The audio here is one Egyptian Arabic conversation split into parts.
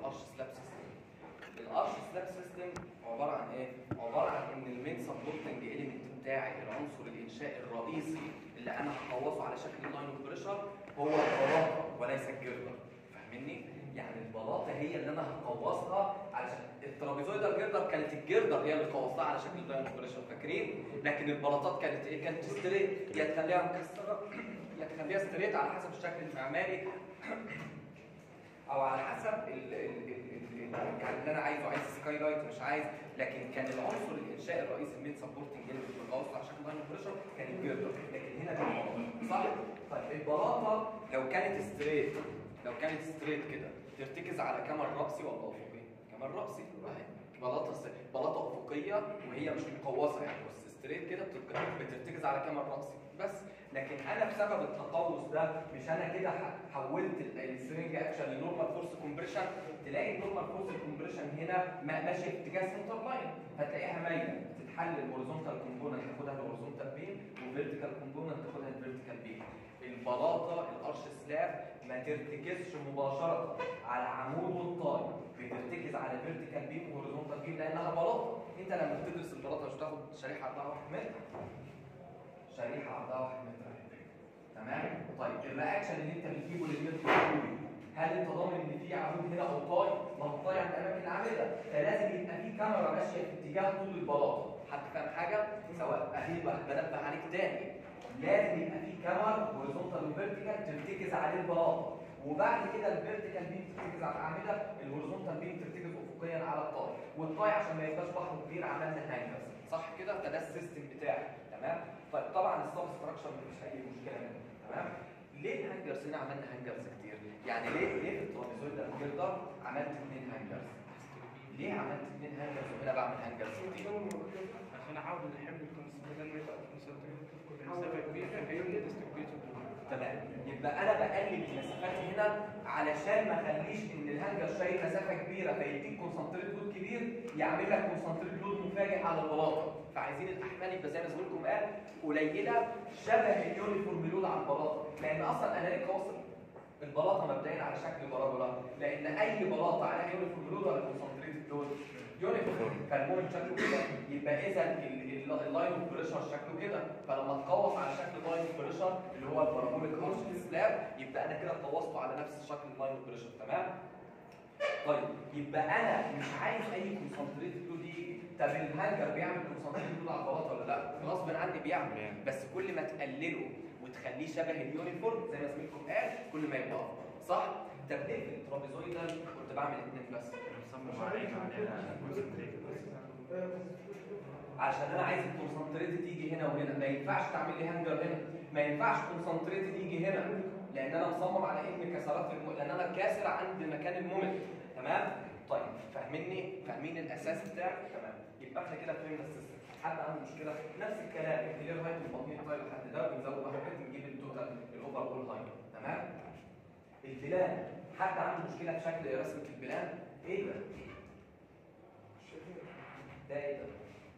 الارش سلاب سيستم الارش سلاب سيستم عباره عن ايه عباره عن ان المين سبورتنج اليمنت بتاعي العنصر الانشائي الرئيسي اللي انا هقوصه على شكل لاين اوف بريشر هو البلاطه وليس الجردر فاهمني يعني البلاطه هي اللي انا هقوصها علشان الترابيزويدال جردر كانت الجردر هي اللي قوصتها على شكل لاين اوف بريشر فاكرين لكن البلاطات كانت ايه كانت ستريت يا تخليها مكسره يا تخليها ستريت على حسب الشكل المعماري او على حسب ال ال ال ال يعني اللي انا عايزه عايز سكاي لايت مش عايز لكن كان العنصر الانشائي الرئيسي المين سبورتنج اللي بتتوصل على شكل لاين بريشر كان الجردر لكن هنا كان البلاطه صح؟ طيب البلاطه لو كانت ستريت لو كانت ستريت كده ترتكز على كمر رأسي ولا افقي؟ كمر رأسي اهي بلاطه س- بلاطه افقيه وهي مش مقوسه يعني بس ستريت كده بترك- بترتكز على كمر رأسي بس لكن انا بسبب التقوس ده مش انا كده ح- حولت ال- السرنج اكشن لنورمال فورس كومبريشن تلاقي النورمال فورس كومبريشن هنا ما- ماشي في اتجاه سنتر لاين فتلاقيها مايله تتحل الهوريزونتال كومبوننت تاخدها الهوريزونتال بيم والفيرتيكال كومبوننت تاخدها الفيرتيكال بيم البلاطه الارش سلاب ما ترتكزش مباشره على عمود والطاي بترتكز على فيرتيكال بيم وهوريزونتال بيم لانها بلاطه انت لما بتدرس البلاطه مش بتاخد شريحه 4 متر شريحه عرضها 1 متر اهي. تمام طيب الرياكشن اللي انت بتجيبه للمتر الطولي هل انت ضامن ان في عمود هنا او طاي ما هو الطاي عند اماكن العامده فلازم يبقى في كاميرا ماشيه في اتجاه طول البلاطه حد فاهم حاجه سواء اهي بقى بنبه عليك تاني لازم يبقى في كاميرا هوريزونتال وفيرتيكال ترتكز عليه البلاطه وبعد كده الفيرتيكال بيم ترتكز على الاعمده الهوريزونتال بيم ترتكز افقيا على الطاي والطاي عشان ما يبقاش بحر كبير عملنا هانجرز صح كده فده السيستم بتاعي تمام طيب طبعا السب ستراكشر مفيش اي مشكله منه تمام ليه الهانجرز هنا عملنا هانجرز كتير يعني ليه ليه في الترابيزويدال جردر عملت اثنين هانجرز ليه عملت اثنين هانجرز وهنا بعمل هانجرز كتير عشان احاول الحمل يكون بدل ما يبقى كونسنتريت مسافه كبيره هيبقى ديستريبيوتد تمام يبقى انا بقلل المسافات هنا علشان ما اخليش ان الهانجر شايل مسافه كبيره فيديك كونسنتريت لود كبير يعمل لك كونسنتريت لود مفاجئ على البلاطه فعايزين الاحمال يبقى زي ما زميلكم قال قليله شبه اليونيفورم لود على البلاطه لان اصلا انا ليه قواصل البلاطه مبدئيا على شكل بارابولا لان اي بلاطه عليها يونيفورم لود ولا كونسنتريت لود يونيفورم فالمومنت شكله كده يبقى اذا اللاين اوف بريشر شكله كده فلما تقوص على شكل لاين اوف بريشر اللي هو البارابوليك ارش سلاب يبقى انا كده قوصته على نفس شكل اللاين اوف بريشر تمام طيب يبقى انا مش عايز اي كونسنتريت لود يجي طب الهانجر بيعمل كونسنتريت لود على البلاطه ولا لا غصب عني بيعمل بس كل ما تقلله وتخليه شبه اليونيفورم زي ما زميلكم قال كل ما يبقى افضل صح طب ليه في الترابيزويدال كنت بعمل اثنين بس مصمم علينا علينا كونسنتريت عشان انا عايز الكونسنتريت تيجي هنا وهنا ما ينفعش تعمل لي هانجر هنا ما ينفعش كونسنتريت يجي هنا لان انا مصمم على ان كسرات الم... لان انا كاسر عند مكان المومنت تمام طيب فاهميني فاهمين الاساس بتاعي تمام يبقى احنا كده فهمنا السيستم حد عنده مشكله نفس الكلام الكلير هايت والبطنيه طيب لحد ده بنزود واحد نجيب التوتال الاوفر اول هايت تمام البلان حد عنده مشكله في شكل رسمه البلان ايه ده ده ايه ده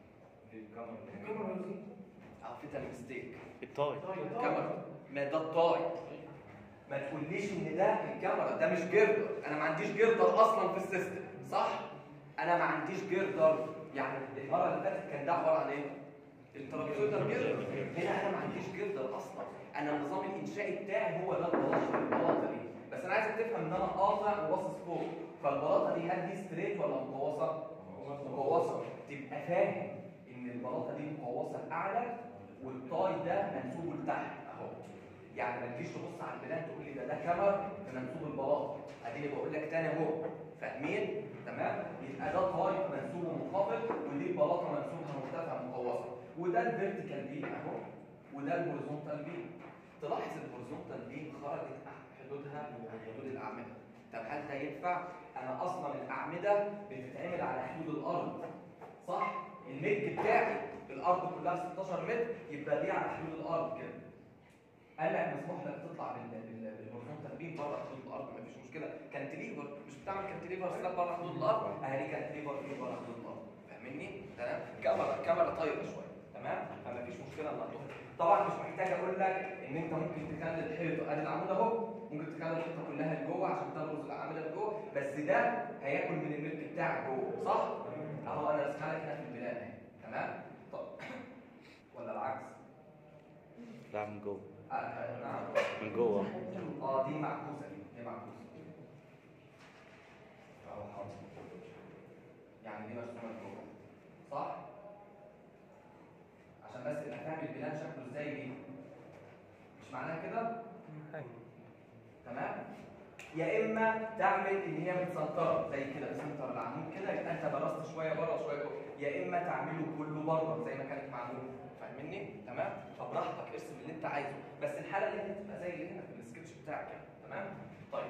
اه في ميستيك الطاي كاميرا ما ده الطاي ما تقوليش ان ده الكاميرا ده مش جردر انا ما عنديش جردر اصلا في السيستم صح انا ما عنديش جردر يعني المره اللي فاتت كان ده عباره عن ايه الترابيزويدال جردر هنا انا ما عنديش جردر اصلا انا النظام الانشائي بتاعي هو ده البلاطه البلاطه دي بس انا عايزك تفهم ان انا قاطع وباصص فوق فالبلاطه دي هل دي ستريت ولا مقوسه مقوسه تبقى فاهم ان البلاطه دي مقوسه لاعلى والطاي ده منسوبه لتحت اهو يعني ما تجيش تبص على البلان تقول لي ده ده كمر في منسوب البلاطه اديني بقول لك تاني اهو فاهمين تمام يبقى ده طاي منسوبه منخفض ودي البلاطه منسوبها مرتفع مقوسه وده الفيرتيكال بيم اهو وده الهوريزونتال بيم تلاحظ الهوريزونتال بيم خرجت حدودها عن حدود الاعمده طب هل ده ينفع انا اصلا الاعمده بتتعمل على حدود الارض صح الميج بتاعي الارض كلها 16 متر يبقى دي على حدود الارض كده قال لك مسموح لك تطلع بال- بال- بالهوريزونتال بيم بره حدود الارض مفيش مشكله كانتليفر مش بتعمل كانتليفر سلاب بره حدود الارض اهي كانتليفر بيم بره حدود الارض فاهمني تمام كاميرا كاميرا طايره شويه تمام فمفيش مشكله انها تخرج طبعا مش محتاج اقول لك ان انت ممكن تخلي الحيطه ادي العمود اهو ممكن تخلي الحيطه كلها لجوه عشان تبرز الاعمده لجوه بس ده هياكل من الملك بتاعك جوه صح اهو انا رسمها لك هنا في البلان اهي تمام طب ولا العكس لا من جوه آه، آه، نعم من جوه اه دي معكوسه دي دي معكوسه اهو حاضر يعني دي مرسومه جوه صح عشان بس تبقى فاهم البلان شكله ازاي دي مش معناها كده تمام يا اما تعمل ان هي متسنطره زي كده بسنتر العمود كده يبقى انت برست شويه بره وشويه جوه يا اما تعمله كله بره زي ما كانت معموله فاهمني تمام فبراحتك ارسم اللي انت عايزه بس الحاله اللي هنا تبقى زي اللي هنا في السكتش بتاعك يعني تمام طيب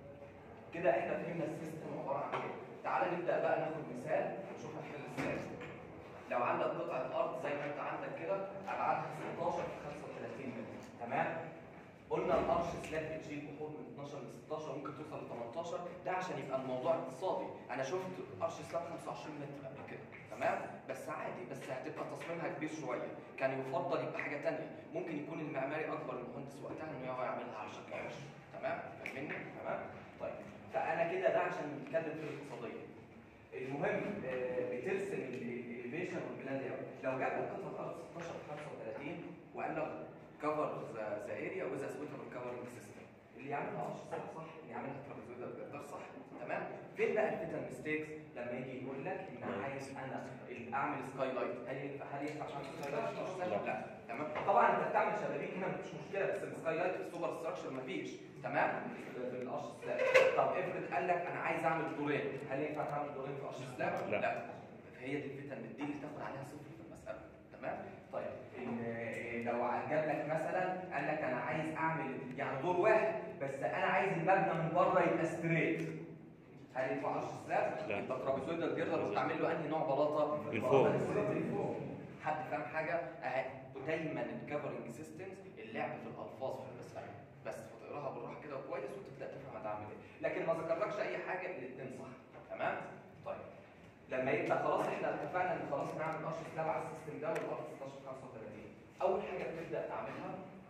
كده احنا فهمنا السيستم عباره عن ايه تعالى نبدا بقى ناخد مثال ونشوف هنحل ازاي لو عندك قطعه ارض زي ما انت عندك كده ابعادها 16 في 35 متر تمام قلنا الارش سلاب بتشيل بحور من 12 ل 16 ممكن توصل ل 18 ده عشان يبقى الموضوع اقتصادي انا شفت ارش سلاب 25 متر قبل كده تمام بس عادي بس هتبقى تصميمها كبير شويه كان يفضل يبقى حاجه ثانيه ممكن يكون المعماري اكبر المهندس وقتها انه هو يعملها على شكل عرش تمام فاهمني تمام طيب فانا كده ده عشان نتكلم في الاقتصاديه المهم آه، بترسم الاليفيشن والبلان دي لو جاب لك قطعه ارض 16 في 35 وقال لك كفر ذا اريا وذ سويتابل كفرنج سيستم اللي يعملها ارش صح صح اللي يعملها ترابيزويدال جردر صح تمام فين بقى الفيتال ميستيكس لما يجي يقول لك ان انا عايز انا اعمل سكاي لايت هل ينفع هل ينفع عشان سكاي لايت مش سهل لا تمام طبعا انت بتعمل شبابيك هنا مفيش مشكله بس السكاي لايت في السوبر ستراكشر مفيش تمام في القش سلاب طب افرض قال لك انا عايز اعمل دورين هل ينفع تعمل دورين في قش سلاب لا. لا هي دي الفيتال دي اللي تاخد عليها صفر في المساله تمام طيب إن لو جاب لك مثلا قال لك انا عايز اعمل يعني دور واحد بس انا عايز المبنى من بره يبقى ستريت هل ينفع قش سلاب لا. يبقى ترابيزويدال جردر وتعمل له انهي نوع بلاطه من فوق. من فوق حد فاهم حاجه اهي ودايما الكفرنج سيستمز اللعب في الالفاظ في المساله بس وتقراها بالراحه كده كويس وتبدا تفهم هتعمل ايه لكن ما ذكرلكش اي حاجه الاثنين صح تمام طيب لما يبقى خلاص احنا اتفقنا ان خلاص نعمل قش سلاب على السيستم ده والارض 16 35 اول حاجه بتبدا تعملها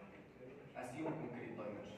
اسيوم كونكريت دايمنشن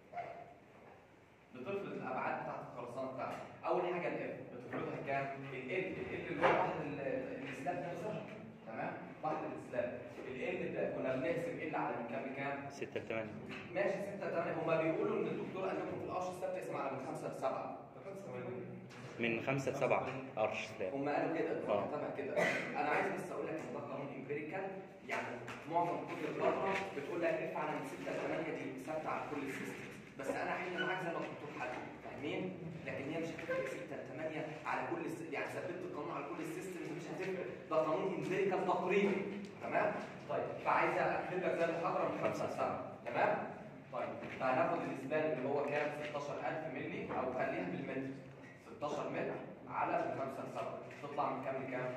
بتفرض الابعاد بتاعت الخرسانه بتاعتك اول حاجه الاف بتفرضها كام ال ال اللي هو بحر ال- السلاب نفسها تمام بحر السلاب ال ده كنا بنقسم ال على من كام لكام 6 ل 8 ماشي 6 8 هما بيقولوا ان الدكتور قال لكم في القش السلاب تقسم على من 5 ل 7 من 5 ل 7 ارش سلاب هم قالوا كده آه. كتبها كده انا عايز بس اقول لك ان ده قانون امبيريكال يعني معظم كتب الفتره بتقول لك ارفع على من 6 ل 8 دي ثابته على كل السيستم بس انا هحل معاك زي ما الدكتور حل فاهمين لكن هي مش هتفرق 6 ل 8 على كل الس... يعني ثبت القانون على كل السيستمز مش هتفرق ده قانون امبيريكال تقريبي تمام طيب فعايز اكتب لك زي المحاضره من 5 ل 7 تمام طيب فهناخد الاسبان اللي هو كام 16000 مللي او خليها بالمتر 16 متر على 5 ل 7 تطلع من كام لكام؟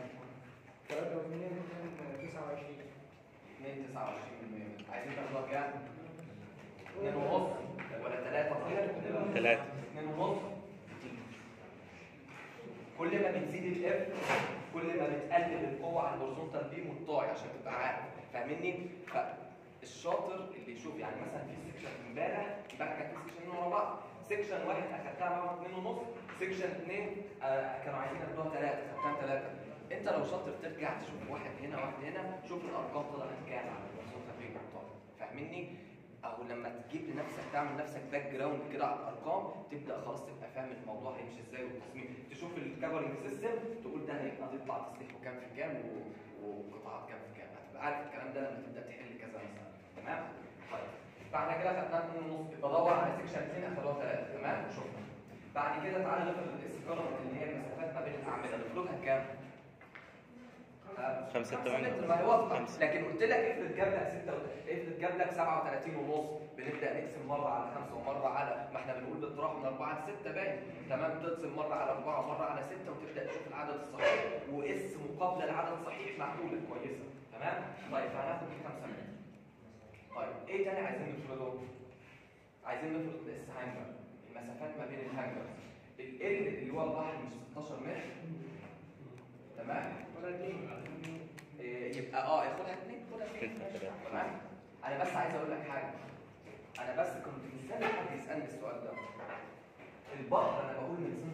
2 29 عايزين تاخدوها كام؟ 2 ونص ولا 3 3 2 ونص كل ما بتزيد الاف كل ما بتقلل القوه على الهورزونتال بيم والطاي عشان تبقى عارف فاهمني؟ فالشاطر اللي يشوف يعني مثلا في سيكشن امبارح امبارح كان في سيكشنين ورا بعض سيكشن واحد اخدتها معاهم 2 ونص سيكشن 2 آه كانوا عايزين ياخدوها 3 خدتها 3 انت لو شاطر ترجع تشوف واحد هنا واحد هنا شوف الارقام طلعت كام على الهورزونتال بيم والطاي فاهمني؟ او لما تجيب لنفسك تعمل لنفسك باك جراوند كده على الارقام تبدا خلاص تبقى فاهم الموضوع هيمشي ازاي والتصميم تشوف الكفرنج سيستم تقول ده هيبقى هتطلع تسليحه كام في كام و- وقطاعات كام في كام هتبقى عارف الكلام ده لما تبدا تحل كذا مثلا تمام طيب بعد كده خدناها 2 ونص بدور على سيكشن 2 اخدوها 3 تمام شكرا بعد كده تعالى نفرض الاس اللي هي المسافات ما بين الاعمده نفرضها كام؟ خمسة خمسة تمانية. متر، ما هي واضحه خمسة. لكن قلت لك افرض جاب لك 6 افرض جاب لك 37 ونص بنبدا نقسم مره على 5 ومره على ما احنا بنقول بالطراح من 4 ل 6 باين تمام تقسم مره على 4 ومره على 6 وتبدا تشوف العدد الصحيح واس مقابله لعدد صحيح معقوله كويسه تمام طيب فهناخد دي 5 متر طيب ايه تاني عايزين نفرضه عايزين نفرض الاس هانجر المسافات ما بين الهانجرز ال اللي هو البحر مش 16 متر تمام إيه، يبقى اه ياخدها اتنين خدها اتنين اتنين، تلاتة. تمام انا بس عايز اقول لك حاجه انا بس كنت مستني حد يسالني السؤال ده البحر انا بقول من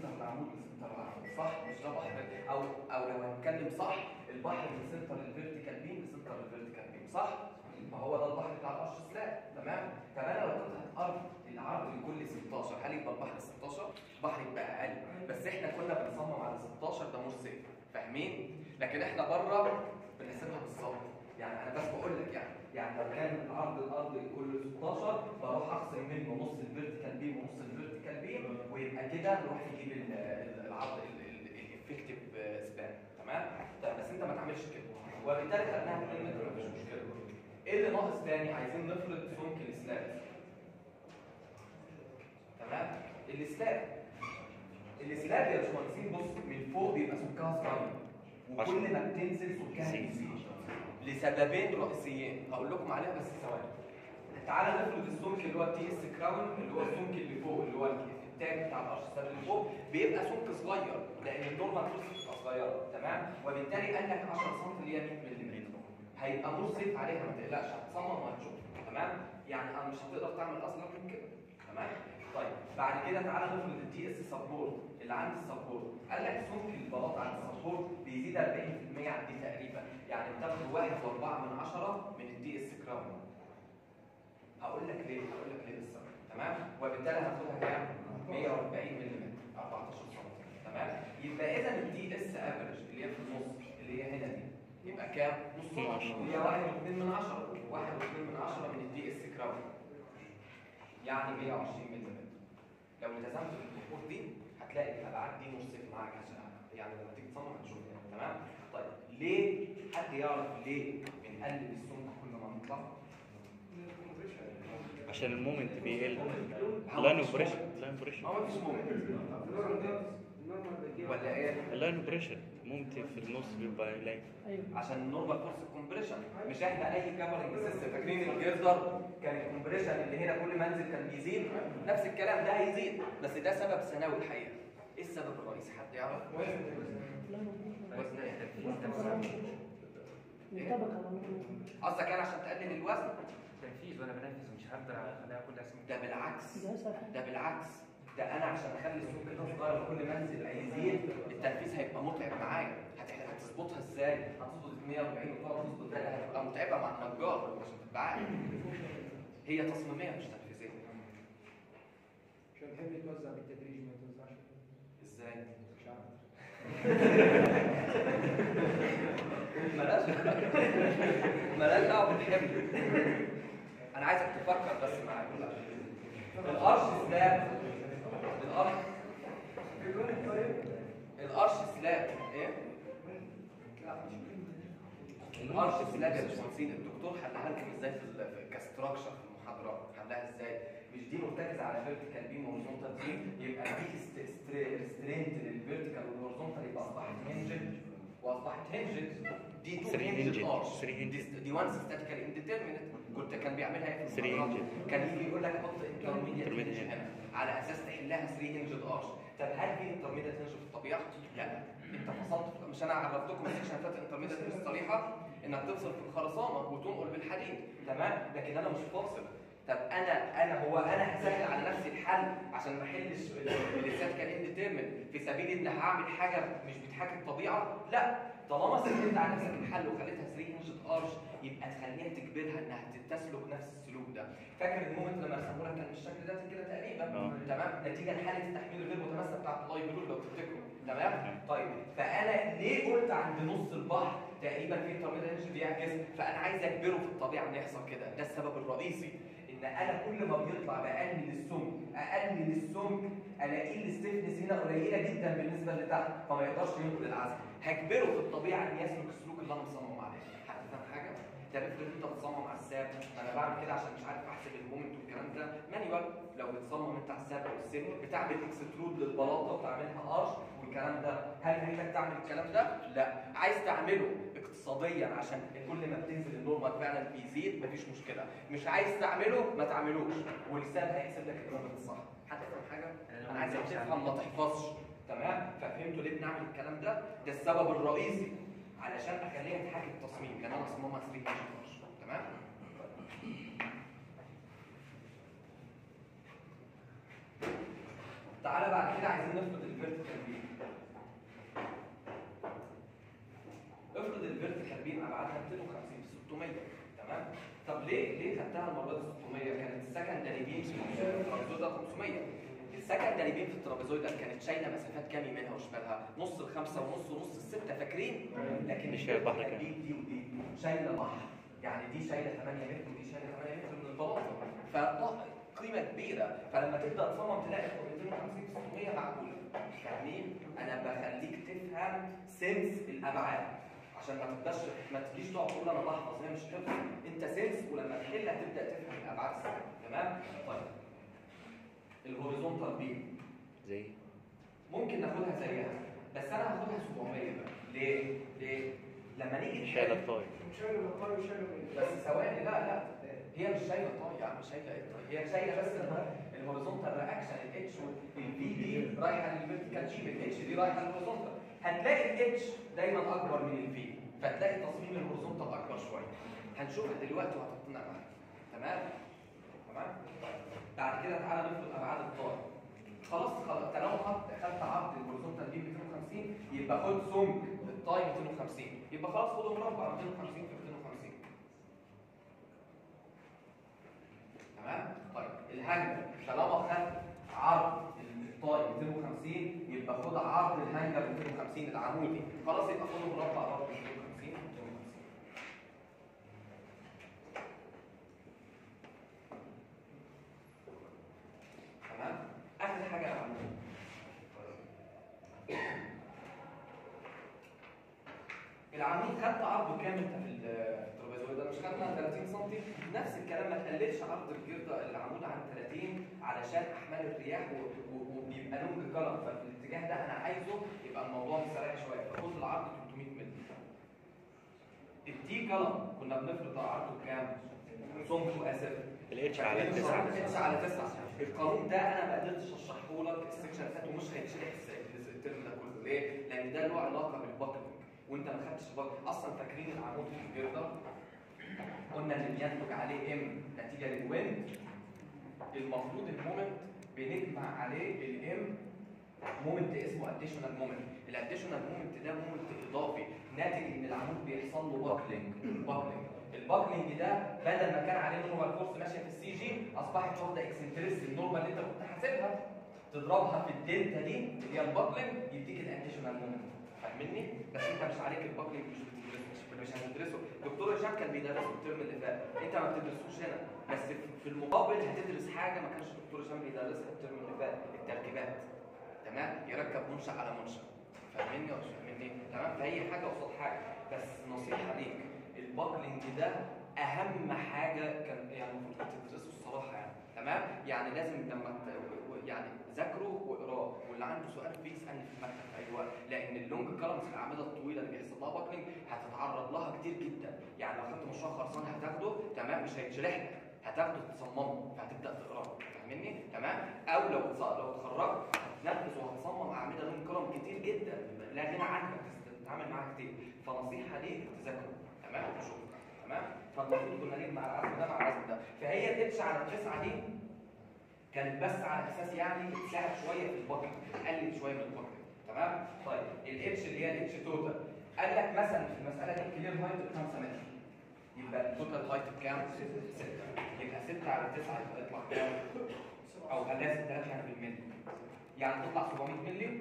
صح مش ده بحر او او لو هنتكلم صح البحر من سنتر الفيرتيكال بيم لسنتر الفيرتيكال بيم صح فهو ده البحر بتاع القرش سلاب تمام طب انا لو قطعه ارض العرض لكل 16 هل يبقى البحر 16 البحر يبقى اقل بس احنا كنا بنصمم على 16 ده مش سيف فاهمين لكن احنا بره بنحسبها بالظبط يعني انا بس بقول لك يعني يعني لو كان عرض الارض لكل 16 بروح اقسم منه نص الفيرتيكال بيم ونص الفيرتيكال بيم ويبقى كده نروح نجيب ال- ال- العرض الافكتيف سبان تمام طيب بس انت ما تعملش كده وبالتالي خدناها 2 متر مفيش مشكله ايه اللي ناقص تاني عايزين نفرض سمك السلاب تمام السلاب السلاب يا باشمهندسين بص من فوق بيبقى سمكها صغير وكل ما بتنزل سمكها بيزيد لسببين رئيسيين هقول لكم عليها بس ثواني تعالى نفرض السمك اللي هو التي اس كراون اللي هو السمك اللي فوق اللي هو التاج بتاع القرش السابق اللي فوق بيبقى سمك صغير لان النورمال فورس بتبقى صغيره تمام وبالتالي قال لك 10 سم اللي هي 100 ملم هيبقى مسرف عليها ما تقلقش هتصمم وهتشوف تمام يعني انا مش هتقدر تعمل اصلا من كده تمام طيب بعد كده تعالى نفرض التي اس سبورت اللي عند السبورت قال لك سمك البلاط عند السبورت بيزيد 40% عن دي تقريبا يعني بتاخد 1.4 من 10 من الدي اس كراون هقول لك ليه هقول لك ليه بالظبط تمام وبالتالي هاخدها كام 140 ملم 14 سم تمام يبقى اذا الدي اس افريج اللي هي في النص اللي هي هنا دي يبقى كام نص هي 1.2 من 10 1.2 من 10 من الدي اس كراون يعني 120 ملم لو التزمت بالخطوط دي هتلاقي الابعاد دي مرسف معاك عشان يعني لما تيجي تصمم هتشوف تمام طيب ليه حد يعرف ليه بنقلل السمك كل ما نطلع عشان المومنت بيقل لاين اوف بريشر لاين بريشر ما هو مفيش مومنت ولا ايه اللاين اوف بريشر مومنت في النص بيبقى قليل عشان النورمال فورس كومبريشن مش احنا اي كفرنج سيستم فاكرين الجردر كان الكومبريشن اللي هنا كل ما انزل كان بيزيد نفس الكلام ده هيزيد بس ده سبب ثانوي الحقيقه ايه السبب الرئيسي حد يعرف وزن ايه قصدك يعني عشان تقلل الوزن تنفيذ وانا بنفذ مش هقدر اخليها كلها اسمك ده بالعكس ده بالعكس ده انا عشان اخلي السوق ده صغير كل ما انزل هيزيد التنفيذ هيبقى متعب معايا هت- هتظبطها ازاي؟ هتظبط 140 وتقعد تظبط ده هتبقى متعبه مع النجار عشان تبقى عارف هي تصميميه مش تنفيذيه عشان تحب يتوزع بالتدريج ما يتوزعش ازاي؟ مش عارف ملاش ملاش دعوه بالحمل انا عايزك تفكر بس معايا القرش سلاب القرش القرش سلاب ايه؟ القرش سلاب يا باشمهندسين الدكتور حلها لكم ازاي في ال- في- كستراكشر في المحاضرات حلها ازاي؟ مش دي مرتكزه على فيرتيكال بيم وهورزونتال بيم يبقى دي ريسترينت للفيرتيكال والهورزونتال يبقى اصبحت هنجد واصبحت هنجد دي تو Three هنجد hinged. ارش Three hinged. دي, دي وان ستاتيكال انديترمينت كنت كان بيعملها ايه في Three المحاضرات؟ hinged. كان يجي يقول لك حط انترميديت Intermediate هنج hinged. هنا على اساس تحلها 3 هنجد ارش طب هل في انترميديت هنج في الطبيعه؟ لا انت فصلت مش انا عرفتكم السكشن فات انترميديت هنج صريحه انك تفصل في الخرسانه وتنقل بالحديد تمام لكن انا مش فاصل طب انا انا هو انا هسهل على نفسي الحل عشان ما احلش اللسات كان انديترمن في سبيل ان هعمل حاجه مش بتحاكي الطبيعه لا طالما سهلت على نفسك الحل وخليتها 3 هنجد ارش يبقى تخليها تجبرها انها تسلك نفس السلوك ده فاكر المومنت لما رسمه لك كان بالشكل ده كده تقريبا آه. تمام نتيجه لحاله التحميل الغير متماسكه بتاعت اللايبرول لو تفتكروا تمام طيب فانا ليه قلت عند نص البحر تقريبا في انترميديت بيعكس فانا عايز اجبره في الطبيعه ان يحصل كده ده السبب الرئيسي ان انا كل ما بيطلع بقلل السمك اقلل السمك الاقي الستيفنس هنا قليله جدا بالنسبه لتحت فما يقدرش ينقل العزم هجبره في الطبيعه ان يسلك السلوك اللي انا مصمم عليه حد فاهم حاجه ده افرض انت بتصمم على الساب انا بعمل كده عشان مش عارف احسب المومنت والكلام ده مانيوال لو بتصمم انت على الساب او السن بتعمل اكسترود للبلاطه وتعملها ارش والكلام ده هل محتاج تعمل الكلام ده؟ لا عايز تعمله اقتصاديا عشان كل ما بتنزل النورمال فعلا بيزيد مفيش مشكله مش عايز تعمله ما تعملوش والساب هيحسب لك النورمال الصح حد فاهم حاجه؟ انا عايزك تفهم ما تحفظش تمام ففهمتوا ليه بنعمل الكلام ده ده السبب الرئيسي علشان اخليها تحاكي التصميم لان انا اصممها 3 دي تمام تعالى بعد كده عايزين نفرض الفيرتيكال بيم ابعادها 250 في 600 تمام طب ليه ليه خدتها المره دي 600 كانت السكندري بيم في الترابيزويدا 500 السكندري بيم في الترابيزويدا كانت شايله مسافات كام يمينها وشمالها نص الخمسه ونص ونص السته فاكرين لكن مش شايل بحر الفكرة كده. دي دي ودي شايله بحر يعني دي شايله 8 متر ودي شايله 8 متر من البلاطه فقيمه كبيره فلما تبدا تصمم تلاقي 250 في 600 معقوله فاهمين انا بخليك تفهم سنس الابعاد عشان ما تبقاش ما تجيش تقعد تقول انا بحفظ هي مش حفظ انت سنس ولما تحل هتبدا تفهم الابعاد الصح تمام طيب الهوريزونتال بيم زي ممكن ناخدها زيها بس انا هاخدها 700 بقى ليه ليه لما نيجي شايله نحل- الطاي شايله الطاي وشايله بس ثواني لا لا هي مش شايله طاي يعني مش شايله ايه طاي هي شايله بس الهوريزونتال رياكشن الاتش والبي دي رايحه للفيرتيكال شيب الاتش دي رايحه للهوريزونتال هتلاقي الاتش دايما اكبر من الفي فتلاقي تصميم الهوريزونتال اكبر شويه هنشوفها دلوقتي وهتقتنع معايا تمام تمام طيب. بعد كده تعالى نفرض ابعاد الطاي خلاص خلاص طالما خدت خدت عرض الهوريزونتال دي 250 يبقى خد سمك الطاي 250 يبقى خلاص خد مربع 250 في 250 تمام طيب الهانجر طالما خدت عرض الطاي 250 يبقى خد عرض الهانجر 250 العمودي خلاص يبقى خد مربع برضه 250 250 تمام اخر حاجه العمود العمود خدت عرضه كام انت في الترابيزويدا مش خدنا 30 سم نفس الكلام ما تقللش عرض الجرده العمود عن 30 علشان احمال الرياح و- و- وبيبقى لونج كلر ففي الاتجاه ده انا عايزه يبقى الموضوع مستريح شويه فخد العرض 300 مللي التي كلر كنا بنفرض عرضه بكام؟ سمكه اسف الاتش على فاكرين التسعة القانون اتش على 9 القانون ده انا ما قدرتش اشرحه لك السكشن اللي فات ومش هيتشرح الس- الترم ده كله ليه؟ لان ده له علاقه بالباكلينج وانت ما خدتش بالك اصلا فاكرين العمود في الجردة قلنا اللي بينتج عليه ام نتيجه للويند المفروض المومنت بنجمع عليه الام مومنت اسمه اديشنال مومنت الاديشنال مومنت ده مومنت اضافي ناتج ان العمود بيحصل له باكلينج باكلينج الباكلينج ده بدل ما كان عليه نورمال فورس ماشيه في السي جي اصبحت واخده اكسنتريس النورمال اللي انت كنت حاسبها تضربها في الدلتا دي اللي هي الباكلينج يديك الاديشنال مومنت فاهمني بس انت مش عليك الباكلينج مش بتدرسه مش هتدرسه دكتور هشام كان بيدرسه الترم اللي فات انت ما بتدرسوش هنا بس في- في المقابل هتدرس حاجه ما كانش دكتور هشام بيدرسها الترم اللي فات التركيبات تمام يركب منشأ على منشأ فاهمني ولا مش فاهمني تمام فهي حاجه قصاد حاجه بس نصيحه ليك الباكلينج ده اهم حاجه كان يعني المفروض تدرسه الصراحه يعني تمام يعني لازم لما ت- و- يعني ذاكره واقراه واللي عنده سؤال فيه يسالني في المكتب في اي وقت لان اللونج كلامز الاعمده الطويله اللي بيحصل لها باكلينج هتتعرض لها كتير جدا يعني لو خدت مشروع خرسانه هتاخده تمام مش هيتشرح لك هتاخده تصممه فهتبدا تقراه فاهمني تمام او لو تص- لو اتخرجت هتنفذ وهتصمم اعمده لونج كلام كتير جدا لا غنى عنها تتعامل معاها كتير فنصيحه ليك تذاكره تمام وشوف تمام فالمفروض كنا نجمع العزم ده مع العزم ده فهي الاتش على التسعه دي كانت بس على اساس يعني تساعد شويه في الباكل قلل شويه من الباكل تمام طيب الاتش اللي هي الاتش توتال قال لك مثلا في المساله دي الكلير هايت ب 5 متر يبقى التوتال هايت بكام 6 يبقى 6 على 9 يبقى يطلع كام او خليها 6000 يعني بالملي يعني تطلع 700 ملي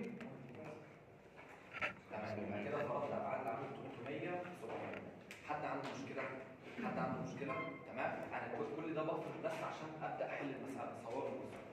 تمام يبقى كده فرضنا ابعاد العمود 300 700 حد عنده مشكله حد عنده مشكله تمام انا كل- كل ده بفرض بس عشان ابدا احل المساله اصوره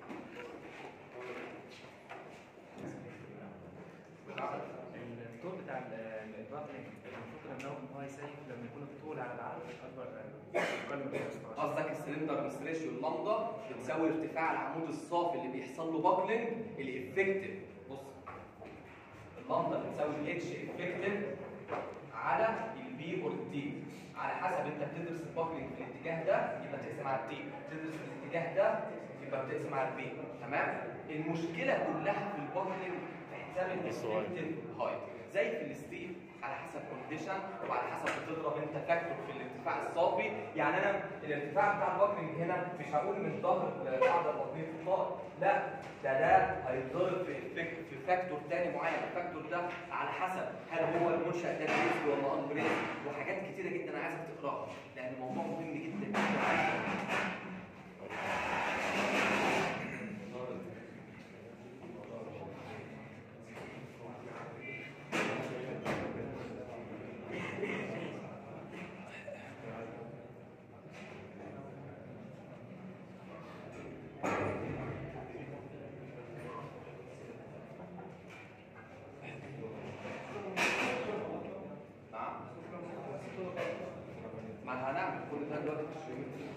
الطول بتاع الباطنينج المفروض ان هو ان هو يسيب لما يكون الطول على العرض اكبر اقل من 15 قصدك السلندر ريشيو اللامدا بتساوي ارتفاع العمود الصافي اللي بيحصل له باكلينج الافكتيف بص اللامدا بتساوي الاتش افكتيف على البي اور التي على حسب انت بتدرس الباكلينج في الاتجاه ده يبقى تقسم على التي تدرس في الاتجاه ده يبقى بتقسم على البي تمام المشكله كلها في الباكلينج في حساب الصغير. الافكتيف هايت زي في الستيل على حسب كونديشن وعلى حسب بتضرب انت فاكتور في الارتفاع الصافي يعني انا الارتفاع بتاع الباكرنج هنا مش هقول من ظهر لقاعده البطنيه في الطائر لا ده ده هيتضرب في فك- في فاكتور تاني معين الفاكتور ده على حسب هل هو المنشا ده بريزي ولا ان بريزي وحاجات كتيره جدا عايزك تقراها لان الموضوع مهم جدا جدا نعم ما هنعمل كل ده دلوقتي في الشيوخ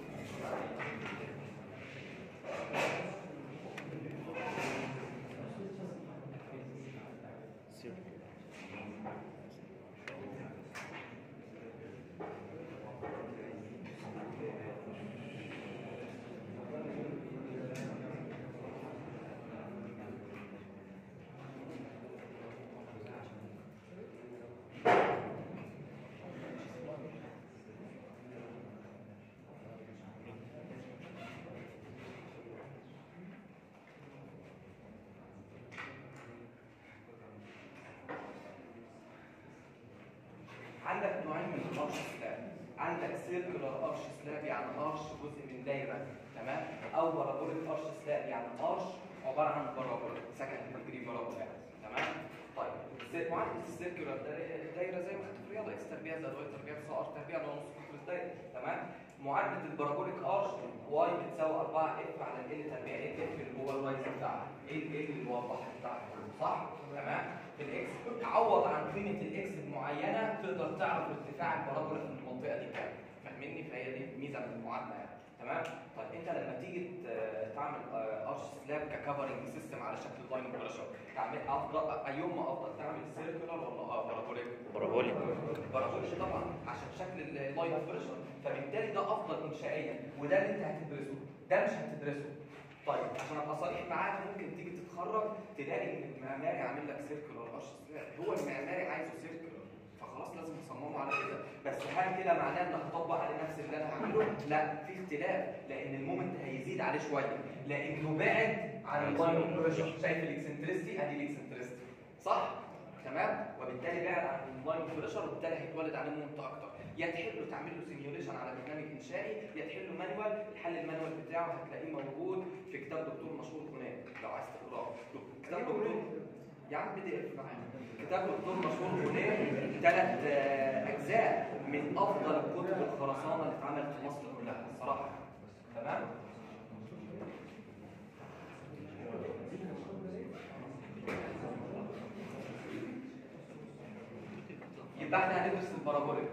عندك نوعين من الارش سلاب عندك سيركلر ارش سلاب يعني ارش جزء من دايره تمام او بارابوليك ارش سلاب يعني ارش عباره عن بارابولا سكند ديجري بارابولا يعني تمام طيب الس- معادله السيركلر دايره زي ما خدت في الرياضه اكس تربيع زائد واي تربيع بتساوي ار تربيع اللي هو نص محور الدايره تمام معادله البارابوليك ارش واي بتساوي 4 اف على ال تربيع ال اف اللي هو الواي بتاعها ايه ال اللي هو البحر بتاعها صح تمام الاكس عوض عن قيمه الاكس المعينه تقدر تعرف ارتفاع البارابولا في المنطقه دي كام فاهمني فهي دي ميزه من المعادله يعني تمام طيب انت لما تيجي ت- تعمل آه، ارش سلاب ككفرنج سيستم على شكل لاين بريشر تعمل افضل ايوم ما افضل تعمل سيركلر ولا آه، بارابوليك بارابوليك بارابوليك طبعا عشان شكل اللاين اوف بريشر فبالتالي ده افضل انشائيا وده اللي انت هتدرسه ده مش هتدرسه طيب عشان ابقى صريح معاك ممكن تيجي تتخرج تلاقي ان المعماري عامل لك سيركلر ارش سلاب هو المعماري عايزه سيركلر فخلاص لازم تصممه على كده بس هل كده معناه ان هطبق عليه نفس اللي انا هعمله لا في اختلاف لان المومنت هيزيد عليه شويه لانه بعد عن اللاين اوف بريشر شايف الاكسنترستي ادي الاكسنترستي صح تمام وبالتالي بعد عن اللاين اوف بريشر وبالتالي هيتولد عليه مومنت اكتر يا تحله تعمل له سيميوليشن على برنامج انشائي يا تحله مانوال الحل المانوال بتاعه هتلاقيه موجود في كتاب دكتور مشهور هناك لو عايز تقراه كتاب دكتور يا عم بي دي اف معايا كتاب دكتور مشهور هناك ثلاث اجزاء من افضل كتب الخرسانه اللي اتعملت في مصر كلها الصراحه تمام يبقى احنا هندرس البارابوليك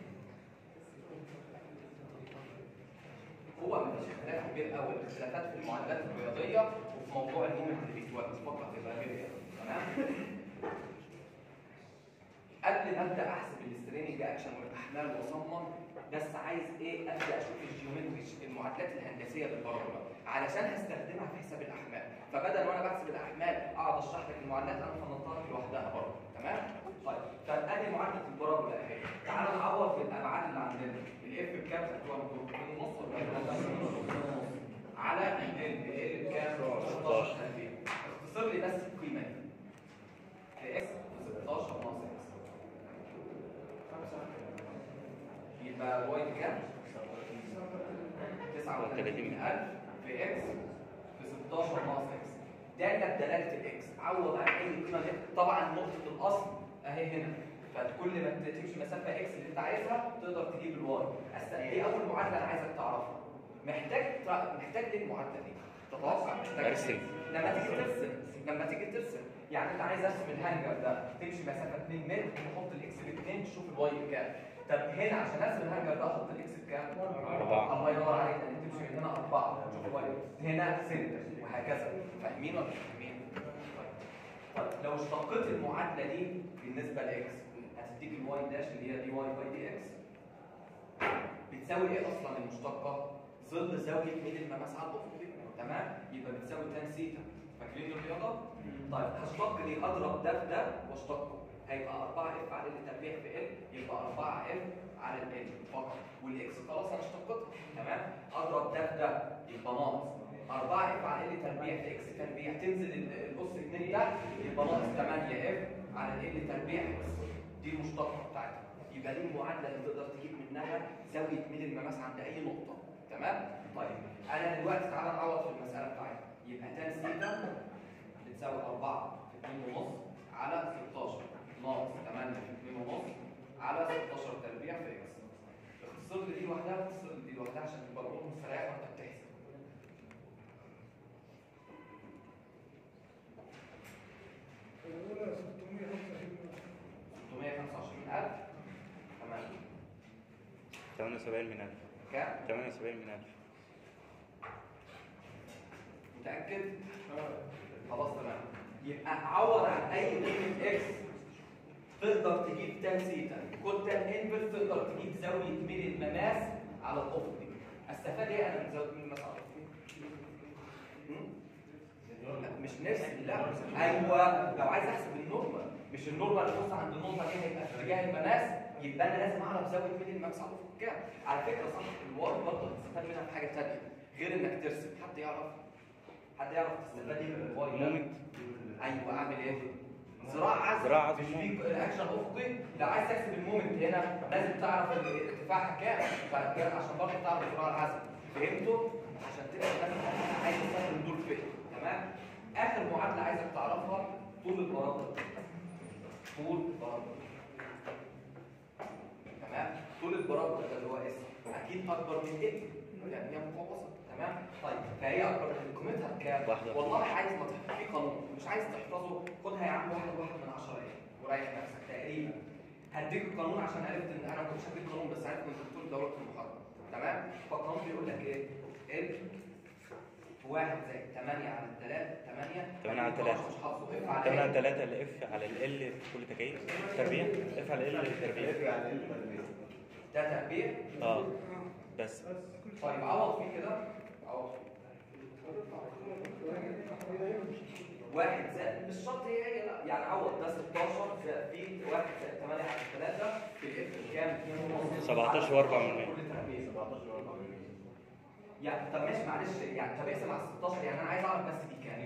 هو مفيش اختلاف كبير قوي الاختلافات في المعادلات الرياضيه وفي موضوع المومنت اللي بيتولد فقط يبقى غير كده تمام قبل ما ابدا احسب الاستريننج اكشن والاحمال واصمم بس عايز ايه ابدا اشوف الجيومتري المعادلات الهندسيه للبارابولا علشان هستخدمها في حساب الاحمال فبدل وانا بحسب الاحمال اقعد اشرح لك المعادلات انا فنطها لك لوحدها برضه تمام طيب فادي معادله البارابولا اهي تعال نعوض في الابعاد اللي عندنا الاف بكام هتبقى مضروب في النص ولا على ال ال بكام 16 تربيع اختصر لي بس القيمه دي اكس 16 ناقص اكس يبقى واي بكام 39000 في اكس في 16 ناقص اكس داله بدلاله الاكس عوض عن اي قيمه من طبعا نقطه الاصل اهي هنا فكل ما تمشي مسافه اكس اللي انت عايزها تقدر تجيب الواي أست- دي اول معادله انا عايزك تعرفها محتاج تع- محتاج ليه المعادله دي تتوقع محتاج ارسم. لما تيجي ترسم لما تيجي ترسم يعني انت عايز ارسم الهانجر ده تمشي مسافه 2 متر تحط الاكس ب 2 تشوف الواي بكام طب هنا عشان ارسم الهانجر ده احط الاكس بكام؟ أربعة. الله ينور عليك لان تمشي من هنا اربعه تشوف الواي هنا سنتر وهكذا فاهمين ولا مش فاهمين؟ طيب. طيب لو اشتقيت المعادله دي بالنسبه لاكس هتديك الواي داش اللي هي دي واي باي دي اكس بتساوي ايه اصلا المشتقه؟ ظل زاويه ميل المماس على الافق تمام؟ يبقى بتساوي تان سيتا فاكرين الرياضه؟ طيب هشتق دي اضرب ده في ده واشتقه هيبقى 4 اف على ال تربيع في ال يبقى 4 اف على ال فقط والاكس خلاص انا اشتقتها تمام اضرب ده في ده يبقى ناقص 4 اف على ال تربيع في اكس تربيع تنزل ال- الاس 2 ده يبقى ناقص 8 اف على ال تربيع اكس دي المشتقه بتاعتها يبقى دي المعادله اللي تقدر تجيب منها زاويه ميل المماس عند اي نقطه تمام طيب انا دلوقتي تعالى نعوض في المساله بتاعتنا يبقى تان سيتا بتساوي 4 في 2 ونص على 16 ناقص 8 في 2 ونص على 16 تربيع في اكس اختصر لي دي لوحدها واختصر لي دي لوحدها عشان تبقى الامور مستريحه وانت بتحسب الأولى 625 625000 تمام 78 من 1000 كام 78 من 1000 متاكد خلاص تمام يبقى عوض عن اي قيمه اكس تقدر تجيب تان سيتا كل تان انفرس تقدر تجيب زاويه ميل المماس على الافقي استفاد ايه انا من زاويه ميل المماس على الافقي هم؟ لا، مش نفسي لا ايوه لو عايز احسب النورمال مش النورمال بص عند النقطه دي هيبقى في اتجاه المماس يبقى انا لازم اعرف زاويه ميل المماس على الافق كام على فكره صح الوارد برضه هتستفاد منها في حاجه ثانيه غير انك ترسم حد يعرف حد يعرف تستفاد ايه من الواي ده؟ مومنت ايوه اعمل ايه ذراع عزم ذراع عزم مش مومنت. في الاكشن افقي لو عايز تحسب المومنت هنا لازم تعرف ال- ارتفاعها كام فكده عشان برضه تعرف ذراع العزم فهمتوا عشان تبقى فاهم عايز تستخدم دول فين تمام اخر معادله عايزك تعرفها طول البرابط طول البرابط تمام طول البرابط ده اللي هو اس اكيد اكبر من ال يعني هي مقوسه تمام طيب فهي اكبر من قيمتها بكام واحدة. والله عايز ما تحفظ في قانون مش عايز تحفظه خدها يا عم واحد واحد من عشرة ايه وريح نفسك تقريبا هديك القانون عشان عرفت ان انا ما كنتش هديك القانون بس عرفت ان الدكتور ده وقت المحاضره تمام فالقانون بيقول لك ايه ال واحد زائد 8 على 3 8 8 على 3. مش حافظه اف على 8 على إيه؟ 3 ال اف على ال ال في كل تكيف تربيع اف على ال تربيع ده تربيع اه بس طيب عوض فيه كده عوض فيه واحد زائد مش شرط هي هي لا يعني عوض ده 16 زائد في واحد زائد 8 على 3 في الاف كام؟ 17 واربعة من مية. كل تربيع 17 و4 يعني طب ماشي معلش يعني طب اقسم على 16 يعني انا عايز اعرف بس دي كام؟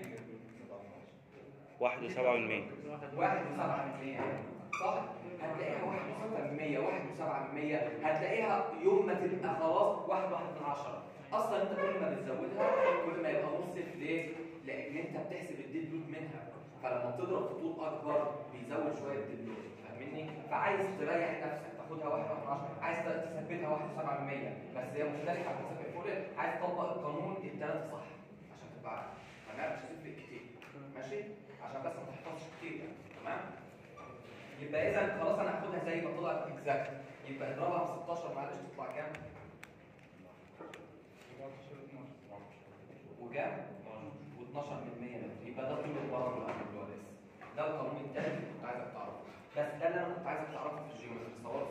1 وسبعة من 100 واحد وسبعة من مية صح؟ هتلاقيها واحد وستة من مية واحد وسبعة من مية هتلاقيها يوم ما تبقى خلاص واحد واحد من عشرة أصلا أنت كل ما بتزودها كل ما يبقى نص ليه؟ لأن أنت بتحسب الديد لود منها فلما بتضرب في طول أكبر بيزود شوية الديد لود فاهمني؟ فعايز تريح نفسك تاخدها واحد واحد من عشرة عايز تثبتها واحد وسبعة من مية بس هي مختلفة عن حساب الفول عايز تطبق القانون التلاتة صح عشان تبقى عارف تمام مش هتفرق كتير ماشي؟ عشان بس ما تحفظش كتير يعني تمام؟ يبقى اذا خلاص انا هاخدها زي ما طلعت اكزاكت يبقى اضربها في 16 معلش تطلع كام؟ وكام؟ و12 من 100 متر يبقى ده طول البرامج اللي هو الاس ده القانون الثالث اللي كنت عايزك تعرفه بس ده اللي انا كنت عايزك تعرفه في الجيومتري تصوره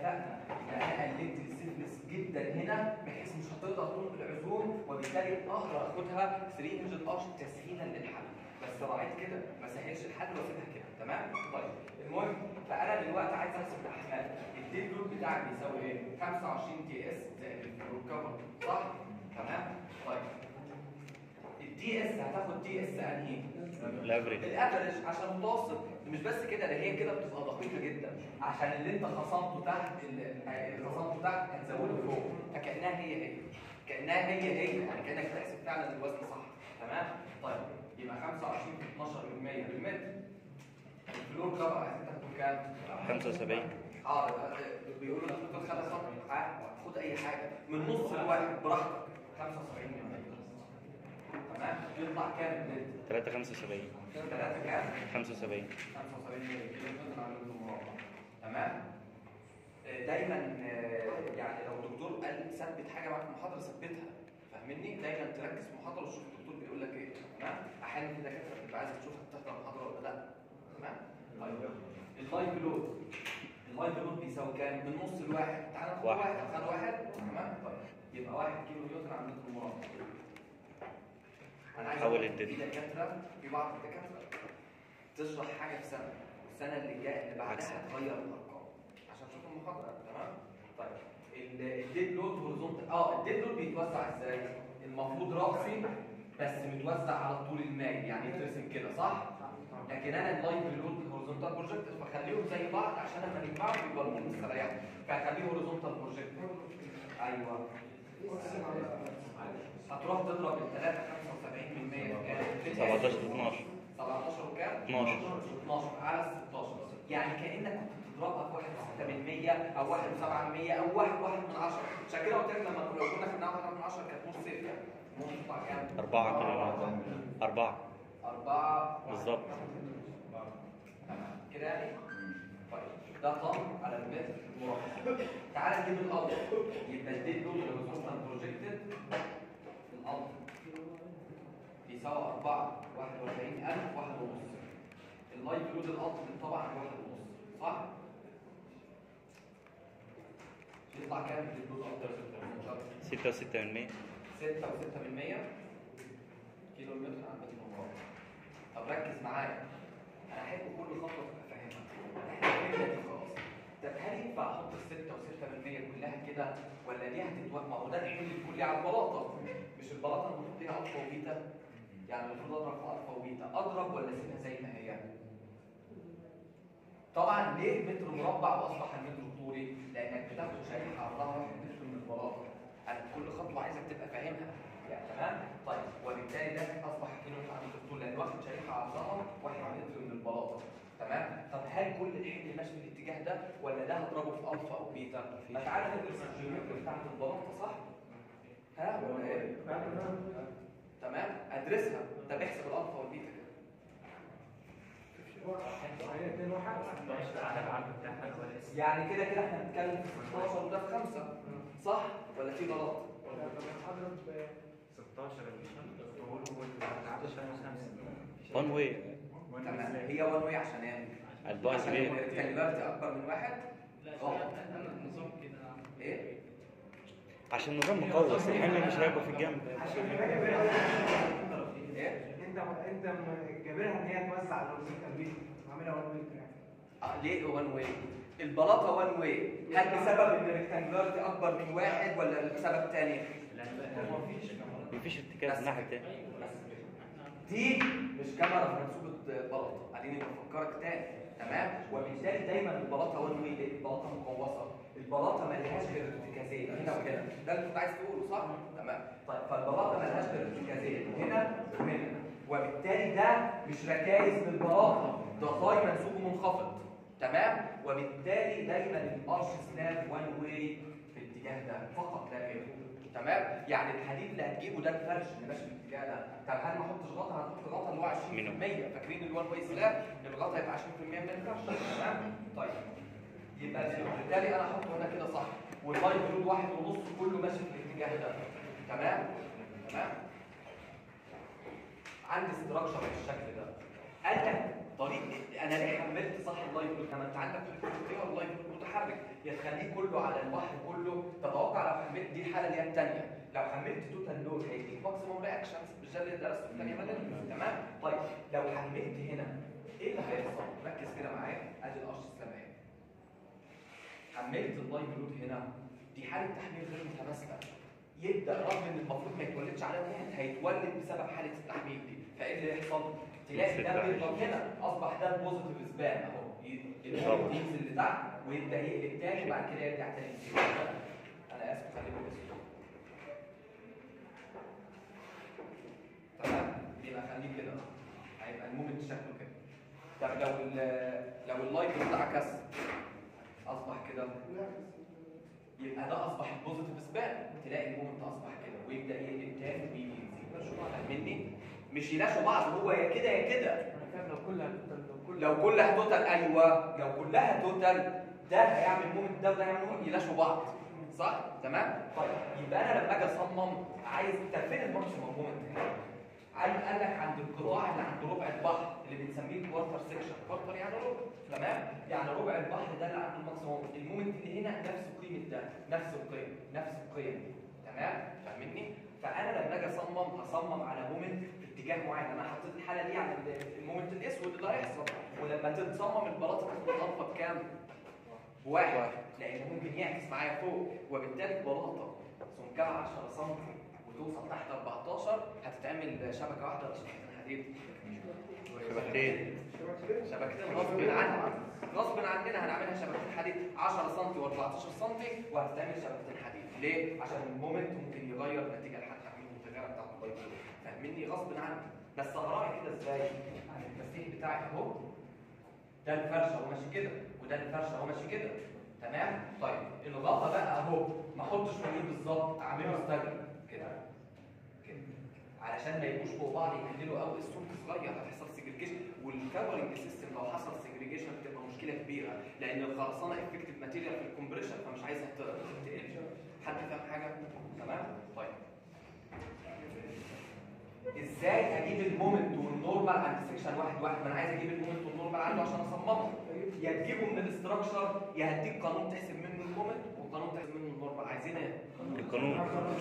اتفقنا ان انا قللت السيفنس جدا هنا بحيث مش هتقدر تنقل العزوم وبالتالي اقدر اخدها 3 انجن ارش تسهيلا للحل بس راعيت كده ما سهلش الحل واسيبها كده تمام طيب المهم فانا دلوقتي عايز احسب الاحمال الديد لود بتاعي بيساوي ايه 25 تي اس زائد الركبه صح تمام طيب الدي اس هتاخد دي اس انهي الافريج الافرج عشان متوسط مش بس كده ده هي كده بتبقى دقيقه جدا عشان اللي انت خصمته تحت ال- اللي خصمته تحت هتزوده فوق فكانها هي هي كانها هي هي يعني كانك تحسب فعلا الوزن صح تمام طيب يبقى 25 في 12 من 100 بالمتر الفلور كفر عايزين تاخدوا كام 75 اه بيقولوا لك ممكن خمس خد اي حاجه من نص الواحد براحتك 75 من 100 تمام يطلع كام المتر 3 75 ثلاثة كام 75 75 كيلو متر على المتر مربع تمام آه، دايما آه، يعني لو الدكتور قال ثبت حاجه معاك في المحاضره ثبتها فاهمني دايما تركز في المحاضره وتشوف الدكتور بيقول لك ايه تمام احيانا في دكاتره بتبقى عايزه تشوفك بتحضر المحاضره ولا لا تمام طيب اللايف لود اللايف لود بيساوي كام من نص الواحد تعال ناخد واحد. واحد خد واحد تمام طيب يبقى 1 كيلو نيوتن على المتر مربع انا عايز حول أقول الدنيا. في دكاتره في بعض الدكاتره تشرح حاجه في سنه والسنه اللي جايه اللي عكس. بعدها تغير الارقام عشان تشوف المحاضره تمام طيب ال- الديد لود هوريزونتال اه الديد لود بيتوزع ازاي المفروض راسي بس متوزع على الطول المائل يعني يترسم كده صح لكن انا اللايف لود هوريزونتال بروجكت فخليهم زي بعض عشان لما نجمعهم يبقى الامور مستريحه فخليه هوريزونتال بروجكت ايوه هتروح تضرب ال 3 75 من 100 في كام؟ 17 12 17 وكام؟ 12 12 على 16 يعني كانك كنت بتضربها في 1 6 من 100 او 1 7 من 100 او 1 1 من 10 عشان كده قلت لك لما لو كنا خدناها 1 من 10 كانت نص صفر يعني ممكن تطلع كام؟ 4 كيلو 4 4 بالظبط تمام كده يعني؟ طيب ده طن على المتر مربع تعال نجيب الأرض يبقى الديد لود الهوريزونتال بروجكتد الأرض بيساوي 4 41000 واحد ونص اللايف لود الأرض طبعا واحد ونص صح؟ يطلع كام الديد لود أكتر 6 و6 من 100 6 و6 من 100 كيلو متر على المتر مربع طب ركز معايا انا احب كل خطوه تبقى فاهمها احنا فهمنا دي خلاص طب هل ينفع احط ال 6 و6 من 100 كلها كده ولا دي هتتوقع ما هو ده الحمل الكلي على البلاطه مش البلاطه المفروض ليها الفا وبيتا يعني المفروض اضرب في الفا وبيتا اضرب ولا اسيبها زي ما هي طبعا ليه متر مربع واصبح المتر الطولي لانك بتاخد شريحه عرضها 1 متر من البلاطه انا كل خطوه عايزك تبقى فاهمها يعني تمام طيب وبالتالي ده اصبح كيلو متر على متر طول لان واخد شريحه عرضها 1 متر من البلاطه تمام طب هل كل الحمل ماشي في الاتجاه ده ولا ده هضربه في الفا او بيتا فتعالى ندرس الجيومتري بتاعت البلاطه صح ها ولا ايه تمام ادرسها ده بيحسب الالفا والبيتا كده على العرض بتاعها ولا اسم يعني كده كده احنا بنتكلم في 16 وده في 5 صح ولا في غلط 16 الطول والعرض 5 1 واي تمام هي وان واي عشان ايه الباص عشان ليه الريكتانجلاريتي اكبر من واحد غلط نظام كده ايه عشان النظام مقوس الحمل مش هيبقى في الجنب ايه انت انت م- جابرها ان هي توزع على الهوريزونتال بيت عاملها وان ويك يعني آه ليه وان واي البلاطه وان واي هل بسبب ان الريكتانجلاريتي اكبر من واحد ولا لسبب تاني مفيش ارتكاز الناحيه التانيه دي مش كاميرا في منسوبة بلاطة اديني بفكرك تاني تمام وبالتالي دايما البلاطة وان واي ليه البلاطة مقوسة البلاطة ملهاش غير ارتكازين هنا وهنا ده اللي كنت عايز تقوله صح؟ تمام طيب فالبلاطة ملهاش غير ارتكازين هنا وهنا وبالتالي ده مش ركايز للبلاطة ده طاي منسوبه منخفض تمام وبالتالي دايما الارش سلاب وان واي في الاتجاه ده فقط لا غير تمام يعني الحديد اللي هتجيبه ده الفرش اللي ماشي في الاتجاه ده طب هل ما احطش غطا هنحط غطا اللي هو 20% منه. فاكرين اللي هو الواي سلاب الغطا يبقى 20% من الفرش تمام طيب يبقى بالتالي انا احطه هنا كده صح واللايف لود واحد ونص كله ماشي في الاتجاه ده تمام تمام عندي استراكشر بالشكل ده قال لك طريق انا ليه حملت صح اللايف لود لما انت عندك الاختيار اللايف لود متحرك يا تخليه كله على البحر كله تتوقع لو حملت دي الحاله اللي هي الثانيه لو حملت توتال لود هيديك ماكسيموم رياكشنز مش ده اللي درسته في الثانيه مدني تمام طيب لو حملت هنا ايه اللي هيحصل ركز كده معايا ادي القش السماء حملت اللايف لود هنا دي حاله تحميل غير متماسكه يبدا رغم ان المفروض ما يتولدش عليها مومنت هيتولد بسبب حاله التحميل دي فايه اللي يحصل تلاقي ده بيضرب هنا اصبح ده البوزيتيف سبان اهو المومنت ينزل لتحت ويبدا يقلب تاني وبعد كده يرجع تاني ينزل. انا اسف خليكم اسف تمام يبقى خليه كده هيبقى المومنت شكله كده طب لو ال- لو اللايت بتاع كسر اصبح كده يبقى ده اصبح البوزيتيف سبان تلاقي المومنت اصبح كده ويبدا يقلب تاني ويجي يزيد فاهمني مش يلاشوا بعض هو يا كده يا كده انا فاهم لو كلها لو كل لو كلها توتال ايوه لو كلها توتال ده هيعمل مومنت ده وده هيعمل مومنت يلاشوا بعض صح تمام طيب يبقى انا لما اجي اصمم عايز طب فين الماكسيمم مومنت هنا قال قال لك عند القطاع اللي عند ربع البحر اللي بنسميه الكوارتر سيكشن كوارتر يعني ربع تمام يعني ربع البحر ده اللي عنده الماكسيمم المومنت اللي هنا نفس قيمه ده نفس القيم نفس القيم تمام فاهمني فانا لما اجي اصمم اصمم على مومنت في اتجاه معين انا حطيت الحاله دي على ال- المومنت الاسود اللي هيحصل ولما تتصمم البلاطه تكون الفا بكام؟ بواحد لان ممكن يعكس معايا فوق وبالتالي البلاطه سمكها 10 سم وتوصل تحت 14 هتتعمل شبكه واحده ولا شبكتين حديد؟ شبكتين شبكتين غصب عننا غصب عننا هنعملها شبكتين حديد 10 سم و14 سم وهتتعمل شبكتين حديد ليه؟ عشان المومنت ممكن يغير نتيجه لحد تحميل المتغيره بتاعت البايب فاهمني غصب عني بس هراعي كده ازاي؟ يعني التسليح بتاعي اهو ده الفرشه اهو ماشي كده وده الفرشه اهو ماشي كده تمام؟ طيب الغطا بقى اهو ما احطش فوقيه بالظبط اعمله استجل كده كده علشان ما يبقوش فوق بعض يقللوا قوي السمك صغير هتحصل سيجريجيشن والكفرنج سيستم لو حصل سيجريجيشن بتبقى مشكله كبيره لان الخرسانه افكتيف ماتيريال في الكومبريشن فمش عايزها ت- تقل حد فاهم حاجه تمام طيب ازاي اجيب المومنت والنورمال عند سيكشن واحد واحد ما انا عايز اجيب المومنت والنورمال عنده عشان اصممه يا تجيبه من الاستراكشر يا هديك قانون تحسب منه المومنت وقانون تحسب منه النورمال عايزين ايه القانون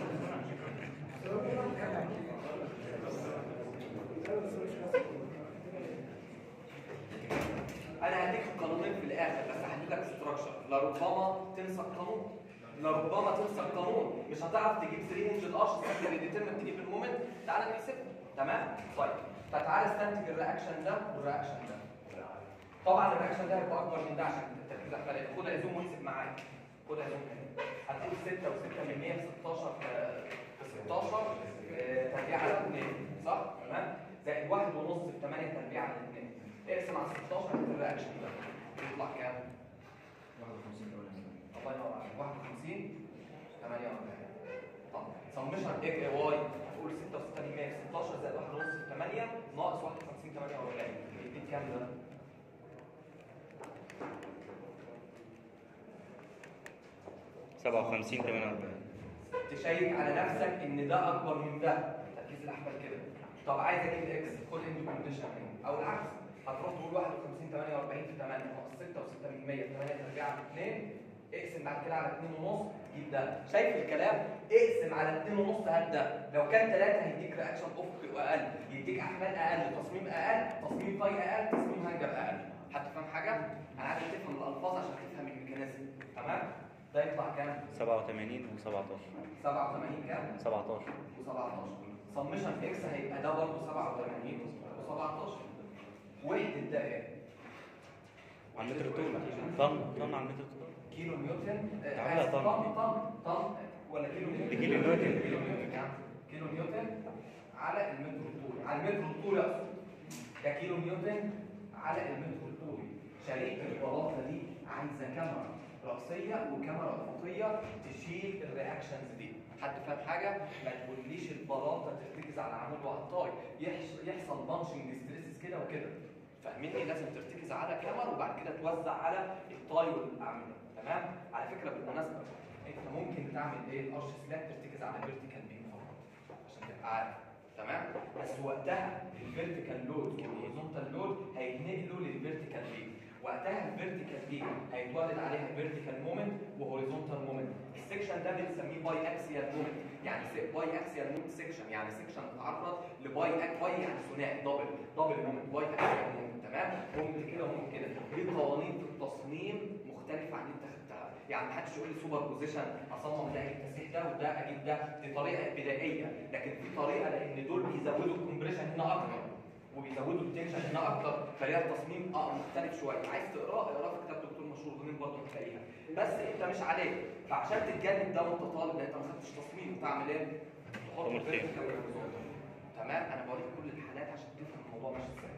انا هديك القانونين في الاخر بس هديك لك استراكشر لربما تنسى القانون لربما تنسى القانون مش هتعرف تجيب 3 انش الارش اللي ديترمن تجيب المومنت تعالى نحسبه تمام طيب فتعالى استنتج الرياكشن ده والرياكشن ده طبعا الرياكشن ده هيبقى اكبر من ده عشان التركيز احتمال خد عزوم واحسب معايا خد عزوم هنا هتقول 6 و6 من 100 في 16 في في 16 آه، تربيع على 2 صح تمام زائد 1 ونص في 8 تربيع على 2 اقسم على 16 هتبقى الرياكشن ده يطلع كام؟ الله ينور عليك 51 48 طب سمشن اكس اي واي هتقول 6 و6 من 100 في 16 زائد 1 ونص في 8 ناقص 51 48 يديك كام ده؟ سبعة وخمسين تمانية وأربعين تشيك على نفسك ان ده اكبر من ده تركيز الاحمال كده طب عايز اجيب اكس خد اند كونديشن او العكس هتروح تقول 51 48 في 8 ناقص 6 و6 من 100 8 ترجع على 2 اقسم بعد كده على 2 ونص جيب ده شايف الكلام اقسم على 2 ونص هات ده لو كان 3 هيديك رياكشن افقي اقل يديك احمال اقل تصميم اقل تصميم فاي اقل تصميم هانجر اقل حد فاهم حاجه انا عايزك تفهم الالفاظ عشان تفهم الميكانيزم تمام ده يطلع كام سبعة وثمانين وسبعتاشر 87 كام سبعتاشر و17 سمشن اكس هيبقى ده برضه 87 و17 وحده ده ايه؟ على المتر الطول طن طن على المتر الطول كيلو نيوتن آه، تعملها آسف، طن. طن طن طن ولا كيلو نيوتن بكيلو نيوتن. كيلو نيوتن يعني كيلو نيوتن على المتر الطولي على المتر الطولي اقصد ده كيلو نيوتن على المتر الطولي شريحه البلاطه دي عايزه كاميرا رأسية وكاميرا أفقية تشيل الرياكشنز دي حد فاهم حاجة؟ ما تقوليش البلاطة ترتكز على عمود وعطاي يحش- يحصل بانشنج ستريسز كده وكده فاهميني لازم ترتكز على كاميرا وبعد كده توزع على الطاي والاعمده تمام على فكره بالمناسبه انت ممكن تعمل ايه الارش سلاك ترتكز على فيرتيكال بيم فقط عشان تبقى عارف تمام بس وقتها الفيرتيكال لود والهوريزونتال لود هيتنقلوا للفيرتيكال بيم وقتها الفيرتيكال بيم هيتولد عليها فيرتيكال مومنت وهوريزونتال مومنت السكشن ده بنسميه باي اكسيال مومنت يعني باي اكسيال مومنت سكشن يعني سكشن متعرض لباي اك باي يعني ثنائي دبل دبل مومنت باي اكسيال مومنت تمام مومنت كده ومومنت كده ليه قوانين في التصميم مختلفه عن اللي انت خدتها يعني ما حدش يقول لي سوبر بوزيشن اصمم ده اجيب تسريح ده وده اجيب ده دي طريقه بدائيه لكن في طريقه لان دول بيزودوا الكومبريشن هنا اكتر وبيزودوا التنشن هنا اكتر فليها التصميم اه مختلف شويه عايز تقراه اقراه في كتاب دكتور مشهور ضمن برضه هتلاقيها بس انت مش عليك فعشان تتجنب ده وانت طالب لان انت ما خدتش تصميم تعمل ايه؟ تحط مرتين. vertical horizontal. تمام انا بوريك كل الحالات عشان تفهم الموضوع ماشي ازاي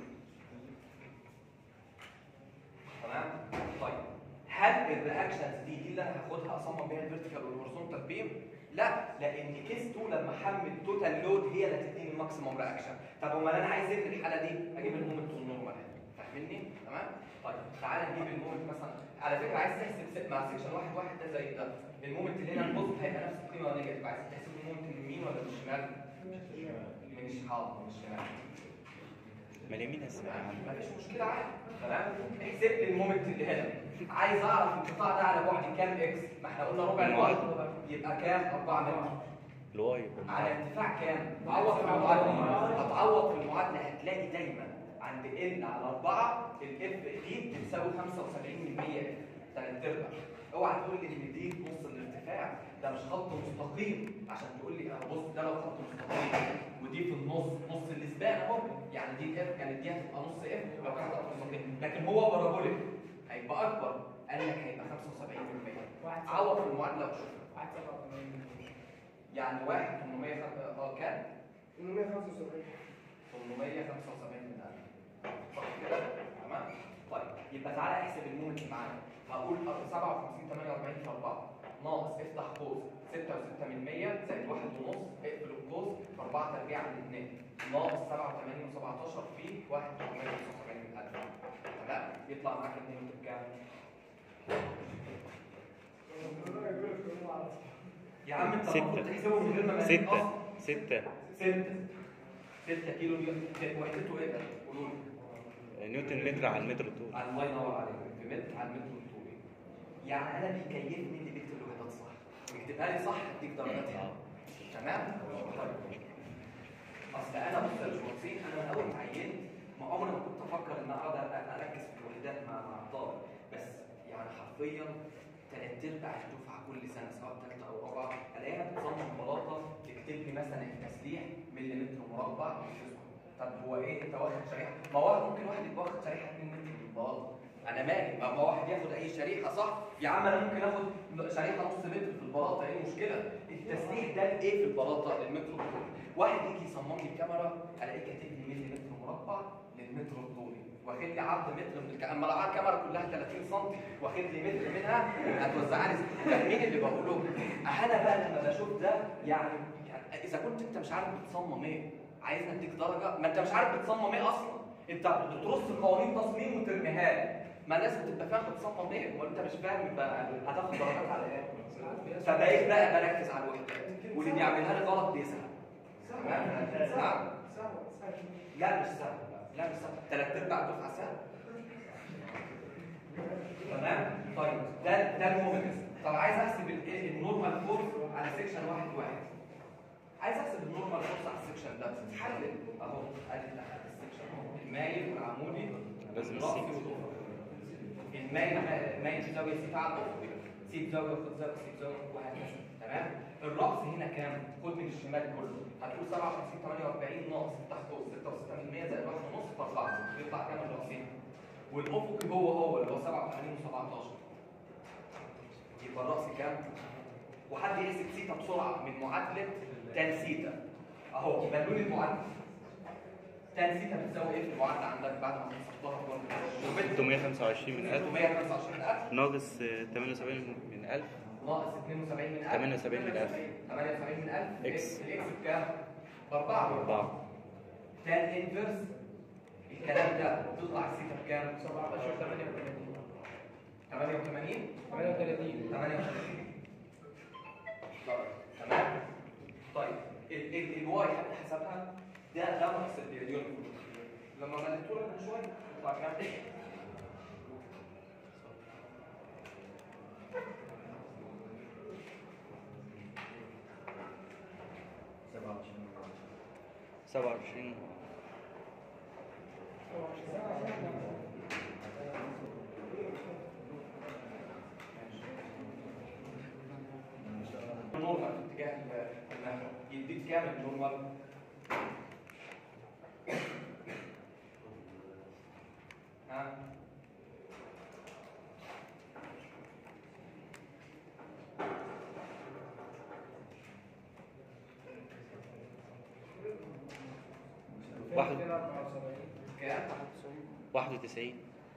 تمام طيب هل الرياكشنز دي دي اللي انا هاخدها اصمم بيها الفيرتيكال والهوريزونتال بيم لا لان كيس 2 لما احمل توتال لود هي اللي هتديني الماكسيموم رياكشن طب امال انا عايز ايه في الحاله دي اجيب المومنت والنورمال فاهمني تمام طيب تعالى نجيب المومنت مثلا على فكره عايز تحسب س- مع سيكشن واحد واحد ده زي ده المومنت اللي هنا البوزيتيف هيبقى نفس القيمه ولا نيجاتيف عايز تحسب المومنت من اليمين ولا من الشمال من الشمال من الشمال ما اليمين هسه مفيش مشكلة عادي تمام احسب لي المومنت اللي هنا عايز اعرف القطاع ده على بعد كام اكس ما احنا قلنا ربع الواحد يبقى كام 4 متر الواي على ارتفاع كام تعوض في المعادلة هتعوض في المعادلة هتلاقي دايما عند ال على 4 الاف دي بتساوي 75% اف تلات ارباع اوعى تقول لي ان دي نص الارتفاع ده مش خط مستقيم عشان تقول لي اهو بص ده لو خط مستقيم ودي في النص نص الاسبان اهو يعني دي اف كانت دي هتبقى نص اف لو كان خط مستقيم لكن هو بارابوليك هيبقى اكبر قال لك هيبقى 75% عوض في المعادله وشوف واحد سبعة وثمانين. يعني واحد 800 اه كام 875 875 من ألف صح كده؟ تمام؟ طيب يبقى تعالى احسب المومنت معانا هقول 57 48 في 4 ناقص افتح قوس 6 و6 من 100 زائد 1 ونص اقفل القوس 4 تربيع من 2 ناقص 87 و17 في 1 875 من 1000 تمام؟ يطلع معاك المومنت بكام؟ يا عم انت ستة. المفروض تحسبه من غير ما مقاسات ستة أصلاً. ستة ستة ستة كيلو نيوتن وحدته ايه ده؟ قولوا لي نيوتن متر على المتر الطول الله ينور عليك في متر على المتر الطولي يعني انا بيكيفني اللي بيكتب الوحدات صح ويكتبها لي صح اديك درجات حلوه تمام؟ طيب اصل انا بص يا باشمهندسين انا من اول ما عينت ما عمري ما كنت افكر ان اقعد أ- اركز في الوحدات مع مع الطالب بس يعني حرفيا ثلاث ارباع الدفعه كل سنه سواء ثالثه او رابعه الاقيها بتصمم بلاطه تكتب لي مثلا التسليح مليمتر مربع وتسكت. طب هو ايه انت واخد شريحه؟ ما هو ممكن واحد يبقى واخد شريحه 2 متر من البلاطه انا مالي ما ما واحد ياخد اي شريحه صح يا عم انا ممكن اخد شريحه نص متر في البلاطه ايه المشكله التسليح ده ايه في البلاطه المتر الطولي واحد يجي يصمم لي الكاميرا الاقيه كاتب لي ملي متر مربع للمتر الطولي واخد لي عرض متر من الكاميرا اما لو عاد الكاميرا كلها 30 سم واخد لي متر منها هتوزعها لي فاهمين اللي بقوله انا بقى لما بشوف ده يعني يعني اذا كنت انت مش عارف بتصمم ايه عايزني اديك درجه ما انت مش عارف بتصمم ايه اصلا انت بترص قوانين تصميم وترميها لي ما الناس بتبقى فاهم بتصمم ايه وانت مش فاهم يبقى هتاخد درجات على ايه فبقيت بقى بركز على الوحدات واللي بيعملها لي غلط بيزهق تمام نعم لا مش سهل لا مش سهل ثلاث ارباع دفعه سهل تمام طيب ده ده المومنت طب عايز احسب الايه النورمال فورس على سيكشن واحد واحد عايز احسب النورمال فورس على السيكشن ده حلل اهو ادي السيكشن اهو المايل والعمودي لازم والرأسي السيت. والأفقي. المايل المايل في زاويه سيتا على الافقي سيب زاويه خد زاويه سيب زاويه وهكذا تمام الرأس هنا كام خد من الشمال كله هتقول 57 48 ناقص تحت فوق 6 زائد 1 ونص في 4 يطلع كام الرأسين والافقي هو هو اللي هو 87 و17 يبقى الرأس كام وحد يحسب سيتا بسرعه من معادله تان سيتا اهو بلون المعادله تان سيتا بتساوي ايه في المعادله عندك بعد ما حسبتها في 625 من 1000 325000 ناقص آه، 78 من 1000 ناقص 72 من 1000 78 من 1000. 78 من 1000 إكس. الاكس بكام؟ باربعه 4 تان انفرس الكلام ده بتطلع السيتا بكام؟ 17 88 88 38 38 تمام طيب ال ال واي حد حسبها ده ده ناقص البريديون لما مليته لك من شويه يطلع كام؟ سبعة وعشرين نورمال في اتجاه ال- النحو يديك كام النورمال؟ ها؟ واحد كام؟ واحد وتسعين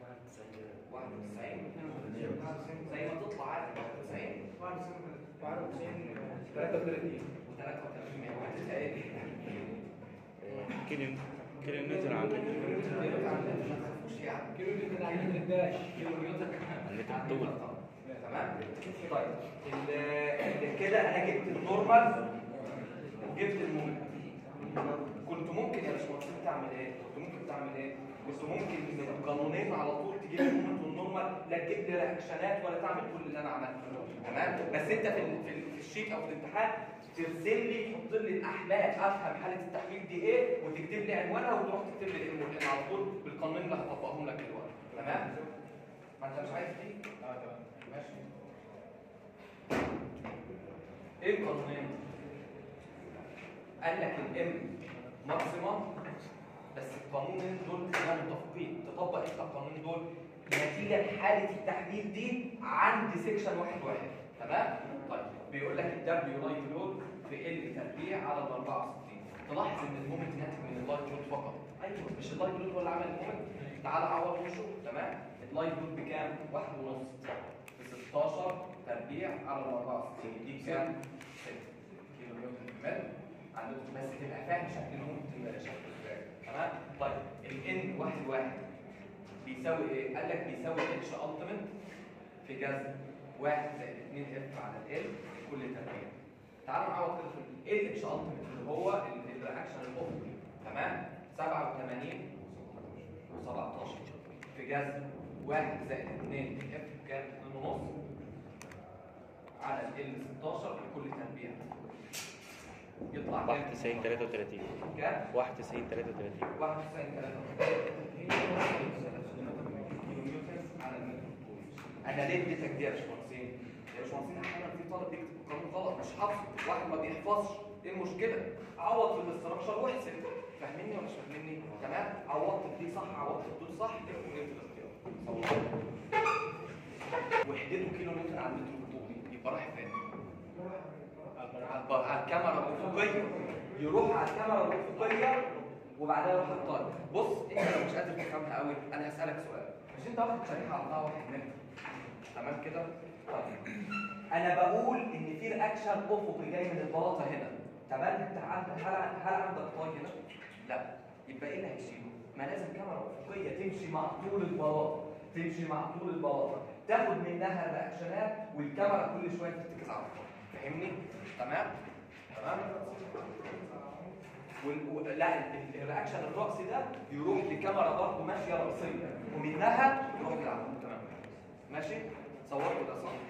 91 زي ما تطلع عادي 91 33 و33 ايه؟ كيلو كيلو نيوتن على المتر كيلو نيوتن على المتر الداش كيلو نيوتن على المتر الطول تمام طيب ال- ال- كده انا جبت النورمال وجبت المومنت كنت ممكن يا باشمهندس تعمل ايه؟ كنت ممكن تعمل ايه؟ كنت ممكن من القانونين على طول تجيب المومنت والنورمال لا تجيب لي رياكشنات ولا تعمل كل اللي انا عملته تمام؟ بس انت في ال- في ال- في الشيت او في الامتحان ترسم لي تحط لي الاحمال افهم حاله التحويل دي ايه وتكتب لي عنوانها وتروح تكتب لي الام والان على طول بالقانونين اللي هطبقهم لك دلوقتي تمام؟ ما انت مش عايز دي؟ اه تمام ماشي ايه القانونين؟ قال لك الام ماكسيمم بس القانونين دول خلينا متفقين تطبق انت القانونين دول نتيجه لحاله التحديد دي عند سيكشن واحد واحد تمام؟ طيب بيقول لك الدبليو لايت لود في ال تربيع على ال 64 تلاحظ ان المومنت ناتج من اللايت لود فقط ايوه مش اللايت لود هو اللي عمل المومنت تعال عوض وشوف تمام؟ اللايت لود بكام؟ واحد ونص في 16 تربيع على ال 64 دي بكام؟ 6 كيلو نيوتن في المتر عندكم بس تبقى فاهم شكل المومنت شكله ازاي تمام؟ طيب الان واحد واحد بيساوي ايه؟ قال لك بيساوي اتش التيمت في جذر 1 زائد 2 اف على ال كل تربيع. تعالوا نعوض كده في ال اتش التيمت اللي هو ال- الرياكشن الافقي تمام؟ 87 و17 في جذر 1 زائد 2 اف كام؟ 2 ونص على ال 16 لكل تربيع. يطلع كام؟ 91 33 كام؟ 91 33 91 انا ليه اديتك دي يا باشمهندسين؟ يا باشمهندسين احيانا في طالب بيكتب القانون غلط مش حافظه، واحد ما بيحفظش، ايه المشكله؟ عوض في الاستراكشر واحسب، فاهميني ولا مش فاهميني؟ تمام؟ عوضت في دي صح، عوضت في دول صح، كده وجبت الاختيار. وحدته كيلو نيوتن على المتر الطولي، يبقى رايح فين؟ على الب- على الكاميرا الافقيه يروح على الكاميرا الافقيه وبعدها يروح على الطالب بص انت لو مش قادر تفهمها قوي انا هسالك سؤال مش انت واخد شريحه على بعض واحد منهم تمام كده طيب انا بقول ان في رياكشن افقي جاي من البلاطه هنا تمام انت عندك هل هل عندك طاي هنا لا يبقى ايه اللي هيشيله ما لازم كاميرا افقيه تمشي مع طول البلاطه تمشي مع طول البلاطه تاخد منها الرياكشنات والكاميرا كل شويه ترتكز على الطاي فاهمني تمام تمام وال... و... لا ال- ال- الرياكشن الرأسي ده يروح لكاميرا برضه ماشيه رأسيه ومنها يروح للعمود تمام ماشي صورته ده صح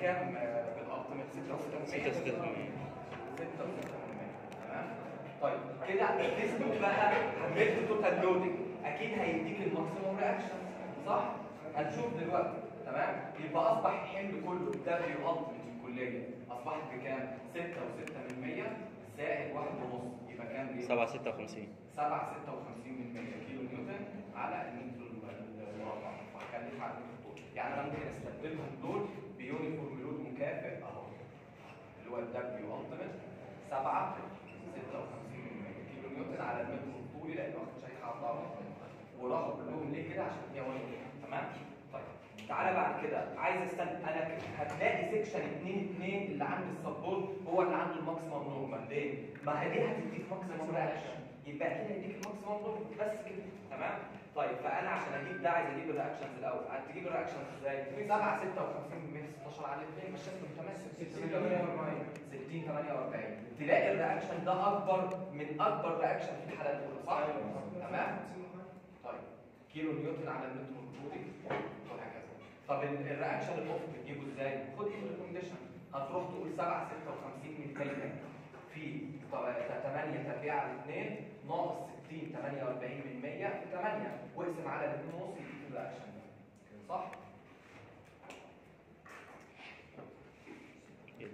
كام آه، بالالتيميت 6 ستة ستة 6 تمام طيب كده تثبت بقى عملت توتال لودنج اكيد هيديك الماكسيموم رياكشن صح هنشوف دلوقتي تمام يبقى اصبح الحمل كله الدبليو التيميت الكليه اصبحت بكام 6 و6 من 100 زائد 1 ونص يبقى كام دي سبعة ستة وخمسين 7 56 من 100 كيلو نيوتن على المتر المربع فهخليها على المتر الطول يعني انا ممكن استبدلهم دول بيونيفورم لود مكافئ اهو اللي هو الدبليو التيميت 7 56 من 100 كيلو نيوتن على المتر الطولي لان واخد شريحه على الضغط وراحوا كلهم ليه كده عشان هي واحده تمام طيب تعالى بعد كده عايز استنى انا ك- هتلاقي سيكشن 2 2 اللي عند السبورت هو اللي عنده الماكسيمم نورمال ليه؟ ما هي دي هتديك ماكسيمم رياكشن يبقى كده هيديك الماكسيمم نورمال بس كده تمام؟ طيب فانا عشان اجيب ده عايز اجيب الرياكشنز الاول هتجيب الرياكشنز ازاي؟ 7 56 من 16 على 2 مش اسمه متمثل 60 48 60 48 تلاقي الرياكشن ده اكبر من اكبر رياكشن في الحالات الاولى صح؟ تمام؟ طيب كيلو نيوتن على المتر الطولي وهكذا طب ال- الرياكشن الافقي بتجيبه ازاي؟ خد الريكومنديشن هتروح تقول 7 56 من 100 في 8 تربيع على 2 ناقص 60 48 من 100 في 8 واقسم على 2 ونص يديك الرياكشن ده صح؟ كده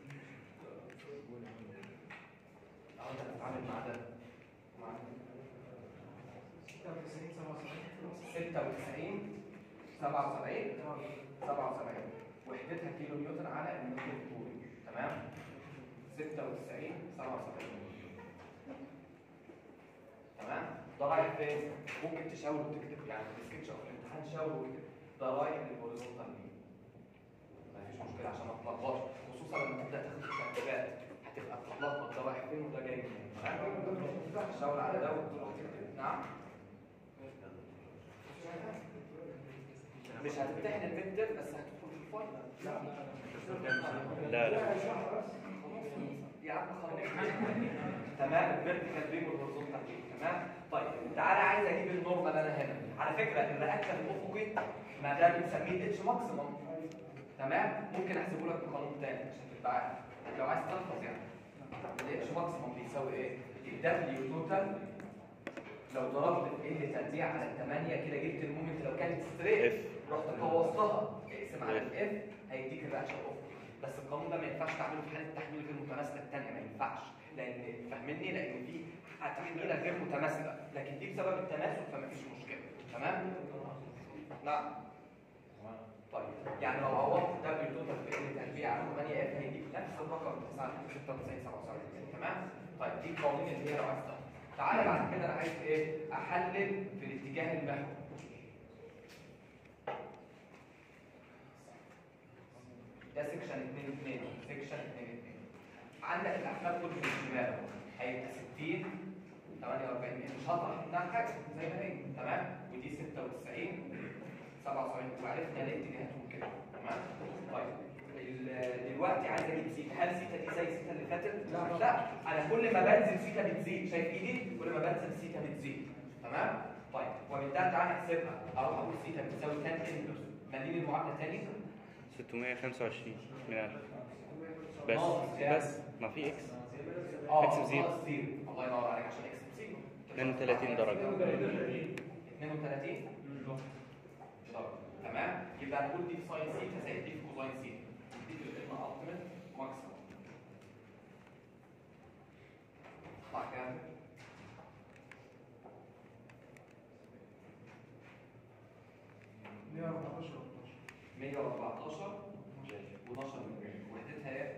اهو انت هتتعامل مع ده مع 96 97 96 77 77 وحدتها كيلو نيوتن على المتر الطولي تمام 96 77 تمام ده رايح فين ممكن تشاور وتكتب يعني في السكتش او في الامتحان شاور واكتب ده رايح للهوريزونتال مين مفيش مشكله عشان ما تتلخبطش خصوصا لما تبدا تاخد الترتيبات هتبقى بتتلخبط ده رايح فين وده جاي منين تمام شاور على ده وتروح تكتب نعم مش هتمتحن الميد تيرم بس هتدخل في الفاينل لا لا لا يا عم خلاص تمام الفيرتيكال بيم والهوريزونتال بيم تمام طيب تعالى عايز اجيب النورمال انا هنا على فكره الرياكشن الافقي ما ده بنسميه اتش ماكسيمم تمام ممكن احسبه لك بقانون تاني عشان تبقى عارف لو عايز تحفظ يعني الاتش ماكسيمم بيساوي ايه؟ الدبليو توتال لو ضربت ال تربيع على 8 كده جبت المومنت لو كانت ستريت F. رحت قوصتها اقسم على F. الاف هيديك الرياكشن الافقي بس القانون ده ما ينفعش تعمله في حاله التحميل غير متماثله الثانيه ما ينفعش لان فاهمني لان في تحميله غير متماثله لكن دي بسبب التماثل فما فيش مشكله تمام نعم طيب يعني لو عوضت دبليو توتال في ال تربيع على 8 اف هيديك نفس الرقم 96 97 تمام طيب دي القوانين اللي هي لو عايز تحفظ. تعالى بعد كده انا عايز ايه احلل في الاتجاه المحوري ده سيكشن 2 2 سيكشن 2 2 عندك الاحمال كله في الشمال هيبقى 60 48 مش هطرح منها حاجه زي ما هي تمام ودي 96 77 وعرفنا ليه اتجاهاتهم كده تمام طيب ال- دلوقتي عايز اجيب سيتا هل سيتا دي زي سيتا اللي فاتت؟ لا لا انا كل ما بنزل سيتا بتزيد شايف ايدي كل ما بنزل سيتا بتزيد تمام طيب وبالتالي تعالى نحسبها اروح اقول سيتا بتساوي 10 انفرس مدين المعادله تاني 625 من 1000 بس ناقص كام؟ بس ما في اكس اه إكس بزيرو. ناقص زيرو الله ينور عليك عشان اكس بزيرو 32 درجة 32 درجة تمام يبقى هنقول دي في ساين سيتا زائد دي في كوزاين سيتا دي في القيمة التيمت ماكسيمم طلع كام؟ مية وأربعتاشر 114 و12 وحدتها ايه؟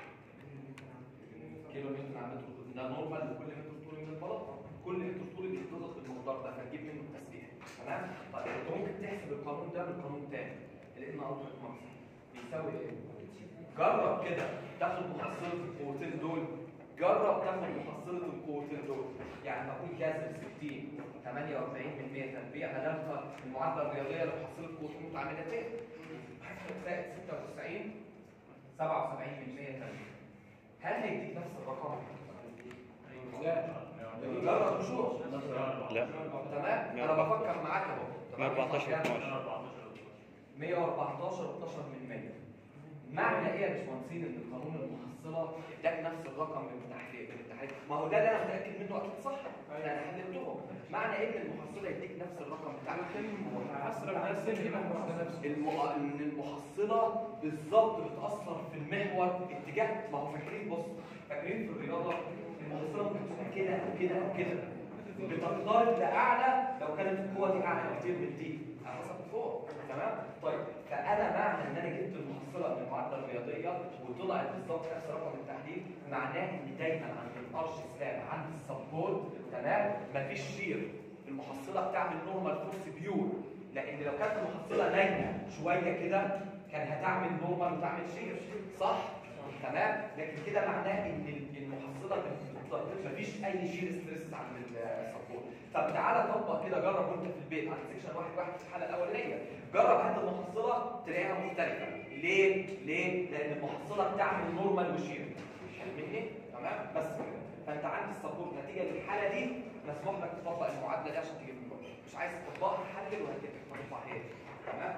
كيلو متر على متر ده نورمال لكل متر طولي من البلاطه كل متر طولي بيتضغط بالمقدار ده فتجيب منه التسبيح تمام طيب انت ممكن تحسب القانون ده بالقانون تاني لان الترا ماكس بيساوي ايه جرب كده تاخد محصله القوتين دول جرب تاخد محصله القوتين دول يعني بقول جذر 60 48 من 100 تربيع ما دام المعادله الرياضيه لمحصله قوتين متعاملتين زائد 96 77 من 100 تربيع هل هيديك نفس الرقم؟ لا جرب وشوف لا تمام انا بفكر معاك اهو تمام؟ 114 كام؟ 12 114 12 من 100 معنى ايه يا باشمهندسين ان قانون المحصله اداك نفس الرقم من التحليل من التحليل ما هو ده اللي انا متاكد منه اكيد صح انا حللتهم معنى ايه ان المحصله يديك نفس الرقم بتاع التحليل محصلة بنفس هنا المحصلة نفسه الم... ان المحصله بالظبط بتاثر في المحور اتجاه ما هو فاكرين بص فاكرين في الرياضه المحصله ممكن تكون كده او كده او كده بتقترب لاعلى لو كانت القوه دي اعلى بكتير من دي على حسب الفوق تمام طيب فانا معنى ان انا جبت المحصله من المعادله الرياضيه وطلعت بالظبط نفس رقم التحليل معناه ان دايما عند الارش سلاب عند السبورت تمام مفيش شير المحصله بتعمل نورمال فورس بيور لان لو كانت المحصله نايمه شويه كده كان هتعمل نورمال وتعمل شير صح تمام لكن كده معناه ان المحصله بت- مفيش اي شير ستريس عند السبورت طب تعالى طبق كده جرب وانت في البيت عند سيكشن واحد واحد في الحاله الاولانيه جرب هات المحصله تلاقيها مختلفه ليه ليه لان المحصله بتعمل نورمال وشير فاهمني تمام بس كده فانت عند السبورت نتيجه للحاله دي مسموح لك تطبق المعادله دي عشان تجيب النور مش عايز تطبقها حلل وهتجيب ما تطبقهاش تمام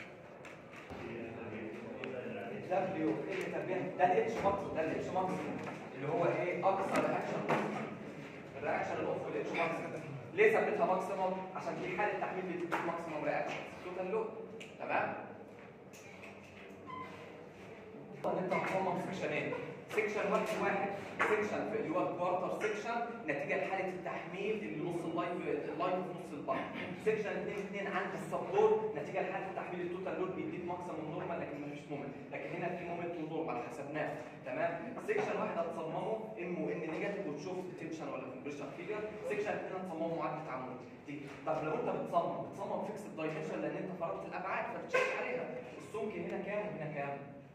دبليو ال تربيع ده الاتش ماكس ده الاتش ماكس اللي هو ايه اقصى رياكشن الرياكشن الاوف الاتش ماكس ليه ثبتها ماكسيموم عشان في حاله تحميل بتديك ماكسيموم رياكشن توتال لود تمام طب انت مصمم سكشنين سكشن واحد واحد سكشن في اللي هو الكوارتر سكشن نتيجه لحاله التحميل اللي نص اللاين اللاين في نص البحر سكشن 2 2 عند السبورت نتيجه لحاله التحميل التوتال لود بيديك ماكسيموم نورمال لكن مفيش مومنت لكن هنا في مومنت ونورمال حسبناه تمام سكشن واحد هتصممه ام وان نيجاتيف وتشوف تنشن ولا كومبريشن فيجر سكشن 2 هتصممه معادله تعامل دي طب لو انت بتصمم بتصمم فيكس دايمنشن لان انت فرضت الابعاد فبتشيك عليها السمك هنا كام وهنا كام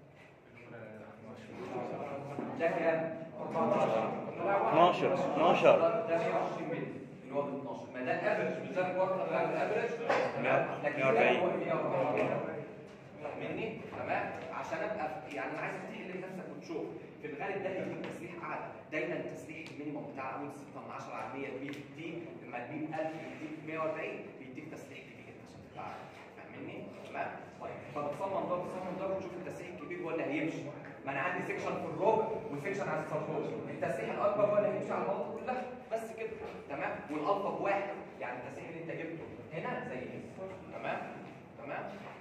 ده كام 12 12 ده 120 متر اللي هو ب 12 ما ده الافرج مش ده الكوارتر ده الافرج تمام لكن ده 140. هو 140 فاهمني تمام عشان ابقى يعني انا عايزك تحل لنفسك وتشوف في الغالب ده هيديك تسليح اعلى دايما التسليح المينيموم بتاع عمود 6 من 10 على 100 بي دي لما تجيب 1000 بيديك 140 بيديك تسليح كبير عشان تبقى عارف فاهمني تمام طيب فبتصمم ده بتصمم ده وتشوف التسليح الكبير ولا هيمشي ما انا عندي سيكشن في الروب وسيكشن على السبورت التسليح الاكبر ولا هيمشي على المنطقه كلها بس كده تمام والالفا بواحد يعني التسليح اللي انت جبته هنا زي هنا تمام تمام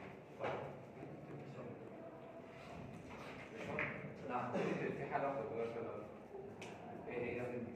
نعم في حاله واحده بالنسبه لل ايه هي لازم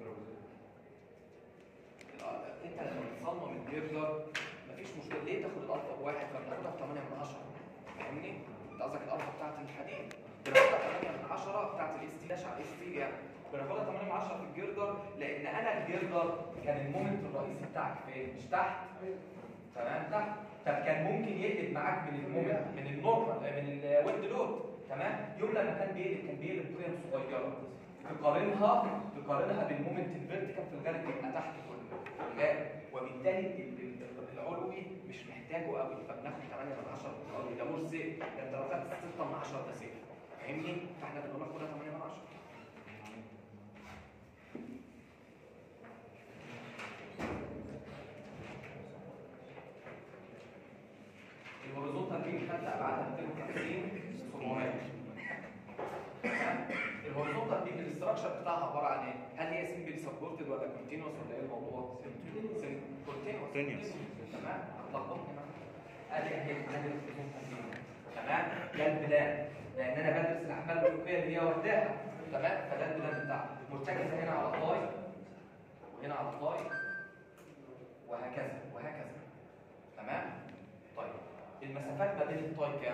ال- انت لما بتصمم الجيردر مفيش مشكله ليه تاخد الالفا بواحد فبناخدها في 8 من 10 فاهمني؟ انت قصدك الالفا بتاعت الحديد بناخدها 8 من 10 بتاعت الاس تي داش على الاس تي يعني بناخدها 8 من 10 في الجيردر لان انا الجيردر كان المومنت الرئيسي بتاعك فين؟ مش تحت تمام تحت طب كان ممكن يقلب معاك من المومنت من النورمال من الويند لود تمام يوم لما كان بيقلب كان بيقلب قيم صغيره تقارنها تقارنها بالمومنت الفيرتيكال في الغالب بيبقى تحت كله الغالب وبالتالي ال- ال- العلوي مش محتاجه قوي فبناخد 8 من 10 العلوي ده مش زيت ده انت لو خدت 6 من 10 ده زيت فاهمني؟ فاحنا بنقول لك خدها 8 من 10 الهوريزونتال بيم خدت ابعادها 250 700 تمام؟ الهوريزونتال بيم الاستراكشر بتاعها عباره عن ايه؟ هل هي سمبلي سبورتد ولا كونتينوس ولا ايه الموضوع؟ كونتينوس Continuous. تمام؟ هتلخبطني معاك ادي اهي ادي الهوريزونتال بيم تمام؟ ده البلان لان انا بدرس الاحمال الافقيه اللي هي واخداها تمام؟ فده البلان بتاعها مرتكزه هنا على طاي وهنا على طاي وهكذا وهكذا تمام؟ طيب المسافات ما بين الطاي كام؟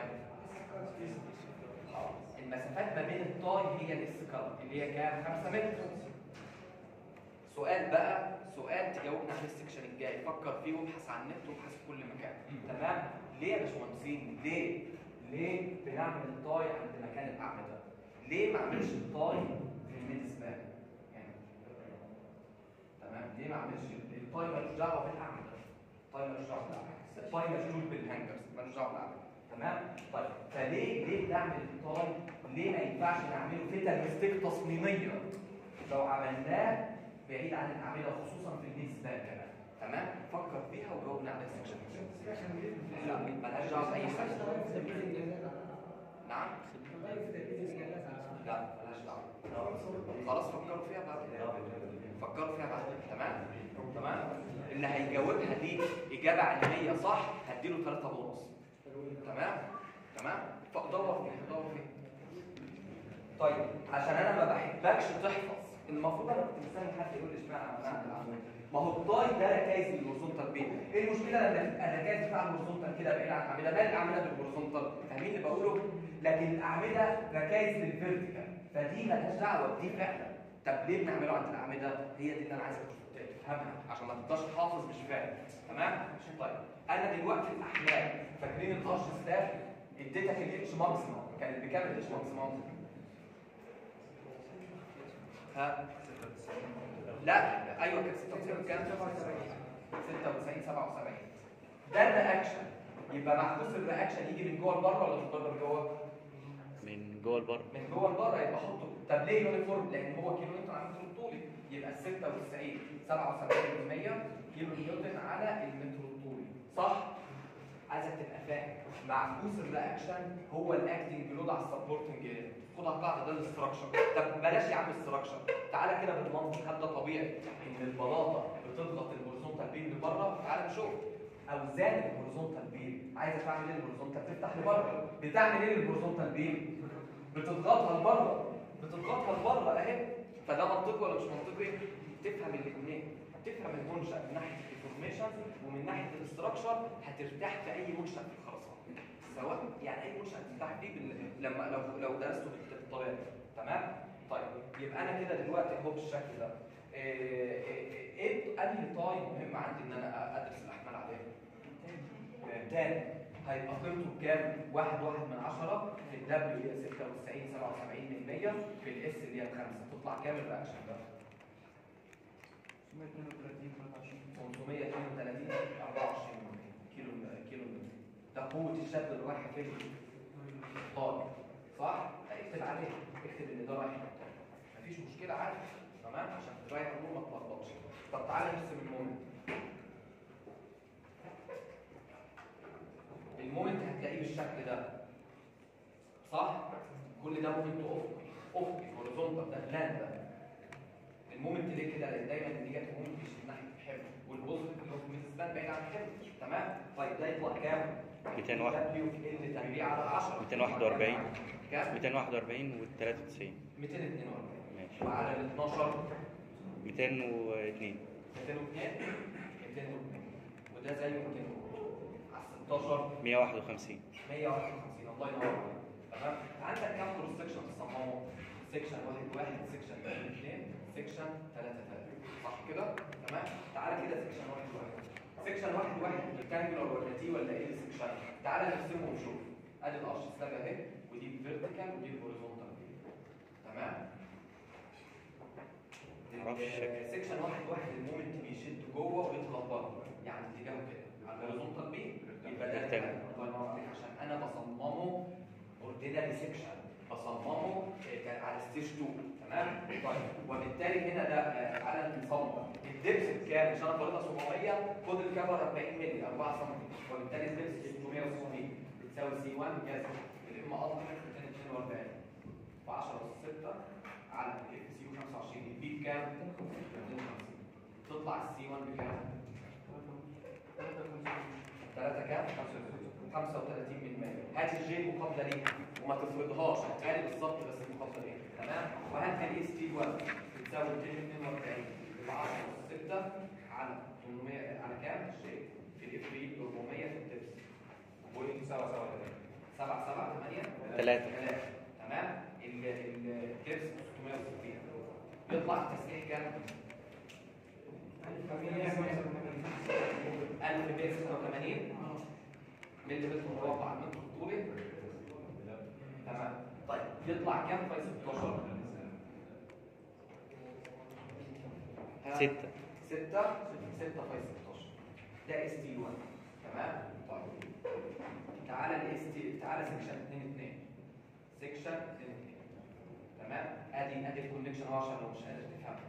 آه. المسافات ما بين الطاي هي الاس كارب اللي هي كام؟ 5 متر سؤال بقى سؤال تجاوبنا عليه السكشن الجاي فكر فيه وابحث عن النت وابحث في كل مكان تمام ليه يا باشمهندسين ليه ليه بنعمل الطاي عند مكان الاعمده ليه ما اعملش الطاي في الميد سبان يعني تمام ليه ما اعملش الطاي ملوش دعوه بالاعمده الطاي ملوش دعوه بالاعمده الطاي مشغول بالهانجرز ملوش دعوه بالاعمده تمام طيب فليه ليه بنعمل الطاي ليه ما ينفعش نعمله فيتا ميستيك تصميميه لو عملناه بعيد عن الاعمده خصوصا في الميد سبان كمان تمام فكر فيها وجاوبنا على السكشن لا ملهاش دعوه باي حاجه نعم لا ملهاش دعوه خلاص فكروا فيها بعد فكروا فيها بعد تمام تمام اللي هيجاوبها دي اجابه علميه صح هديله 3 بونص تمام تمام فدور فيها دور فيها طيب عشان انا ما بحبكش تحفظ المفروض انا كنت مستني حد يقول لي اشمعنى انا بعمل العمود ما هو الطاي ده ركايز للهوريزونتال بين ايه المشكله لما يبقى الركايز بتاع الهوريزونتال كده بعيد عن الاعمده مال الاعمده بالهوريزونتال فاهمين اللي بقوله لكن الاعمده ركايز للفيرتيكال فدي مالهاش دعوه بدي فعلا طب ليه بنعمله عند الاعمده هي دي اللي انا عايزك تفهمها عشان ما تبقاش حافظ مش فاهم تمام طيب انا دلوقتي الاحلام فاكرين الارش ستاف اديتك الاتش ماكسيمم كانت بكام الاتش ماكسيمم ها لا ايوه كانت 96 كام 96 77 ده الرياكشن يبقى محبوس الرياكشن يجي من جوه لبره ولا من بره لجوه من جوه لبره من جوه لبره يبقى حطه طب ليه يونيفورم لان هو كيلو نيوتن على المتر الطولي يبقى ال 96 77% كيلو نيوتن على المتر الطولي صح عايزك تبقى فاهم معكوس الرياكشن هو الاكتنج لود على السبورتنج خدها قاعده ده الاستراكشر طب بلاش يا عم الاستراكشر تعالى كده بالمنطق هل ده طبيعي ان البلاطه بتضغط الهوريزونتال بين لبره تعالى نشوف اوزان الهوريزونتال بين عايزه تعمل ايه الهوريزونتال تفتح لبره بتعمل ايه الهوريزونتال بين بتضغطها لبره بتضغطها لبره اهي فده منطقي ولا مش منطقي تفهم الاثنين تفهم المنشا من ناحيه الانفورميشن ومن ناحيه الاستراكشر هترتاح في اي منشا في الخرسانه سواء يعني اي منشا هترتاح فيه بال... لما لو لو درسته بالطريقه دي تمام طيب يبقى انا كده دلوقتي اهو بالشكل ده ايه ايه إيه انهي طاي مهم عندي ان انا ادرس الاحمال عليه تاني هيبقى قيمته بكام؟ واحد واحد من عشرة في الدبليو هي 96 77 من 100 في الاس اللي هي الخمسة تطلع كام الرياكشن ده؟ 532 24 كيلو كيلو متر ده قوة الشد اللي رايحة فين؟ طالب صح؟ اكتب عليه اكتب ان ده رايح للطالب مفيش مشكلة عادي تمام عشان ترايح الامور ما تلخبطش طب تعالى نرسم المومنت المومنت هتلاقيه بالشكل ده صح؟ كل ده مومنت افقي افقي هوريزونتال ده بلان ده المومنت ليه كده؟ لان دايما النيجاتيف مومنت بيشد ناحيه الحمل والبوزيتيف اللي هو بالنسبه بعيد عن الحمل تمام؟ طيب ده يطلع كام؟ 201 دبليو في ال تربيع على 10 241 كام؟ 241 و 93 242 ماشي وعلى ال 12 202 202 202 وده زيه 200 على ال 16 151 151 الله ينور عليك تمام عندك كام كروس سكشن تصممه سكشن واحد واحد سكشن اثنين اثنين سكشن ثلاثة ثلاثة صح كده تمام تعالى كده سكشن واحد واحد سكشن واحد واحد ريكتانجلر ولا تي ولا ايه السكشن تعالى نرسمه ونشوف ادي الارش سلاب اهي ودي الفيرتيكال ودي الهوريزونتال تمام معرفش الشكل. سكشن واحد واحد المومنت بيشد جوه ويضغط بره يعني اتجاهه كده على الهوريزونتال بي يبقى ده Rectangle. الله ينور عليك عشان انا بصممه اوردينري سكشن بصممه آه، كان على ستيج 2 تمام طيب وبالتالي هنا ده آه، تعالى نصمم الدبس بكام مش انا فرضها 700 خد الكفر 40 مللي 4 سم وبالتالي الدبس 660 بتساوي سي 1 جذر الام قطع 242 في 10 اس 6 على الاف سي 25 البي بكام 250 تطلع السي 1 بكام 3 كام 35 من 100 هات الجي المقابله ليه وما تفرضهاش هاتها لي بالظبط بس المقابله ليه تمام وهات الاي اس تي 1 بتساوي 242 في 10 اس 6 على 800 على كام الجي في الاف بي 400 في التبس بوينت سبعة سبعة تلاتة. 7 7 8 تلاتة. تمام ال- ال- التبس 660 يطلع التسليح كام 1286 ملي متر مربع على المتر الطولي تمام طيب يطلع كام في 16 ها؟ ستة. ستة ستة في 16 ده اس تي 1 تمام طيب تعالى الاس تي تعالى سكشن 2 2 سكشن 2 2 تمام ادي ادي الكونكشن اهو عشان لو مش قادر تفهمها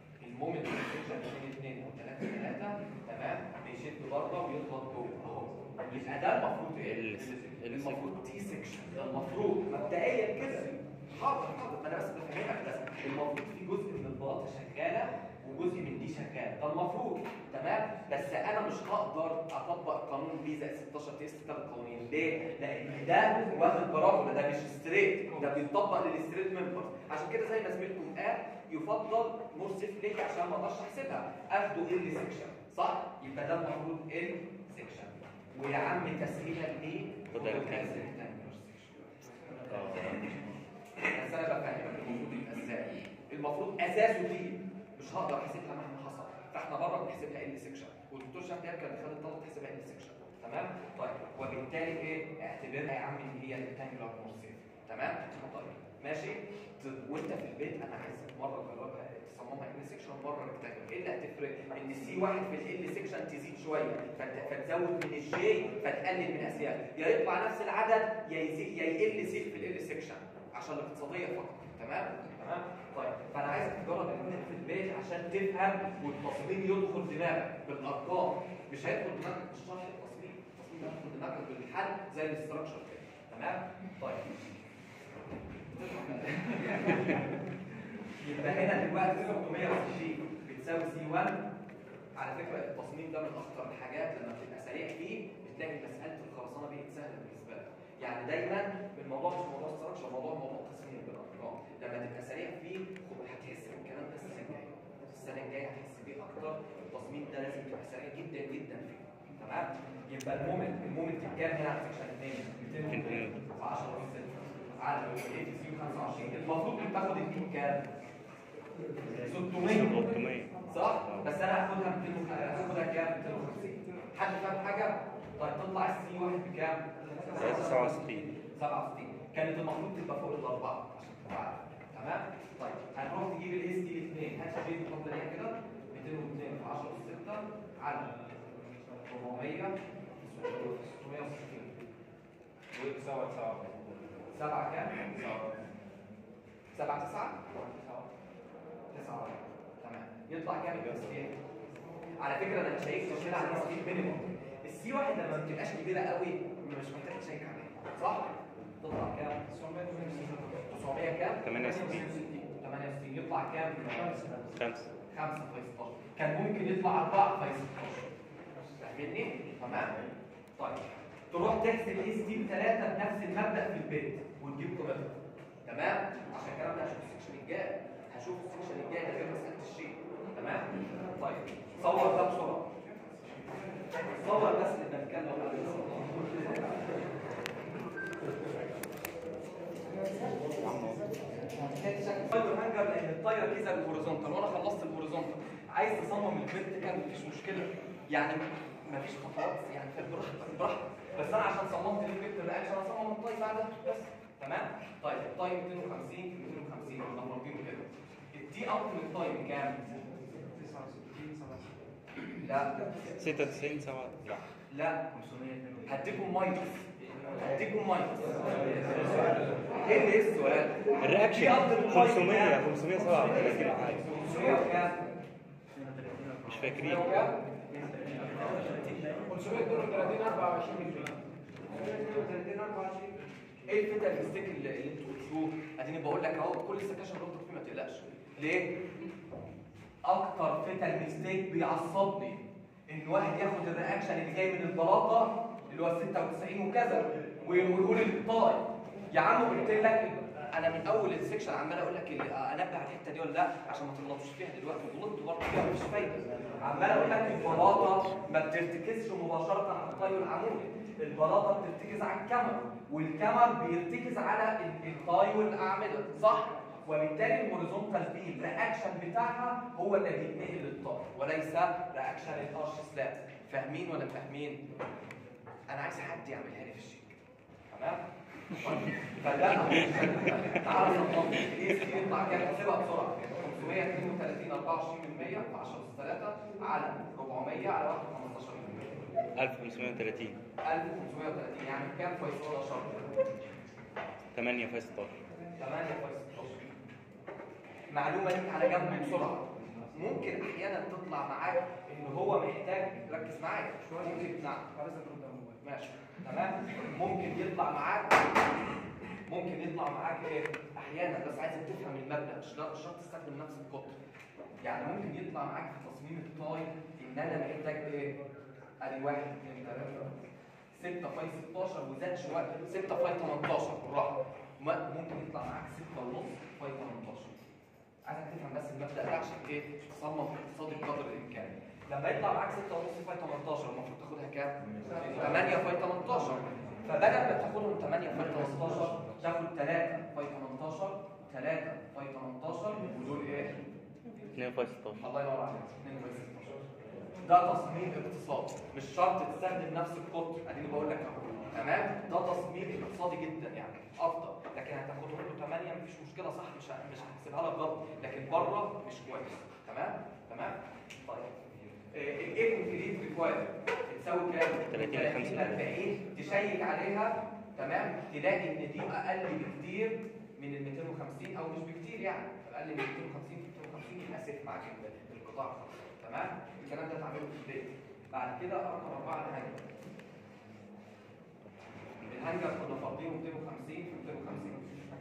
المومنت في سكشن 2 2 او 3 3 تمام بيشد بره ويضغط جوه اهو يبقى ده المفروض ايه؟ ال- ال- المفروض تي سكشن ده المفروض مبدئيا كده حاضر حاضر ما انا بس بفهمك بس المفروض في جزء من البلاطه شغاله وجزء من دي شغال ده المفروض تمام بس انا مش هقدر اطبق قانون بيزا 16 تيست ثلاث قوانين ليه؟ لان ده واخد برامج ده مش ستريت ده بيطبق للستريت ممبرز عشان كده زي ما زميلكم قال يفضل مور سيف ليا عشان ما اقدرش احسبها اخده ال سكشن صح؟ يبقى ده المفروض ال سكشن ويا عم تسهيلا ليه؟ خد خد rectangular. rectangular section. اه بس انا بفهمك المفروض يبقى ازاي المفروض اساسه دي مش هقدر احسبها مهما حصل فاحنا بره بنحسبها ال سكشن والدكتور شهاب كان بيخلي الطالب تحسبها ال سكشن تمام طيب وبالتالي ايه اعتبرها يا عم ان هي ريكتانجولار مورسيف تمام طيب ماشي ت- وانت في البيت انا عايزك مره تجربها تصممها ال سكشن مره ريكتانجولار ايه اللي هتفرق ان السي واحد في ال سكشن تزيد شويه فت- فتزود من الجي فتقلل من اسياد يا يطلع نفس العدد يا يزيد يا يقل سي في ال سكشن عشان الاقتصاديه فقط تمام تمام طيب فانا عايزك تجرب الاثنين في البيت عشان تفهم والتصميم يدخل دماغك بالارقام مش هيدخل دماغك بالشرح التصميم التصميم هيدخل دماغك بالحل زي الاستراكشر كده تمام طيب يبقى هنا دلوقتي 660 بتساوي سي 1 على فكره التصميم ده من اخطر الحاجات لما بتبقى سريع فيه بتلاقي مساله الخرسانه بقت سهله بالنسبه لك يعني دايما الموضوع مش موضوع استراكشر الموضوع موضوع تصميم بالارقام لما تبقى سريع فيه خد هتحس بالكلام ده السنه الجايه السنه الجايه هتحس بيه اكتر التصميم ده لازم تبقى سريع جدا جدا فيه تمام يبقى المومنت المومنت كام هنا على سكشن 2 200 في 10 و 6 على الاي تي سي 25 المفروض بتاخد البيك كام 600 600 صح؟ بس انا هاخدها 200 هاخدها كام؟ 250 حد فاهم حاجه؟ طيب تطلع السي واحد بكام؟ 67 67 كانت المفروض تبقى فوق الاربعه عشان تبقى عارف تمام؟ طيب هنروح تجيب الاس دي الاثنين هات الجي الفضل ليها كده 202 في 10 في 6 على 400 660 وتساوي تساوي سبعة كام؟ سبعة تسعة؟ تسعة تمام يطلع كام الاس دي؟ على فكرة أنا مش هيك مشكلة على الاس دي مينيموم السي واحد لما ما بتبقاش كبيرة قوي مش محتاج تشيك عليها صح؟ تطلع كام؟ 900 كام؟ 68. 68 يطلع كام؟ 5 5 في 16 كان ممكن يطلع 4 في 16 فاهمني؟ تمام؟ طيب تروح تحسب اس دي بثلاثة بنفس المبدأ في البيت وتجيب قيمتها تمام؟ عشان الكلام ده هشوف السكشن الجاي هشوف السكشن الجاي ده غير مسألة الشيء تمام؟ طيب صور ده بسرعة صور بس اللي بنتكلم عليه طيب الهانجر لان الطايره كيزه الهوريزونتال وانا خلصت الهوريزونتال عايز تصمم الفيرتيكال مفيش مشكله يعني مفيش خطوات يعني في براحتك براحتك بس انا عشان صممت الفيكتور رياكشن اصمم الطاي بعدها بس تمام طيب الطاي 250 في 250 كنا مضروبين كده التي اوت من التايم كام؟ 69 لا 96 7 لا لا 502 هديكم ماينس هديكم ماينس ايه اللي ايه السؤال؟ الرياكشن التي اوت من التايم 500 كام؟ 537 حاجه 500 وكام؟ مش فاكرين 500 وكام؟ 532 24 ايه الفيتا المستيك اللي, اللي انتوا قلتوه اديني بقول لك اهو كل السكاشن غلطت فيه ما تقلقش ليه اكتر فيتا المستيك بيعصبني ان واحد ياخد الرياكشن اللي جاي من البلاطه اللي هو 96 وكذا ويقولوا لي الطاي يا عم قلت لك انا من اول السكشن عمال اقول لك اللي- انبه على الحته دي ولا لا عشان ما تغلطوش فيها دلوقتي غلطت برضه فيها مفيش فايده عمال اقول لك البلاطه ما بترتكزش مباشره على الطاي العمودي البلاطه بترتكز على الكمر والكمر بيرتكز على ال- الطاي والاعمده صح وبالتالي الهوريزونتال بيم رياكشن بتاعها هو اللي بيتنقل للطاي وليس رياكشن الارش سلاب فاهمين ولا فاهمين انا عايز حد يعملها لي في الشيك تمام فده تعالى نظبط الاس دي يطلع كام احسبها بسرعه 532 24 من 100 في 10 اس 3 على 400 على 1 15 من 100 1530 1530 يعني كام في 16 8 في 16 8 في 16 معلومه ليك على جنب بسرعه ممكن احيانا تطلع معاك ان هو محتاج ركز معايا ممكن نعم ماشي تمام ممكن يطلع معاك ممكن يطلع معاك ايه احيانا بس عايزك تفهم المبدا مش لا- مش شرط تستخدم نفس القطر يعني ممكن يطلع معاك في تصميم التاي ان انا محتاج ايه ادي 1 2 3 6 فاي 16 وزاد شويه 6 فاي 18 بالراحه ما- ممكن يطلع معاك 6 ونص فاي 18 عايزك تفهم بس المبدا ده عشان ايه تصمم اقتصادي بقدر الامكان لما يطلع معاك 6 ونص فاي 18 المفروض تاخدها كام 8 فاي 18 فبدل ما تاخدهم 8 فاي 18 تاخد 3 فاي 18 3 فاي 18 ودول ايه 2 فاي 16 الله ينور عليك 2 فاي 16 ده تصميم اقتصادي مش شرط تستخدم نفس القطر اديني بقول لك اهو تمام ده تصميم اقتصادي جدا يعني افضل لكن هتاخدهم له 8 مفيش مشكله صح مش ه- مش هحسبها لك غلط لكن بره مش كويس تمام تمام طيب الايه كونكريت ريكواير تساوي كام 30 ل 35. 40 تشيك عليها تمام تلاقي ان دي اقل بكتير من ال 250 او مش بكتير يعني اقل من 250 في 250 يبقى سيف معاك ال- القطاع الخاص تمام الكلام ده تعمله في البيت بعد كده رقم اربعه الهانجر الهانجر كنا فاضيين 250 في 250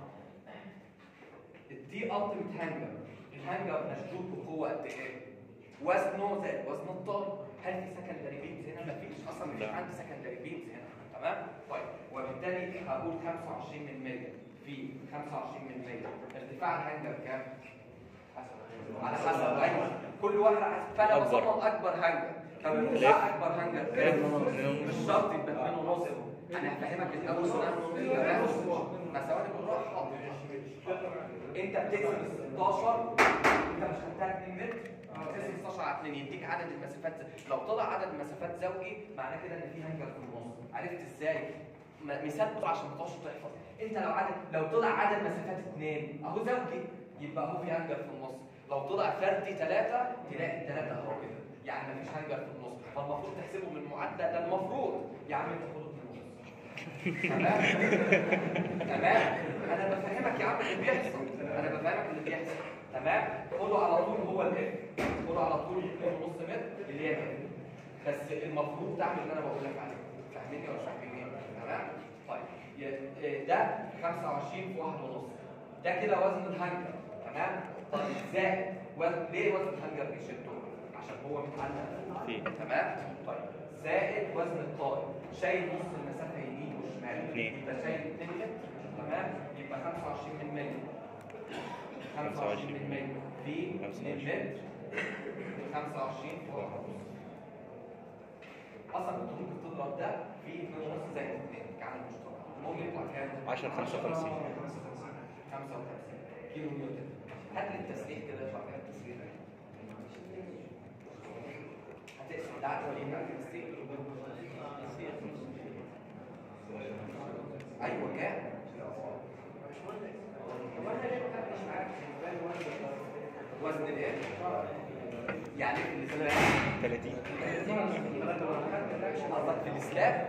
الدي التيمت هانجر الهانجر مشدود بقوه قد ايه؟ وزنه زائد وزن الطالب هل في سكندري بيتز هنا؟ مفيش اصلا مفيش لا. عندي سكندري بيتز هنا تمام؟ طيب وبالتالي هقول 25 من 100 في 25 من 100 ارتفاع الهانجر كام؟ على حسب ايوه كل واحد على حسب فانا أكبر. بصمم اكبر هانجر طب ارتفاع اكبر هانجر كام؟ مش شرط يبقى 2 ونص انا هفهمك الاول تمام ما ثواني بالراحه حاضر. انت بتقسم ال 16 انت مش خدتها 2 متر بتقسم 16 على 2 يديك عدد المسافات لو طلع عدد المسافات زوجي معناه كده ان في هنجر في النص عرفت ازاي؟ م- مثال بسرعه عشان ما تقعدش تحفظ انت لو عدد لو طلع عدد مسافات 2 اهو زوجي يبقى اهو في هنجر في النص لو طلع فردي 3 تلاقي الثلاثه اهو كده يعني مفيش هنجر في النص فالمفروض تحسبه من المعدل ده المفروض يا عم انت خده 2 ونص تمام تمام انا بفهمك يا عم اللي بيحصل انا بفهمك اللي بيحصل تمام خده على طول هو الاف خده على طول 2 ونص متر اللي هي كده بس المفروض تعمل اللي انا بقول لك عليه فاهميني ولا مش فاهميني تمام طيب ي- إيه ده 25 في 1 ونص ده كده وزن الهنجر تمام طيب زائد وزن ليه وزن الهنجر بيشده عشان هو متعلق فيه. تمام طيب زائد وزن الطائر شايل نص المسافه يمين وشمال اتنين. يبقى شايل 2 متر تمام يبقى 25 من 100 25 من 100 في 2 متر 25 في 1 ونص اصلا كنت ممكن تضرب ده في 2 ونص زائد 2 كعدد مشترك المهم يطلع كام 10 55 55 كيلو نيوتن هات لي التسليح كده يطلع كام التسليح هتقسم ده على ايه بقى التسليح ايوه كام وزن الايه يعني في الاسلام 30 قصدك في الاسلام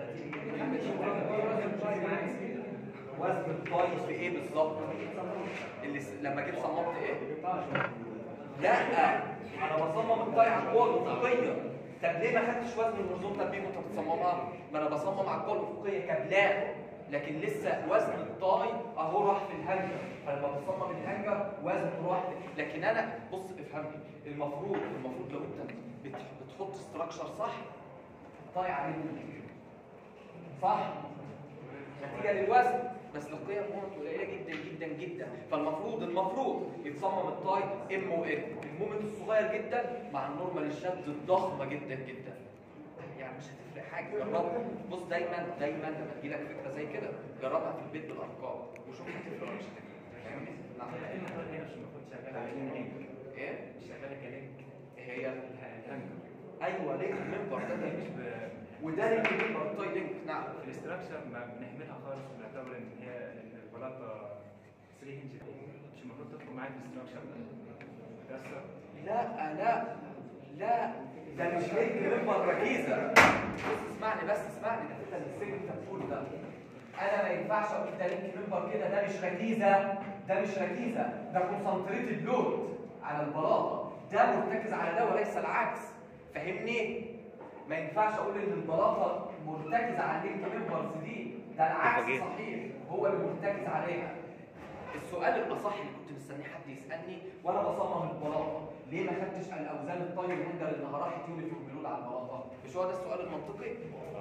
وزن الطاي في ايه بالظبط اللي س... لما جيت صممت ايه لا انا بصمم الطاي على القوه الافقيه طب ليه ما خدتش وزن الهوريزونتال بيم وانت بتصممها ما انا بصمم على القوه الافقيه كبلان لكن لسه وزن الطاي اهو راح في الهنجر فلما بصمم الهنجر وزنه راح في... لكن انا بص افهمني المفروض المفروض لو انت بت... بتحط ستراكشر صح طاي عليه نور. صح نتيجه للوزن بس القيم مومنت قليله جدا جدا جدا فالمفروض المفروض يتصمم التاي ام و ان المومنت الصغير جدا مع النورمال الشد الضخمه جدا جدا يعني مش هتفرق حاجه جربها بص دايما دايما لما تجيلك فكره زي كده جربها في البيت بالارقام وشوف هتفرق ولا مش هتفرق فاهمني؟ نعم هي مش المفروض شغاله على لينك ايه شغاله كلينك هي الهانجر ايوه لينك ممبر ده مش لينك ب- وده لينك ممبر تاي لينك نعم في الاستراكشر ما بنهملها خالص وبنعتبر ان هي إن البلاطه 3 انش مش المفروض تدخل معايا في الاستراكشر ده السبب. لا لا لا ده مش لينك ممبر ركيزه بص اسمعني بس اسمعني ده انت السجن انت بتقوله ده انا ما ينفعش اقول ده لينك ممبر كده ده مش ركيزه ده مش ركيزه ده كونسنتريتد لود على البلاطه ده مرتكز على ده وليس العكس فاهمني ما ينفعش اقول ان البلاطه مرتكزه على اللينك ممبرز دي ده العكس فجيت. صحيح هو اللي مرتكز عليها السؤال الاصح اللي كنت مستني حد يسالني وانا بصمم البلاطه ليه ما خدتش الاوزان الطاير هندر انها راحت يونيفورم لود على البلاطه مش هو ده السؤال المنطقي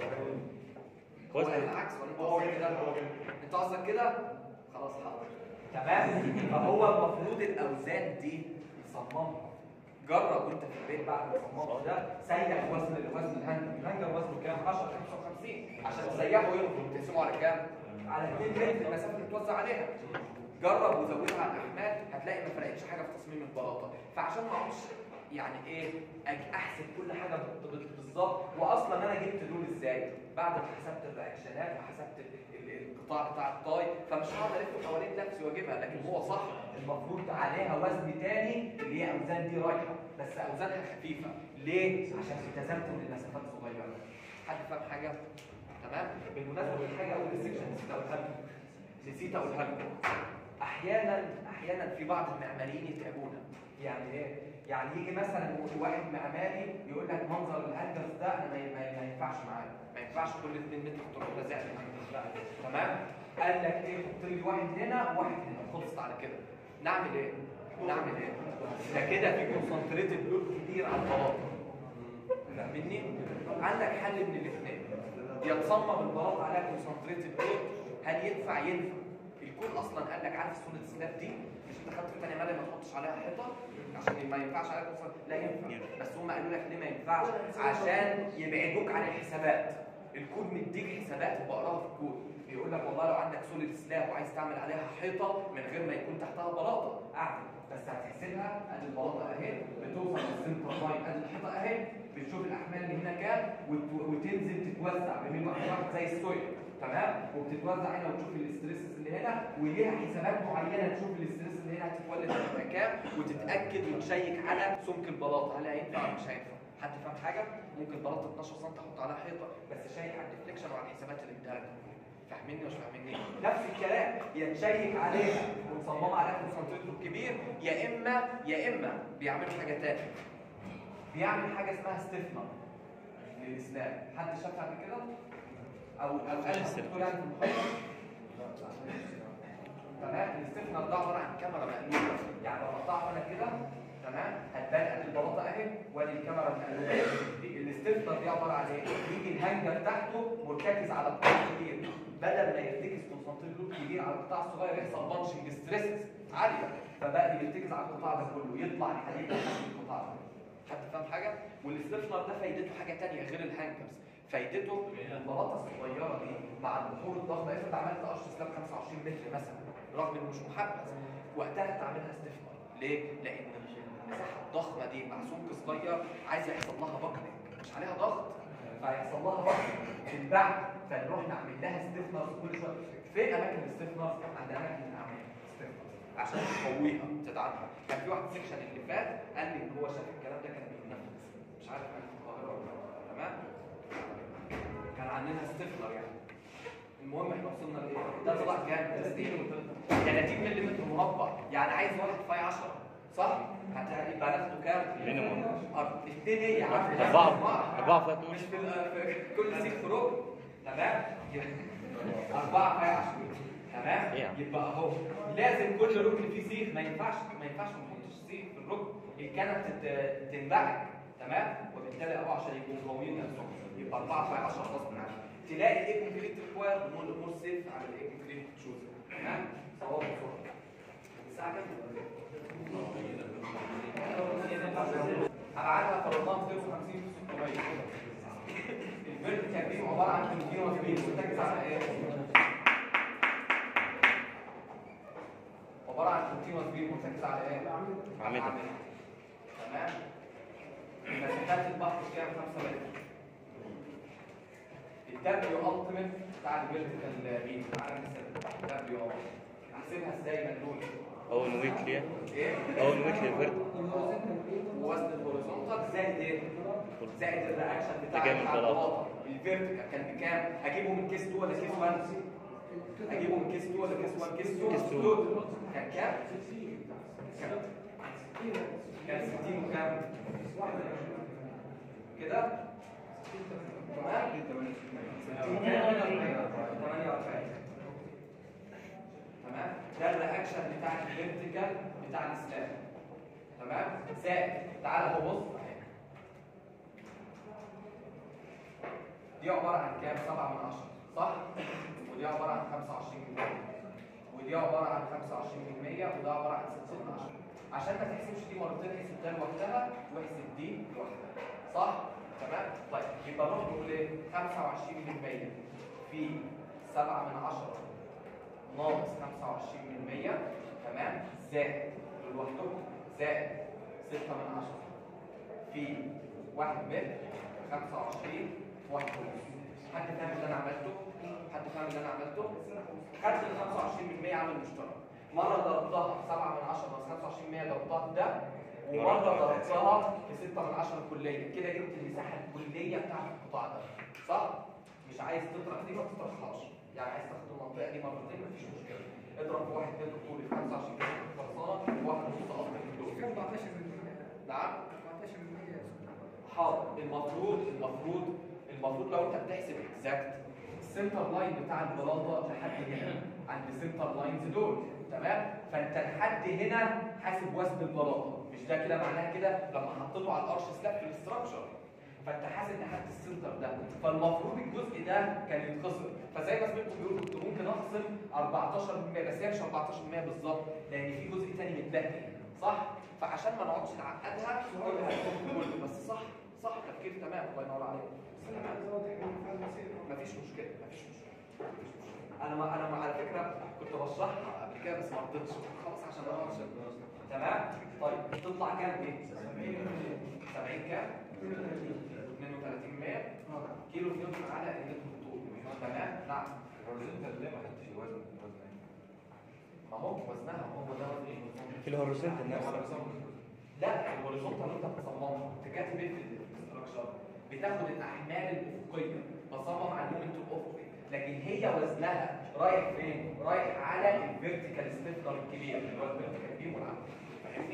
كويس ولا أوي. العكس ولا انت قصدك كده انت قصدك كده خلاص حاضر تمام فهو المفروض الاوزان دي يصممها جرب وانت في البيت بعد ما تصممه ده سيح وزن الوزن الهنجر الهنجر وزنه كام 10 55 عشان تسيحه ينفع تقسمه على كام على 2 متر المسافه اللي توزع عليها جرب وزودها على الاحمال هتلاقي ما فرقتش حاجه في تصميم البلاطه فعشان ما اقعدش يعني ايه أج- احسب كل حاجه بال- بال- بالظبط واصلا انا جبت دول ازاي بعد ما حسبت الرياكشنات وحسبت ال- ال- القطاع بتاع الطاي فمش هقعد الف حوالين نفسي واجيبها لكن هو صح المفروض عليها وزن تاني اللي هي اوزان دي رايحه بس اوزانها خفيفه ليه عشان التزمت ان المسافات صغيره حد فاهم حاجه تمام بالمناسبه في حاجه اول السكشن نسيت اقولها لكم نسيت اقولها لكم احيانا احيانا في بعض المعماريين يتعبونا يعني ايه يعني يجي مثلا واحد معماري يقول لك منظر الهندس ده انا ما ما- ما ينفعش معايا ما ينفعش كل 2 متر تروح لازق لي الهندس ده تمام قال لك ايه حط لي واحد هنا وواحد هنا خلصت على كده نعمل ايه نعمل ايه ده كده في كونسنتريتد لود كتير على البلاطه فاهمني عندك حل من الاثنين يا تصمم البلاطه عليها كونسنتريتد لود هل ينفع ينفع الكل اصلا قال لك عارف السوليد سلاب دي مش انت خدت في تاني مره ما تحطش عليها حيطه عشان ما ينفعش عليها كونسنتريتد لا ينفع بس هم قالوا لك ليه ما ينفعش عشان يبعدوك عن الحسابات الكود مديك حسابات وبقراها في الكود بيقول لك والله لو عندك سوليد سلاب وعايز تعمل عليها حيطه من غير ما يكون تحتها بلاطه اعمل بس هتحسبها ادي البلاطه اهي بتوصل للسنتر لاين ادي الحيطه اهي بتشوف الاحمال اللي هنا كام وت- وتنزل تتوزع بين واحد واحد زي السويل تمام وبتتوزع هنا وتشوف الاستريسز اللي هنا وليها حسابات معينه تشوف الاستريس اللي هنا هتتولد هتبقى كام وتتاكد وتشيك على سمك البلاطه هل هينفع ولا مش هينفع حد فاهم حاجه ممكن بلاطه 12 سم احط عليها حيطه بس شيك على الديفليكشن وعلى الحسابات اللي اديها لك فاهميني مش فاهميني نفس الكلام يا تشيك عليها ونصممها عليها كونسنتريتور كبير يا اما يا اما بيعملوا حاجه تانية بيعمل حاجه اسمها ستيفنر للاسلام حد شافها قبل كده او او قال الدكتور يعني في المحاضره تمام الاستثناء ده عباره عن كاميرا مقلوبه يعني لو قطعت انا كده تمام هتبان ادي البلاطه اهي وادي الكاميرا المقلوبه دي الاستثناء دي عباره عن ايه؟ يجي الهنجر بتاعته مرتكز على قطاع كبير بدل ما يرتكز كونسنتريت لود كبير على القطاع الصغير يحصل بانشنج ستريسز عاليه فبقى يرتكز على القطاع ده كله يطلع الحديد لحد القطاع ده حد فاهم حاجه؟ والاستثناء ده فايدته حاجه ثانيه غير الهانجرز فايدته البلاطه الصغيره دي مع البحور الضخمه افرض عملت قش سلاب 25 متر مثلا رغم انه مش محبس وقتها تعملها استثمار ليه؟ لان المساحه الضخمه دي مع سمك صغير عايز يحصل لها بكرنج مش عليها ضغط فيحصل لها بكرنج في البعد فنروح نعمل لها استثمار كل شويه فين اماكن الاستثمار؟ عند اماكن الاعمال استثمار عشان تقويها تدعمها كان في واحد سيكشن اللي فات قال لي ان هو شاف الكلام ده كان بيتنفذ مش عارف كان في القاهره ولا لا. تمام كان عندنا استفلر يعني المهم احنا وصلنا لايه؟ ده طلع كام؟ 30 30 ملم مربع يعني عايز واحد فاي 10 صح؟ هت- يبقى ناخده كام؟ مينيموم. أر- اثنين ايه يا عم؟ أربعة. أربعة فاي 12. مش في, ال- في كل سيك خروج تمام؟ أربعة فاي 10 تمام؟ إيه يا عم؟ يبقى اهو لازم كل ركن فيه سيخ ما ينفعش ما ينفعش ما نحطش سيخ في الركن الكنب تت- تنبعج تمام وبالتالي اهو عشان يبقوا قويين نفسهم يبقى 4 في 10 غصب عنك تلاقي الايه كونكريت ريكواير مور مور سيف على الايه كونكريت تشوز تمام صواب بسرعه الساعه كام ابعادها فرضناها 250 في 600 الفيرتيكال بيم عباره عن كونتينوس بيم مرتكز على ايه؟ عباره عن كونتينوس بيم مرتكز على ايه؟ على متر. تمام مساحات البحر كام 5 متر الدبليو التيميت بتاع الفيرتيكال بيم تعالى نحسب الدبليو احسبها ازاي مجنون اول ويك ليه ايه؟ اول ويك للفرد وزن الهوريزونتال زائد ايه؟ زائد الرياكشن بتاع ده جامد بتاع ده. البلاطه الفيرتيكال كان بكام؟ اجيبه من كيس 2 ولا كيس 1؟ اجيبه من كيس 2 ولا كيس 1 كيس 2 كيس 2. لود. كان كام؟ كام؟ كان 60 وكام؟ كده تمام 48 تمام ده الرياكشن بتاع الفيرتيكال بتاع الاسلام تمام زائد تعال اهو بص اهي دي عباره عن كام 7 من 10 صح ودي عباره عن 25% ودي عباره عن 25% وده عباره عن 6 من 10 عشان ما تحسبش دي مرتين احسب ده لوحدها واحسب دي لوحدها صح تمام طيب يبقى نروح نقول ايه 25% في 7 من 10 ناقص 25% تمام زائد لوحدهم زائد 6 من 10 في 1 متر 25 في 1 ونص حد فاهم اللي انا عملته؟ حد فاهم اللي انا عملته؟ خدت ال 25% عامل مشترك مره ضربتها في 7 من 10 ناقص 25% ضربتها في ده ومره ضربتها في 6 من 10 كليه كده جبت المساحه الكليه بتاعت القطاع ده صح؟ مش عايز تطرح دي ما تطرحهاش يعني عايز تاخد المنطقه دي مرتين مفيش مشكله اضرب في واحد متر طولي 25 متر خلصانه وواحد ونص قصر في الدور 14% نعم 14% حاضر المفروض المفروض المفروض لو انت بتحسب اكزاكت السنتر لاين بتاع البلاطه لحد هنا عند السنتر لاينز دول تمام فانت لحد هنا حاسب وزن البلاطه مش ده كده معناها كده لما حطيته على الارش سلاب في الاستراكشر فانت حاسب لحد السنتر ده فالمفروض الجزء ده كان يتخصم فزي ما زميلكم بيقولوا كنت ممكن اخصم 14% بس هي مش 14% بالظبط لان في جزء تاني متبقي صح فعشان ما نقعدش نعقدها نقولها كله بس صح صح تفكير تمام الله ينور عليك تمام مفيش مشكله مفيش مشكله مفيش مشكلة. انا ما انا ما على فكره كنت بشرحها قبل كده بس ما رضيتش خلاص عشان ما اقعدش تمام طيب تطلع كام دي 70 كام 32 100 كيلو نيوتن على النت الطول تمام نعم الهوريزونتال ليه ما حدش وزن وزن ما هو وزنها ما هو ده وزن ايه في الهوريزونتال نفسه لا الهوريزونتال اللي انت بتصممها انت كاتب ايه في الاستراكشر بتاخد الاحمال الافقيه بصمم على المومنت الافقي لكن هي وزنها رايح فين؟ رايح على الفيرتيكال ستيفنر الكبير اللي هو الفيرتيكال بيم والعمود فاهمني؟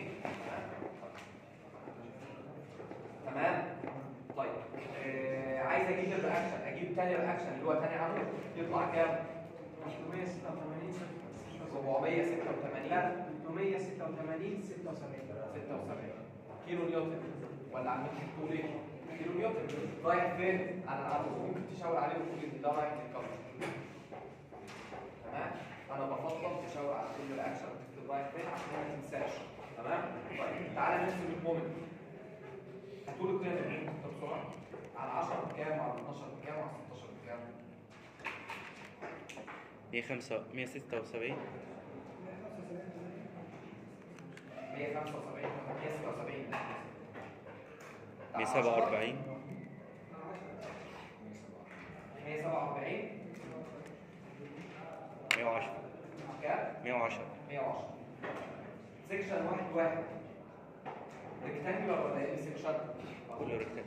تمام؟ طيب آه عايز اجيب الرياكشن اجيب تاني رياكشن اللي هو تاني عمود يطلع كام؟ 386 486 لا 386 76 76 كيلو نيوتن ولا عمود تقول ايه؟ كيلو نيوتن رايح فين؟ على العمود ممكن تشاور عليه وتقول ان ده رايح للكفر تمام؟ انا بفضل تشاور على كل رياكشن وتكتب رايح فين عشان ما تنساش تمام؟ طيب تعالى نرسم المومنت هتقول القيم المومنت بسرعه على 10 بكام وعلى 12 بكام وعلى 16 بكام 105 176 175 176 147 147 110 كام 110 110 سيكشن واحد واحد ريكتانجولار ولا ايه سيكشن؟ كله ريكتانجل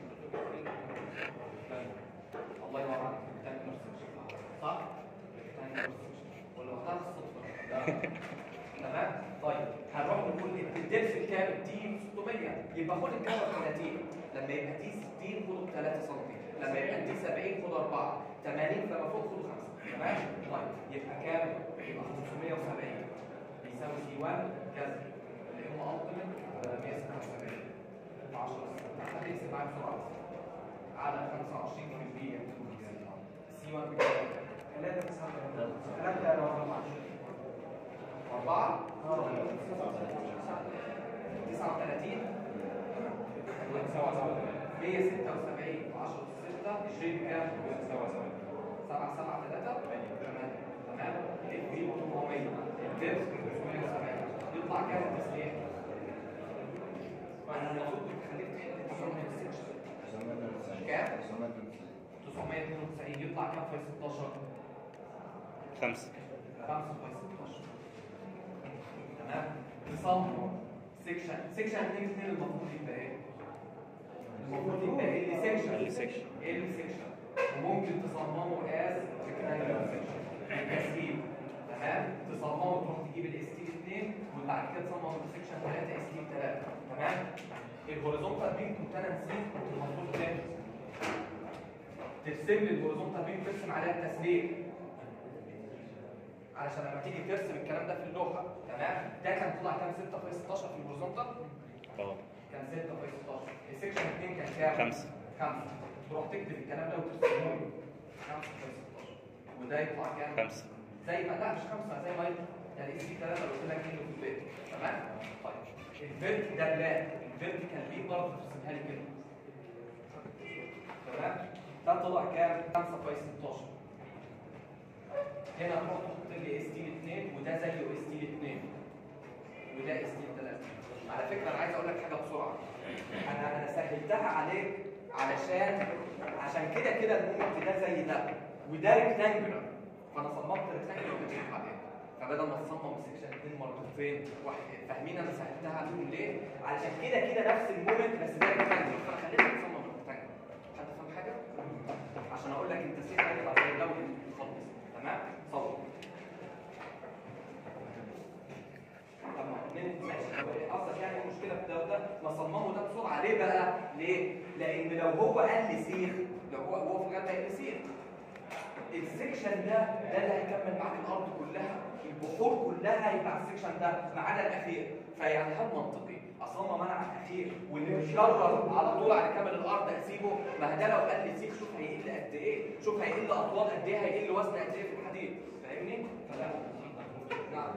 الله ينور عليك ريكتانجولار سيكشن صح؟ ريكتانجولار سيكشن ولا وقتها الصدفه تمام؟ طيب هنروح نقول الدبس كام؟ دي 600 يبقى خد الكاميرا 30 لما يبقى دي 60 خده 3 سم لما يبقى دي 70 خد 4 80 فما فوق خده 5 تمام؟ طيب يبقى كام؟ يبقى 570 بيساوي سي 1 كذا اللي هم التيمت على 176 10 هتقسم معايا بسرعه على 25% سي 1 بكام؟ 3 3 4 4 39 176 في 10 6 20 بكام؟ 7 7 3 تمام تمام الفي 400 الدبس 570 يطلع كام التسليح؟ انا المفروض كنت خليك تحل 996 كام؟ 992 يطلع كام في 16 5 5 في 16 تمام تصمم سيكشن سيكشن 2 2 المفروض يبقى ايه؟ المفروض يبقى ايه اللي سيكشن اللي سيكشن. ايه اللي سيكشن وممكن تصممه از ريكتانجلر سيكشن اس تمام تصممه تروح تجيب الاس تي 2 وبعد كده تصمم سيكشن 3 اس تي 3 تمام الهوريزونتال بيم كنت انا نسيت كنت المفروض كام ترسم لي الهوريزونتال بيم ترسم عليها التسليم علشان لما تيجي ترسم الكلام ده في اللوحه تمام ده كان طلع كام 6 في 16 في الهوريزونتال اه كان 6 في 16 السكشن 2 كان كام؟ خمسة. 5 تروح تكتب الكلام ده وترسمه لي 5 في 16 وده يطلع كام؟ خمسة زي ما لا مش 5 زي ما يطلع يعني اس 3 لو قلت لك كيلو في البيت تمام؟ طيب الفيرت ده بلان الفيرت كان ليه برضه ترسمها لي كده تمام؟ ده طلع كام؟ 5 في 16 هنا تروح تحط لي اس تي 2 وده زيه اس تي 2 وده اس تي 3 على فكره انا عايز اقول لك حاجه بسرعه انا انا سهلتها عليك علشان عشان كده كده المومنت ده زي ده وده ريكتانجلر فانا صممت ريكتانجلر وبشوف عليه فبدل ما تصمم سكشن 2 مرتين واحد فاهمين انا سهلتها عليكم ليه؟ علشان كده كده نفس المومنت بس ده ريكتانجلر فانا خليتك تصمم ريكتانجلر حد فاهم حاجه؟ عشان اقول لك انت سيب هيطلع زي ده وخلص تمام؟ صور طب ما اتنين ماشي طب إيه قصدك يعني المشكله في ده وده نصممه ده بسرعه ليه بقى؟ ليه؟ لان لو هو قال لي سيخ لو هو هو في الغالب قال لي سيخ السكشن ده ده اللي هيكمل معاك الارض كلها البحور كلها هيبقى على السكشن ده ما عدا الاخير فيعني هل منطقي اصمم انا على الاخير واللي متكرر على طول على كامل الارض اسيبه ما ده لو قال لي سيخ شوف هيقل قد ايه شوف هيقل اطوال قد ايه هيقل وزن قد ايه في الحديد فاهمني؟ فلا نعم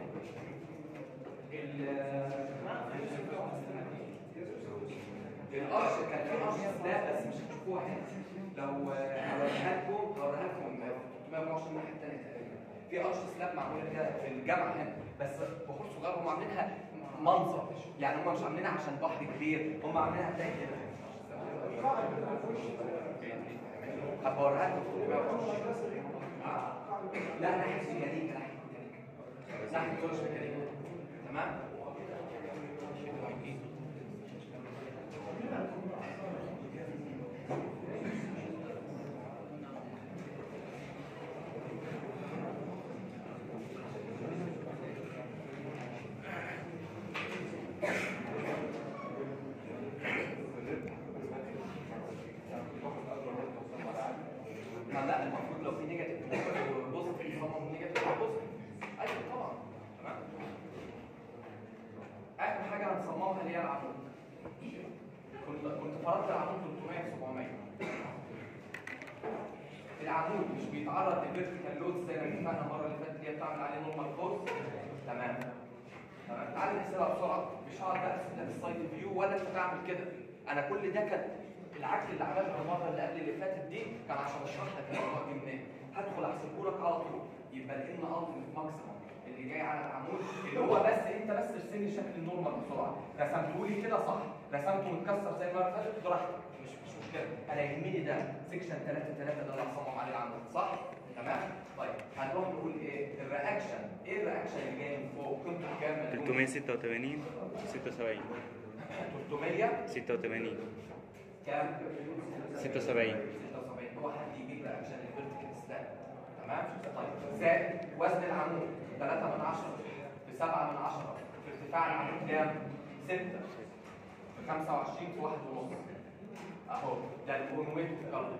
القرش كان في قرش سلاح بس مش هتشوفوها هنا لو هوريها لكم هوريها لكم 320 الناحيه الثانيه تقريبا في قرش سلاب معموله كده في الجامعه هنا بس بحور صغيره هم عاملينها منظر يعني هم مش عاملينها عشان بحر كبير هم عاملينها هتلاقي كده هبوريها لكم 320 لا ناحيه الميكانيكا ناحيه الميكانيكا ناحيه كل ميكانيكا تمام ما لا المفروض لو في نيجاتيف بوزيتيف يصمم نيجاتيف بوزيتيف ايوه طبعا تمام اخر حاجه هنصممها اللي هي العمود كنت كنت فرضت العمود 300 700 العمود مش بيتعرض لفيرتيكال لود زي ما اتفقنا المره اللي فاتت اللي هي بتعمل عليه نورمال فورس تمام تمام تعالى نحسبها بسرعه مش هقعد بقى ارسم لك السايد فيو ولا انت تعمل كده انا كل ده كان العك اللي عملته المره اللي قبل اللي فاتت دي كان عشان اشرح لك الموضوع جه منين هدخل احسبه لك على طول يبقى الان التيمت ماكسيموم اللي جاي على العمود اللي هو بس انت بس ارسم لي شكل النورمال بسرعه رسمته لي كده صح رسمته متكسر زي ما فاتت براحتك مش مش مشكله انا يهمني ده سيكشن 3 3 ده اللي هصمم عليه العمود صح تمام طيب هنروح نقول ايه الرياكشن ايه الرياكشن اللي جاي من فوق كنت كام 386 76 300 86 كام 76 76 هو حد يجيب رياكشن الفيرتيكال سلاب تمام طيب زائد وزن العمود 3 من 10 ب 7 من 10 في ارتفاع العمود كام 6 في 25 في 1 ونص اهو ده الاون ويت في الارض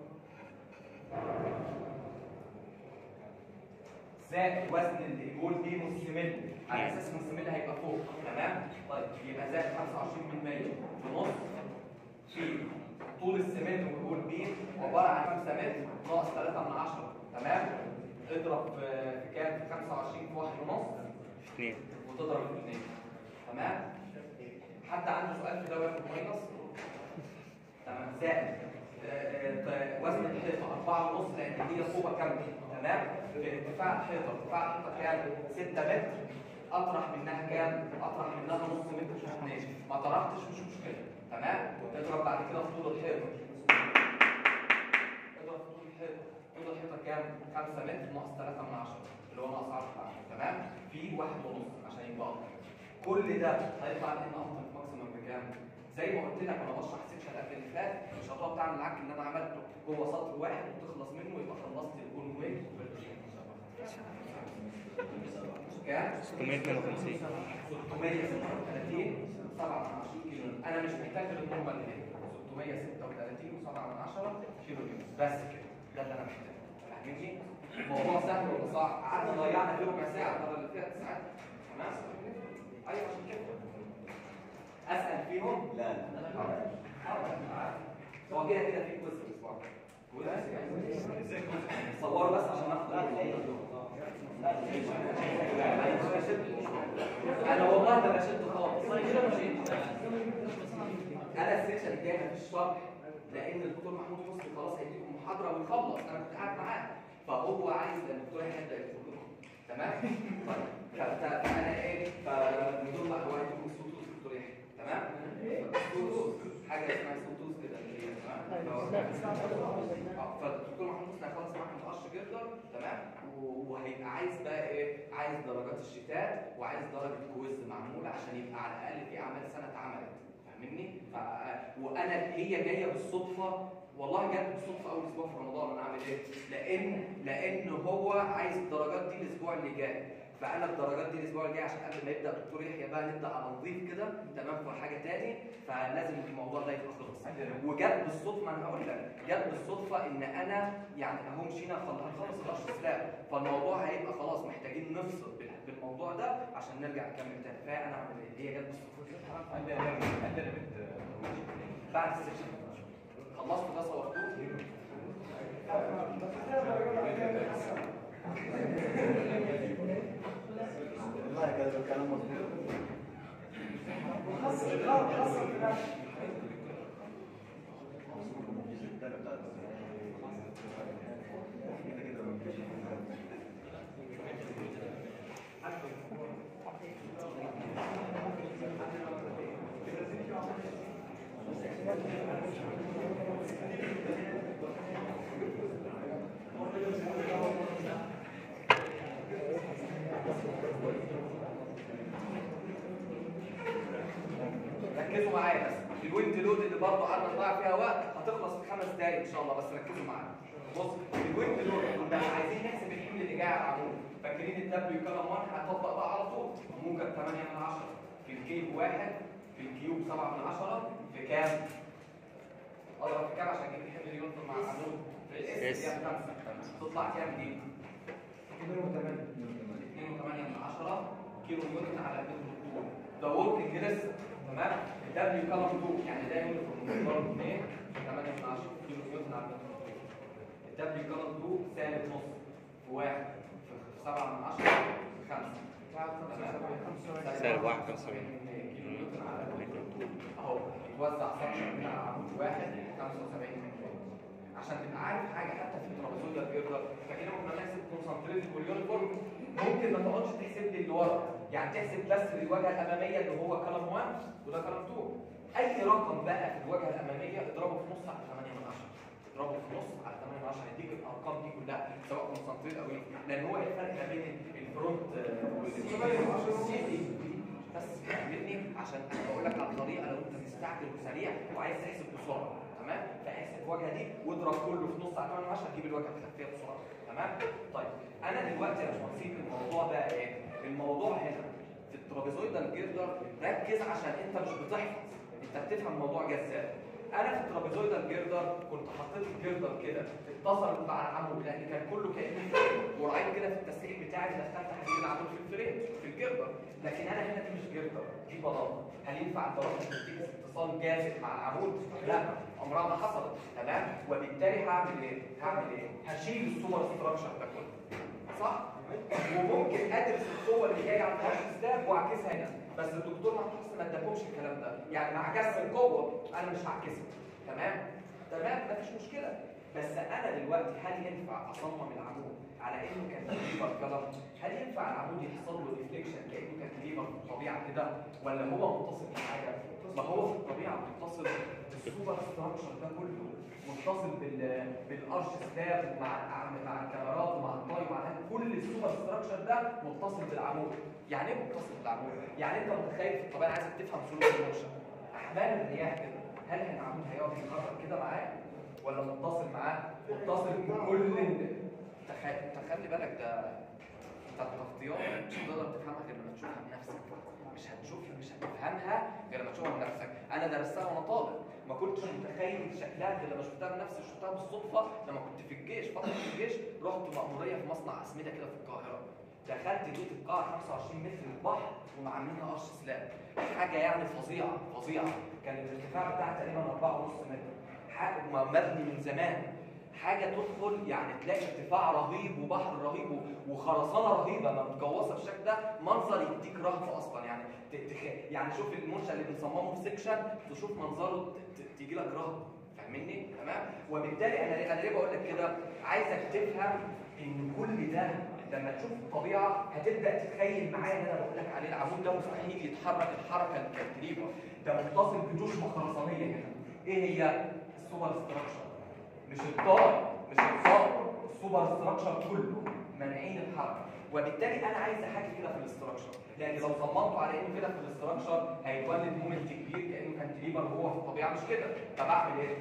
زائد وزن الجول بي مسلمين على اساس مسلمين هيبقى فوق تمام طيب يبقى زائد 25% في نص في طول السمنت والجول بي عباره عن 5 متر ناقص 3 من 10 تمام اضرب في في كام في 25 في 1 ونص 2 وتضرب في 2 تمام حد عنده سؤال في ده وياخد ماينس تمام زائد آه، آه، وزن الحيطه 4 ونص لان هي قوه كامله تمام في ارتفاع الحيطه ارتفاع الحيطه كام 6 متر اطرح منها كام اطرح منها نص متر في 2 ما طرحتش مش مشكله تمام اضرب بعد كده في طول الحيطه اضرب في طول الحيطه طول الحيطه كام 5 متر ناقص 3 من 10 اللي هو ناقص 10 تمام في واحد ونص عشان يبقى اكتر كل ده هيطلع لنا التيمت ماكسيمم بكام زي ما قلت لك انا بشرح السكشن قبل اللي فات مش هتقعد تعمل العك اللي انا عملته جوه سطر واحد وتخلص منه يبقى خلصت الاون ويت كام 652 636 7 كيلو انا مش محتاج النورمال هنا 336 و7 من 10 كيلو نيوتن بس كده ده اللي انا محتاجه فاهمني؟ الموضوع سهل ولا صعب؟ قعدنا ضيعنا فيه ربع ساعه بدل اللي فيها ساعات تمام؟ ايوه عشان كده اسال فيهم؟ لا لا هو كده كده في كويز في الاسبوع كويز صوروا بس عشان ناخد انا والله ما بشد خالص انا السيكشن الجاي مفيش شرح لان الدكتور محمود حسني خلاص هيديكم محاضره ونخلص انا كنت قاعد معاه فهو عايز الدكتور هيبدا يقول لكم تمام طيب ف- ف- فانا ايه فالدكتور بقى هو هيديكم سوتوس دكتور يحيى تمام سوتوس حاجه اسمها سوتوس كده اللي هي تمام آه، فالدكتور محمود حسني هيخلص معاكم مقش جردر تمام و- وهيبقى عايز بقى ايه عايز درجات الشتات وعايز درجه كويز معموله عشان يبقى على الاقل في اعمال سنه اتعملت فاهمني ف... وانا هي جايه بالصدفه والله جت بالصدفه اول اسبوع في رمضان انا اعمل ايه لان لان هو عايز الدرجات دي الاسبوع اللي جاي فانا الدرجات دي الاسبوع الجاي عشان قبل ما يبدا الدكتور يحيى بقى نبدا على نظيف كده تمام في حاجه تاني فلازم الموضوع ده يبقى خلص وجت بالصدفه انا هقول لك جت بالصدفه ان انا يعني اهو مشينا خل- هنخلص الاشهر سلاب فالموضوع هيبقى خلاص محتاجين نفصل بال- بالموضوع ده عشان نرجع نكمل تاني فانا اعمل ايه هي جت بالصدفه عندي انا عندي انا بنت بعد السيشن خلصتوا ده صورتوه والله كده الكلام مظبوط خاصة خاصة في الآخر. ركزوا معايا بس الويند لود اللي برضه قعدنا نضيع فيها وقت هتخلص في خمس دقايق ان شاء الله بس ركزوا معايا بص الويند لود كنا عايزين نحسب الحمل اللي جاي على العمود فاكرين الدبليو كلام 1 هطبق بقى على طول موجب 8 من 10 في الكيوب 1 في الكيوب 7 من 10 في كام؟ اضرب في كام عشان اجيب الحمل اللي ينطر مع العمود في الاس اس. يعني 5 تطلع كام دي؟ 2.8 من 10 كيلو نيوتن على المتر الطول ده وركينج لسه تمام الدبليو كلام 2 يعني ده يونت برضه 2 8 من 10 كيلو نيوتن على المتر الطول الدبليو كلام 2 سالب نص في 1 في 7 من 10 في 5 سالب 71 كيلو نيوتن على المتر الطول اهو يتوزع سكشن من عمود واحد 75 من عشان تبقى عارف حاجه حتى في الترابيزويدال جيردر فكده كنا بنحسب كونسنتريتد واليونيفورم ممكن ما تقعدش تحسب لي اللي ورا يعني تحسب بس الواجهه الاماميه اللي هو كلام 1 وده كلام 2 اي رقم بقى في الواجهه الاماميه اضربه في نص على 8 من 10 اضربه في نص على 8 من 10 هيديك الارقام دي كلها سواء كونسنتريت او ايه لان هو إيه الفرق ما بين الفرونت والسيتي بس فاهمني عشان انا بقول لك على الطريقه لو انت مستعجل وسريع وعايز تحسب بسرعه تمام فاحسب الواجهه دي واضرب كله في نص على 8 10 تجيب الواجهه الخفيه بسرعه تمام طيب انا دلوقتي يا باشمهندسين الموضوع ده ايه الموضوع هنا في الترابيزويدال جيردر ركز عشان انت مش بتحفظ انت بتفهم الموضوع جه ازاي انا في الترابيزويدال جيردر كنت حطيت الجيردر كده اتصل مع العمود لان كان كله كانه فريم ورايت كده في التسريح بتاعي دخلت حديد العمود في الفريم في الجيردر لكن انا هنا دي مش جيردر دي بلاطه هل ينفع البلاطه تديك اتصال جاذب مع العمود لا عمرها ما حصلت تمام وبالتالي هعمل ايه هعمل ايه هشيل السوبر ستراكشر ده كله صح وممكن ادرس القوه اللي جايه على الهاش ستاب واعكسها هنا بس الدكتور محمود ما اداكمش الكلام ده يعني مع عكس القوه انا مش هعكسها تمام تمام مفيش مشكله بس انا دلوقتي هل ينفع اصمم العمود على انه كان ليفر كلام هل ينفع العمود يحصل له ريفليكشن كانه كان ليفر في الطبيعه كده ولا هو متصل بحاجه ما هو في الطبيعه متصل بالسوبر ستراكشر ده كله متصل بال بالارش سلاب مع الأعم- مع الكاميرات ومع الطاي مع الهند. كل السوبر ستراكشر ده متصل بالعمود يعني ايه متصل بالعمود يعني انت متخيل في الطبيعه عايزك تفهم سلوك الموشن احمال الرياح كده هل العمود هيقعد يتحرك كده معاه ولا متصل معاه متصل بكل ال- تخيل تخلي بالك ده انت التغطيات مش هتقدر تفهمها غير لما تشوفها بنفسك مش هتشوفها مش هت... تفهمها غير لما تشوفها بنفسك انا درستها وانا طالب ما كنتش متخيل شكلها غير لما شفتها بنفسي شفتها بالصدفه لما كنت في الجيش فتره في الجيش رحت مأموريه في مصنع اسمده كده في القاهره دخلت لقيت القاعه 25 متر من البحر ومعاملينها قش سلاب حاجه يعني فظيعه فظيعه كان الارتفاع بتاعها تقريبا 4.5 متر حاجه مبني من زمان حاجه تدخل يعني تلاقي ارتفاع رهيب وبحر رهيب و- وخرسانه رهيبه ما متجوصه بالشكل ده منظر يديك رهب اصلا يعني ت- تخ- يعني شوف المنشا اللي بنصممه في سيكشن تشوف منظره ت- ت- تيجي لك رهب فاهمني تمام وبالتالي انا ليه- انا ليه بقول لك كده عايزك تفهم ان كل ده لما تشوف الطبيعه هتبدا تتخيل معايا اللي انا بقول لك عليه العمود ده مستحيل يتحرك الحركه الكالتريفه ده متصل بجشمه خرسانيه هنا ايه هي السوبر ستراكشر مش الطار مش الصار السوبر ستراكشر كله مانعين الحركه وبالتالي انا عايز حاجه كده في الاستراكشر لان لو صممته على انه كده في الاستراكشر هيتولد مومنت كبير كانه كانتليفر وهو في الطبيعه مش كده طب اعمل ايه؟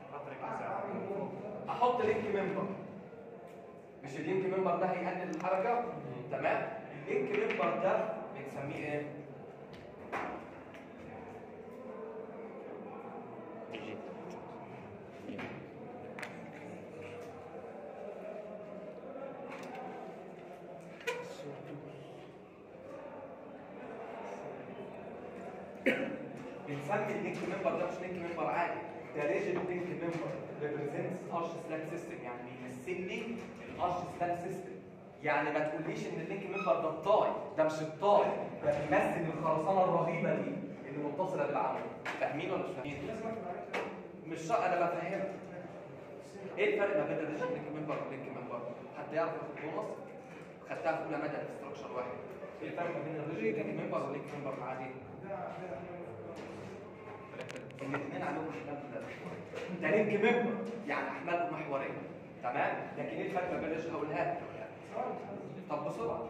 احط لينك ممبر مش اللينك ممبر ده هيقلل الحركه تمام اللينك ممبر ده بنسميه ايه يجي. بنسمي اللينك ممبر ده مش لينك ممبر عادي ده ريجن لينك ممبر ريبريزنتس ارش سلاك سيستم يعني بيمثل لي الارش سلاك سيستم يعني ما تقوليش ان اللينك ممبر ده الطاي ده مش الطاي ده بيمثل الخرسانه الرهيبه دي اللي متصله بالعمود فاهمين ولا مش فاهمين؟ مش شرط انا بفهمك ايه الفرق ما بين الريجن لينك ممبر واللينك ممبر؟ حد يعرف البونص؟ خدتها في اولى مدى في ستراكشر واحد ايه الفرق ما بين الريجن لينك ممبر واللينك ممبر العادي؟ الاثنين عليهم احمال متداخله ده لينك ممبر يعني احمال محوريه تمام لكن ايه الفرق ما بين الريجن والهاب طب بسرعه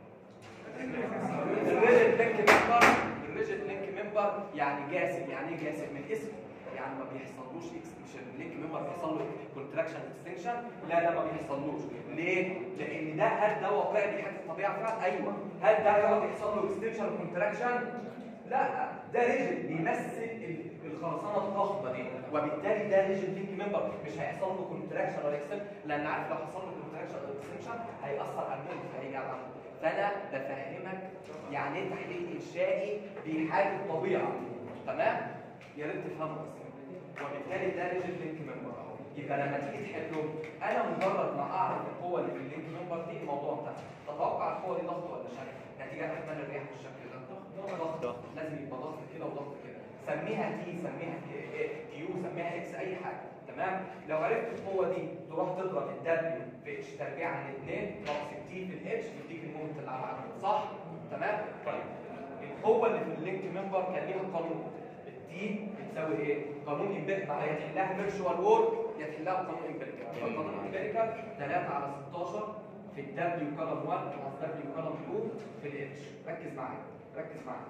الريجن لينك ممبر الريجن لينك ممبر يعني جاسم يعني ايه جاسم من اسمه يعني ما بيحصلوش اكس مش اللينك ممبر بيحصل له كونتراكشن اكستنشن لا ده ما بيحصلوش ليه؟ لان ده هل ده واقعي دي حاجه في الطبيعه فعلا؟ ايوه هل ده يقعد يحصل له اكستنشن وكونتراكشن؟ لا ده ريجن بيمثل ال- الخرسانه الضخمه دي وبالتالي ده ريجن لينك ممبر مش هيحصل له كونتراكشن ولا اكستنشن لان عارف لو حصل له كونتراكشن ولا اكستنشن هيأثر على الموت هيجي على العمود فانا بفهمك يعني ايه تحليل انشائي بحاجه الطبيعه تمام يا ريت تفهموا بس وبالتالي ده ريجن لينك ممبر اهو يبقى لما تيجي تحله انا مجرد ما اعرف القوه اللي في اللينك ممبر دي الموضوع انتهى تتوقع القوه دي ضغط ولا شكل نتيجه احمال الرياح بالشكل ده ضغط ضغط. لازم يبقى ضغط كده وضغط كده سميها تي سميها كيو سميها اكس اي حاجه تمام لو عرفت القوه دي تروح تضرب الدبليو في اتش تربيع عن 2 ناقص التي في الاتش يديك المومنت اللي على العمود صح تمام طيب القوه اللي في اللينك ممبر كان ليها قانون التي بتساوي ايه قانون امبيريكال يا تحلها فيرتشوال وورك يا تحلها قانون امبيريكال يبقى قانون امبيريكال 3 على 16 في الدبليو كولوم 1 بلس دبليو كولوم 2 في الاتش ركز معايا ركز معايا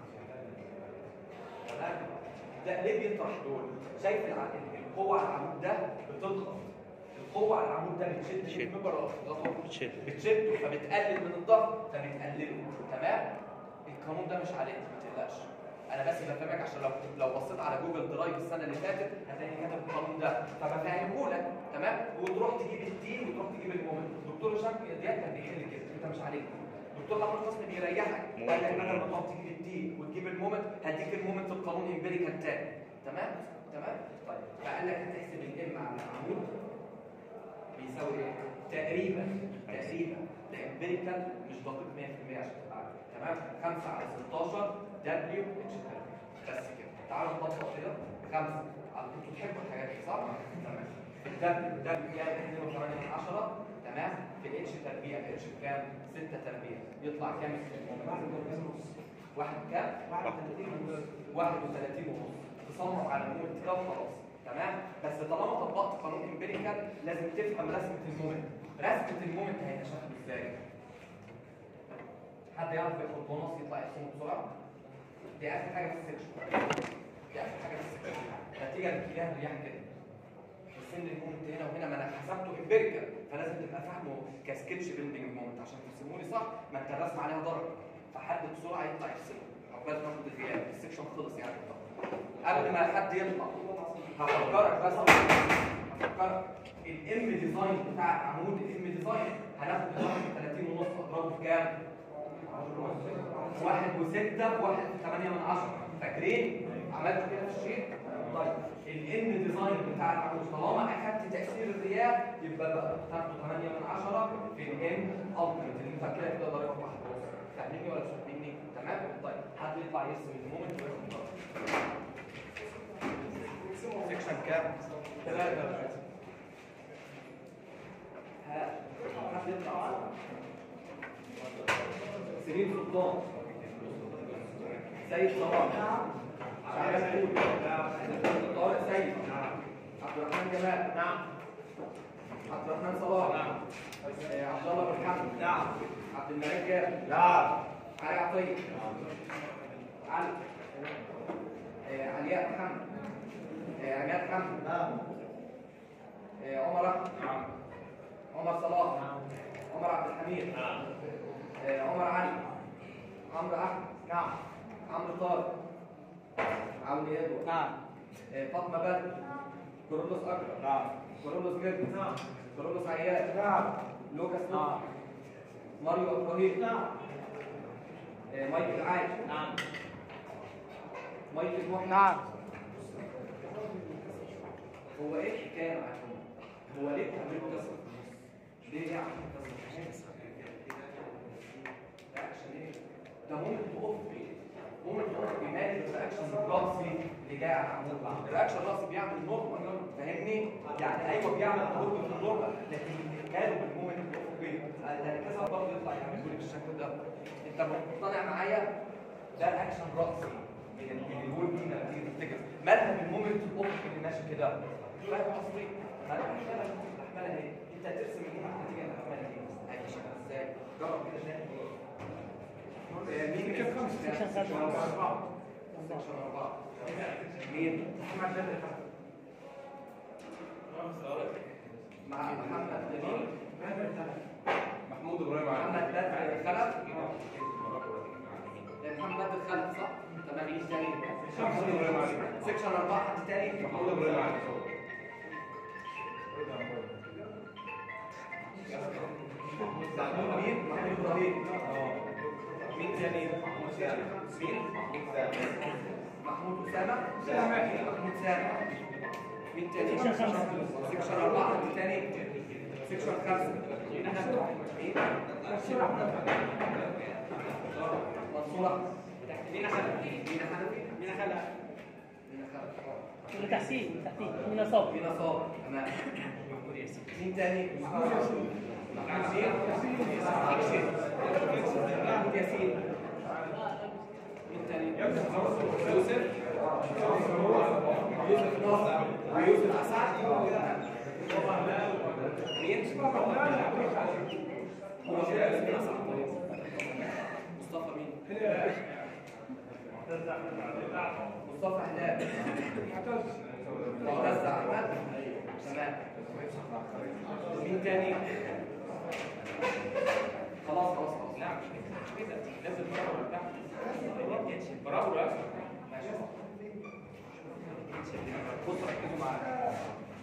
تمام ده ليه بيطرح دول شايف الع- القوه على العمود ده بتضغط القوه على العمود ده بتشد بتشد. الممبر ولا بتضغطه بتشد. بتشده فبتقلل من الضغط فبتقلله تمام القانون ده مش عليك ما تقلقش انا بس بفهمك عشان لو لو بصيت على جوجل درايف السنه اللي فاتت هتلاقي كاتب القانون ده فبفهمه لك تمام وتروح تجيب التي وتروح تجيب المومنت الدكتور هشام دياب كان بيحل كده انت مش عليك الدكتور محمود حسني بيريحك قال لك بدل ما تقعد تجيب التي وتجيب المومنت هديك المومنت القانون امبيريكال تاني تمام تمام طيب فقال لك هتحسب الام على العمود بيساوي ايه تقريبا تقريبا ده امبيريكال مش دقيق 100% عشان تبقى عارف تمام 5 على 16 دبليو اتش بس كده تعالوا نطبق كده 5 على انتوا تحبوا الحاجات دي صح؟ تمام الدبليو دبليو يعني 2 و8 10 تمام في الاتش تربيع الاتش بكام؟ 6 تربيع يطلع كام؟ واحد كام؟ 31 ونص تصمم على المومنت ده وخلاص تمام بس طالما طبقت قانون امبيريكال لازم تفهم رسمه المومنت رسمه المومنت هيبقى شكله ازاي حد يعرف ياخد بونص يطلع يرسمه بسرعه دي اخر حاجه في السكشن دي اخر حاجه في السكشن نتيجه لاتجاه الرياح كده السن المومنت هنا وهنا ما انا حسبته امبيريكال فلازم تبقى فاهمه كسكتش بيلدينج مومنت عشان ترسمه لي صح ما انت الرسم عليها درجه فحد بسرعه يطلع يرسمه عقبال ما ناخد الغياب السكشن خلص يعني قبل ما حد يطلع هفكرك بس هفكرك الام ديزاين بتاع عمود الام ديزاين هناخد الواحد 30 ونص اضربه في كام؟ واحد وستة في واحد في ثمانية من عشرة فاكرين؟ عملت كده في الشيء؟ طيب الان ديزاين بتاع العمود طالما اخدت تأثير الرياح يبقى بقى تاخده 8 من 10 في الان التيمت اللي انت كده كده ضربه في واحد ونص فاهميني ولا مش فاهميني؟ تمام؟ طيب حد يطلع يرسم المومنت وياخد ضرب سكشن كام؟ ثلاثة ها حد يطلع سليم سلطان سيد صلاح شعبان فول طارق سيد عبد الرحمن جمال نعم عبد الرحمن صلاح نعم عبد الله بن حمد نعم عبد الملك جابر نعم علي عطيه علي آه، علياء محمد آه، عماد حمد نعم عمر احمد نعم عمر صلاح نعم عمر عبد الحميد نعم عمر علي عمرو احمد نعم عمرو طارق عمرو ادوار نعم فاطمه بدر كورولوس اكرم نعم كورولوس جد نعم كورولوس عياد نعم لوكاس نعم ماريو ابراهيم نعم مايكل عايش نعم مايكل محمد نعم هو ايه الحكايه معاكم؟ هو ليه بتعملوا قصه؟ ليه يعني قصه؟ رياكشن ايه؟ ده ممكن تقف فيه ممكن تقف في مال الرياكشن الرأسي اللي جاي على العمود الرياكشن الرأسي بيعمل نورمال فاهمني؟ يعني ايوه بيعمل هبوط في النورمال لكن ماله بالمومنت تقف فيه لان كذا برضه يطلع يعمل لي بالشكل ده انت مقتنع معايا؟ ده الاكشن رأسي من من الوول دي لما تيجي تفتكر مالها بالمومنت الافق اللي ماشي كده فاهم قصدي؟ مالها احمالها احمالها ايه؟ انت هترسم المومنت نتيجه لاحمالها ايه؟ هتشتغل ازاي؟ جرب كده شايف مين كيف خمس سكشن سكشن أربعة سكشن أربعة مين؟ محمد بدر مع محمد جميل محمود ابراهيم علي محمد بدر خلف محمد بدر خلف صح؟ تمام مين تاني؟ محمود ابراهيم علي سكشن أربعة حد تاني؟ محمود ابراهيم علي محمود مين؟ محمود إبراهيم مين تاني؟ محمود سامي مين؟ محمود أسامة محمود سامي مين تاني؟ سكشن أربعة حد تاني؟ سكشن خمسة مين؟ منصور أحمد مين حنفي؟ مين حنفي؟ مين خلف؟ مين خلف؟ من تحسين من تحسين من نصاب مين أصاب؟ تمام مين تاني؟ محمود ياسين محمود ياسين مين تاني؟ يوسف يوسف ناصر ويوسف أسعد مين؟ هو يوسف أسعد مصطفى مين؟ مصطفى هلال معتز احمد تمام مين تاني خلاص خلاص خلاص لا مش كده لازم برافو بتاعك برافو يا ماشي بصوا ركزوا معايا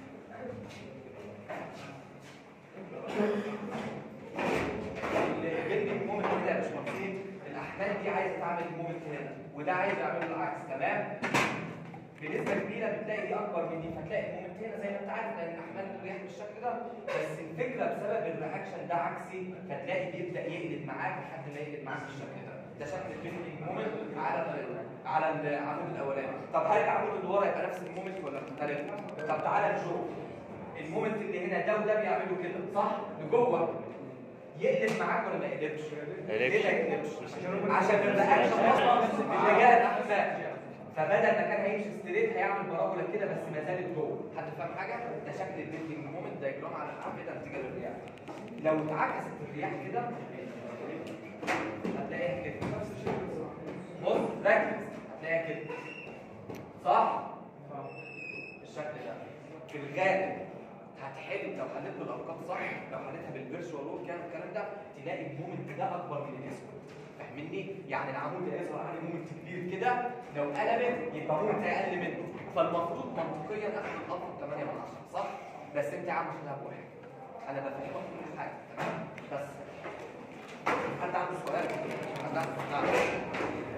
البيلدينج مومنت كده يا باشمهندسين الاحمال دي عايزه تعمل مومنت هنا وده عايز يعمل العكس تمام بنسبه كبيره بتلاقي دي اكبر من دي فتلاقي المومنت هنا زي ما انت عارف لان احمال الرياح بالشكل ده بس الفكره بسبب الرياكشن ده عكسي فتلاقي بيبدا يقلب معاك لحد ما يقلب معاك بالشكل ده ده شكل البيلدينج مومنت على ال على العمود الاولاني طب هل العمود اللي ورا يبقى نفس المومنت ولا مختلف طب تعالى نشوف المومنت اللي هنا ده وده بيعملوا كده صح لجوه يقلب معاك ولا ما يقلبش؟ ليه ما يقلبش؟ عشان الرياكشن اصلا اتجاه الاحمال فبدل ما كان هيمشي ستريت هيعمل بارابولا كده بس ما زالت جوه حد فاهم حاجه ده شكل البيلدينج مومنت دايجرام على الاعمده نتيجه للرياح لو اتعكست الرياح كده هتلاقيها كده بص ركز هتلاقيها كده صح بالشكل ده في الغالب هتحل لو حليت بالارقام صح لو حليتها بالفيرشوال رول كان الكلام ده تلاقي المومنت ده اكبر من الاسود فاهمني يعني العمود اللي يظهر عليه مومنت كبير كده كده لو قلبت يبقى موت اقل منه فالمفروض منطقيا اخد القطر 8 من 10 صح؟ بس انت يا عم شغلها بواحد انا بفهمك كل حاجه تمام بس حد عنده سؤال؟ حد عنده سؤال؟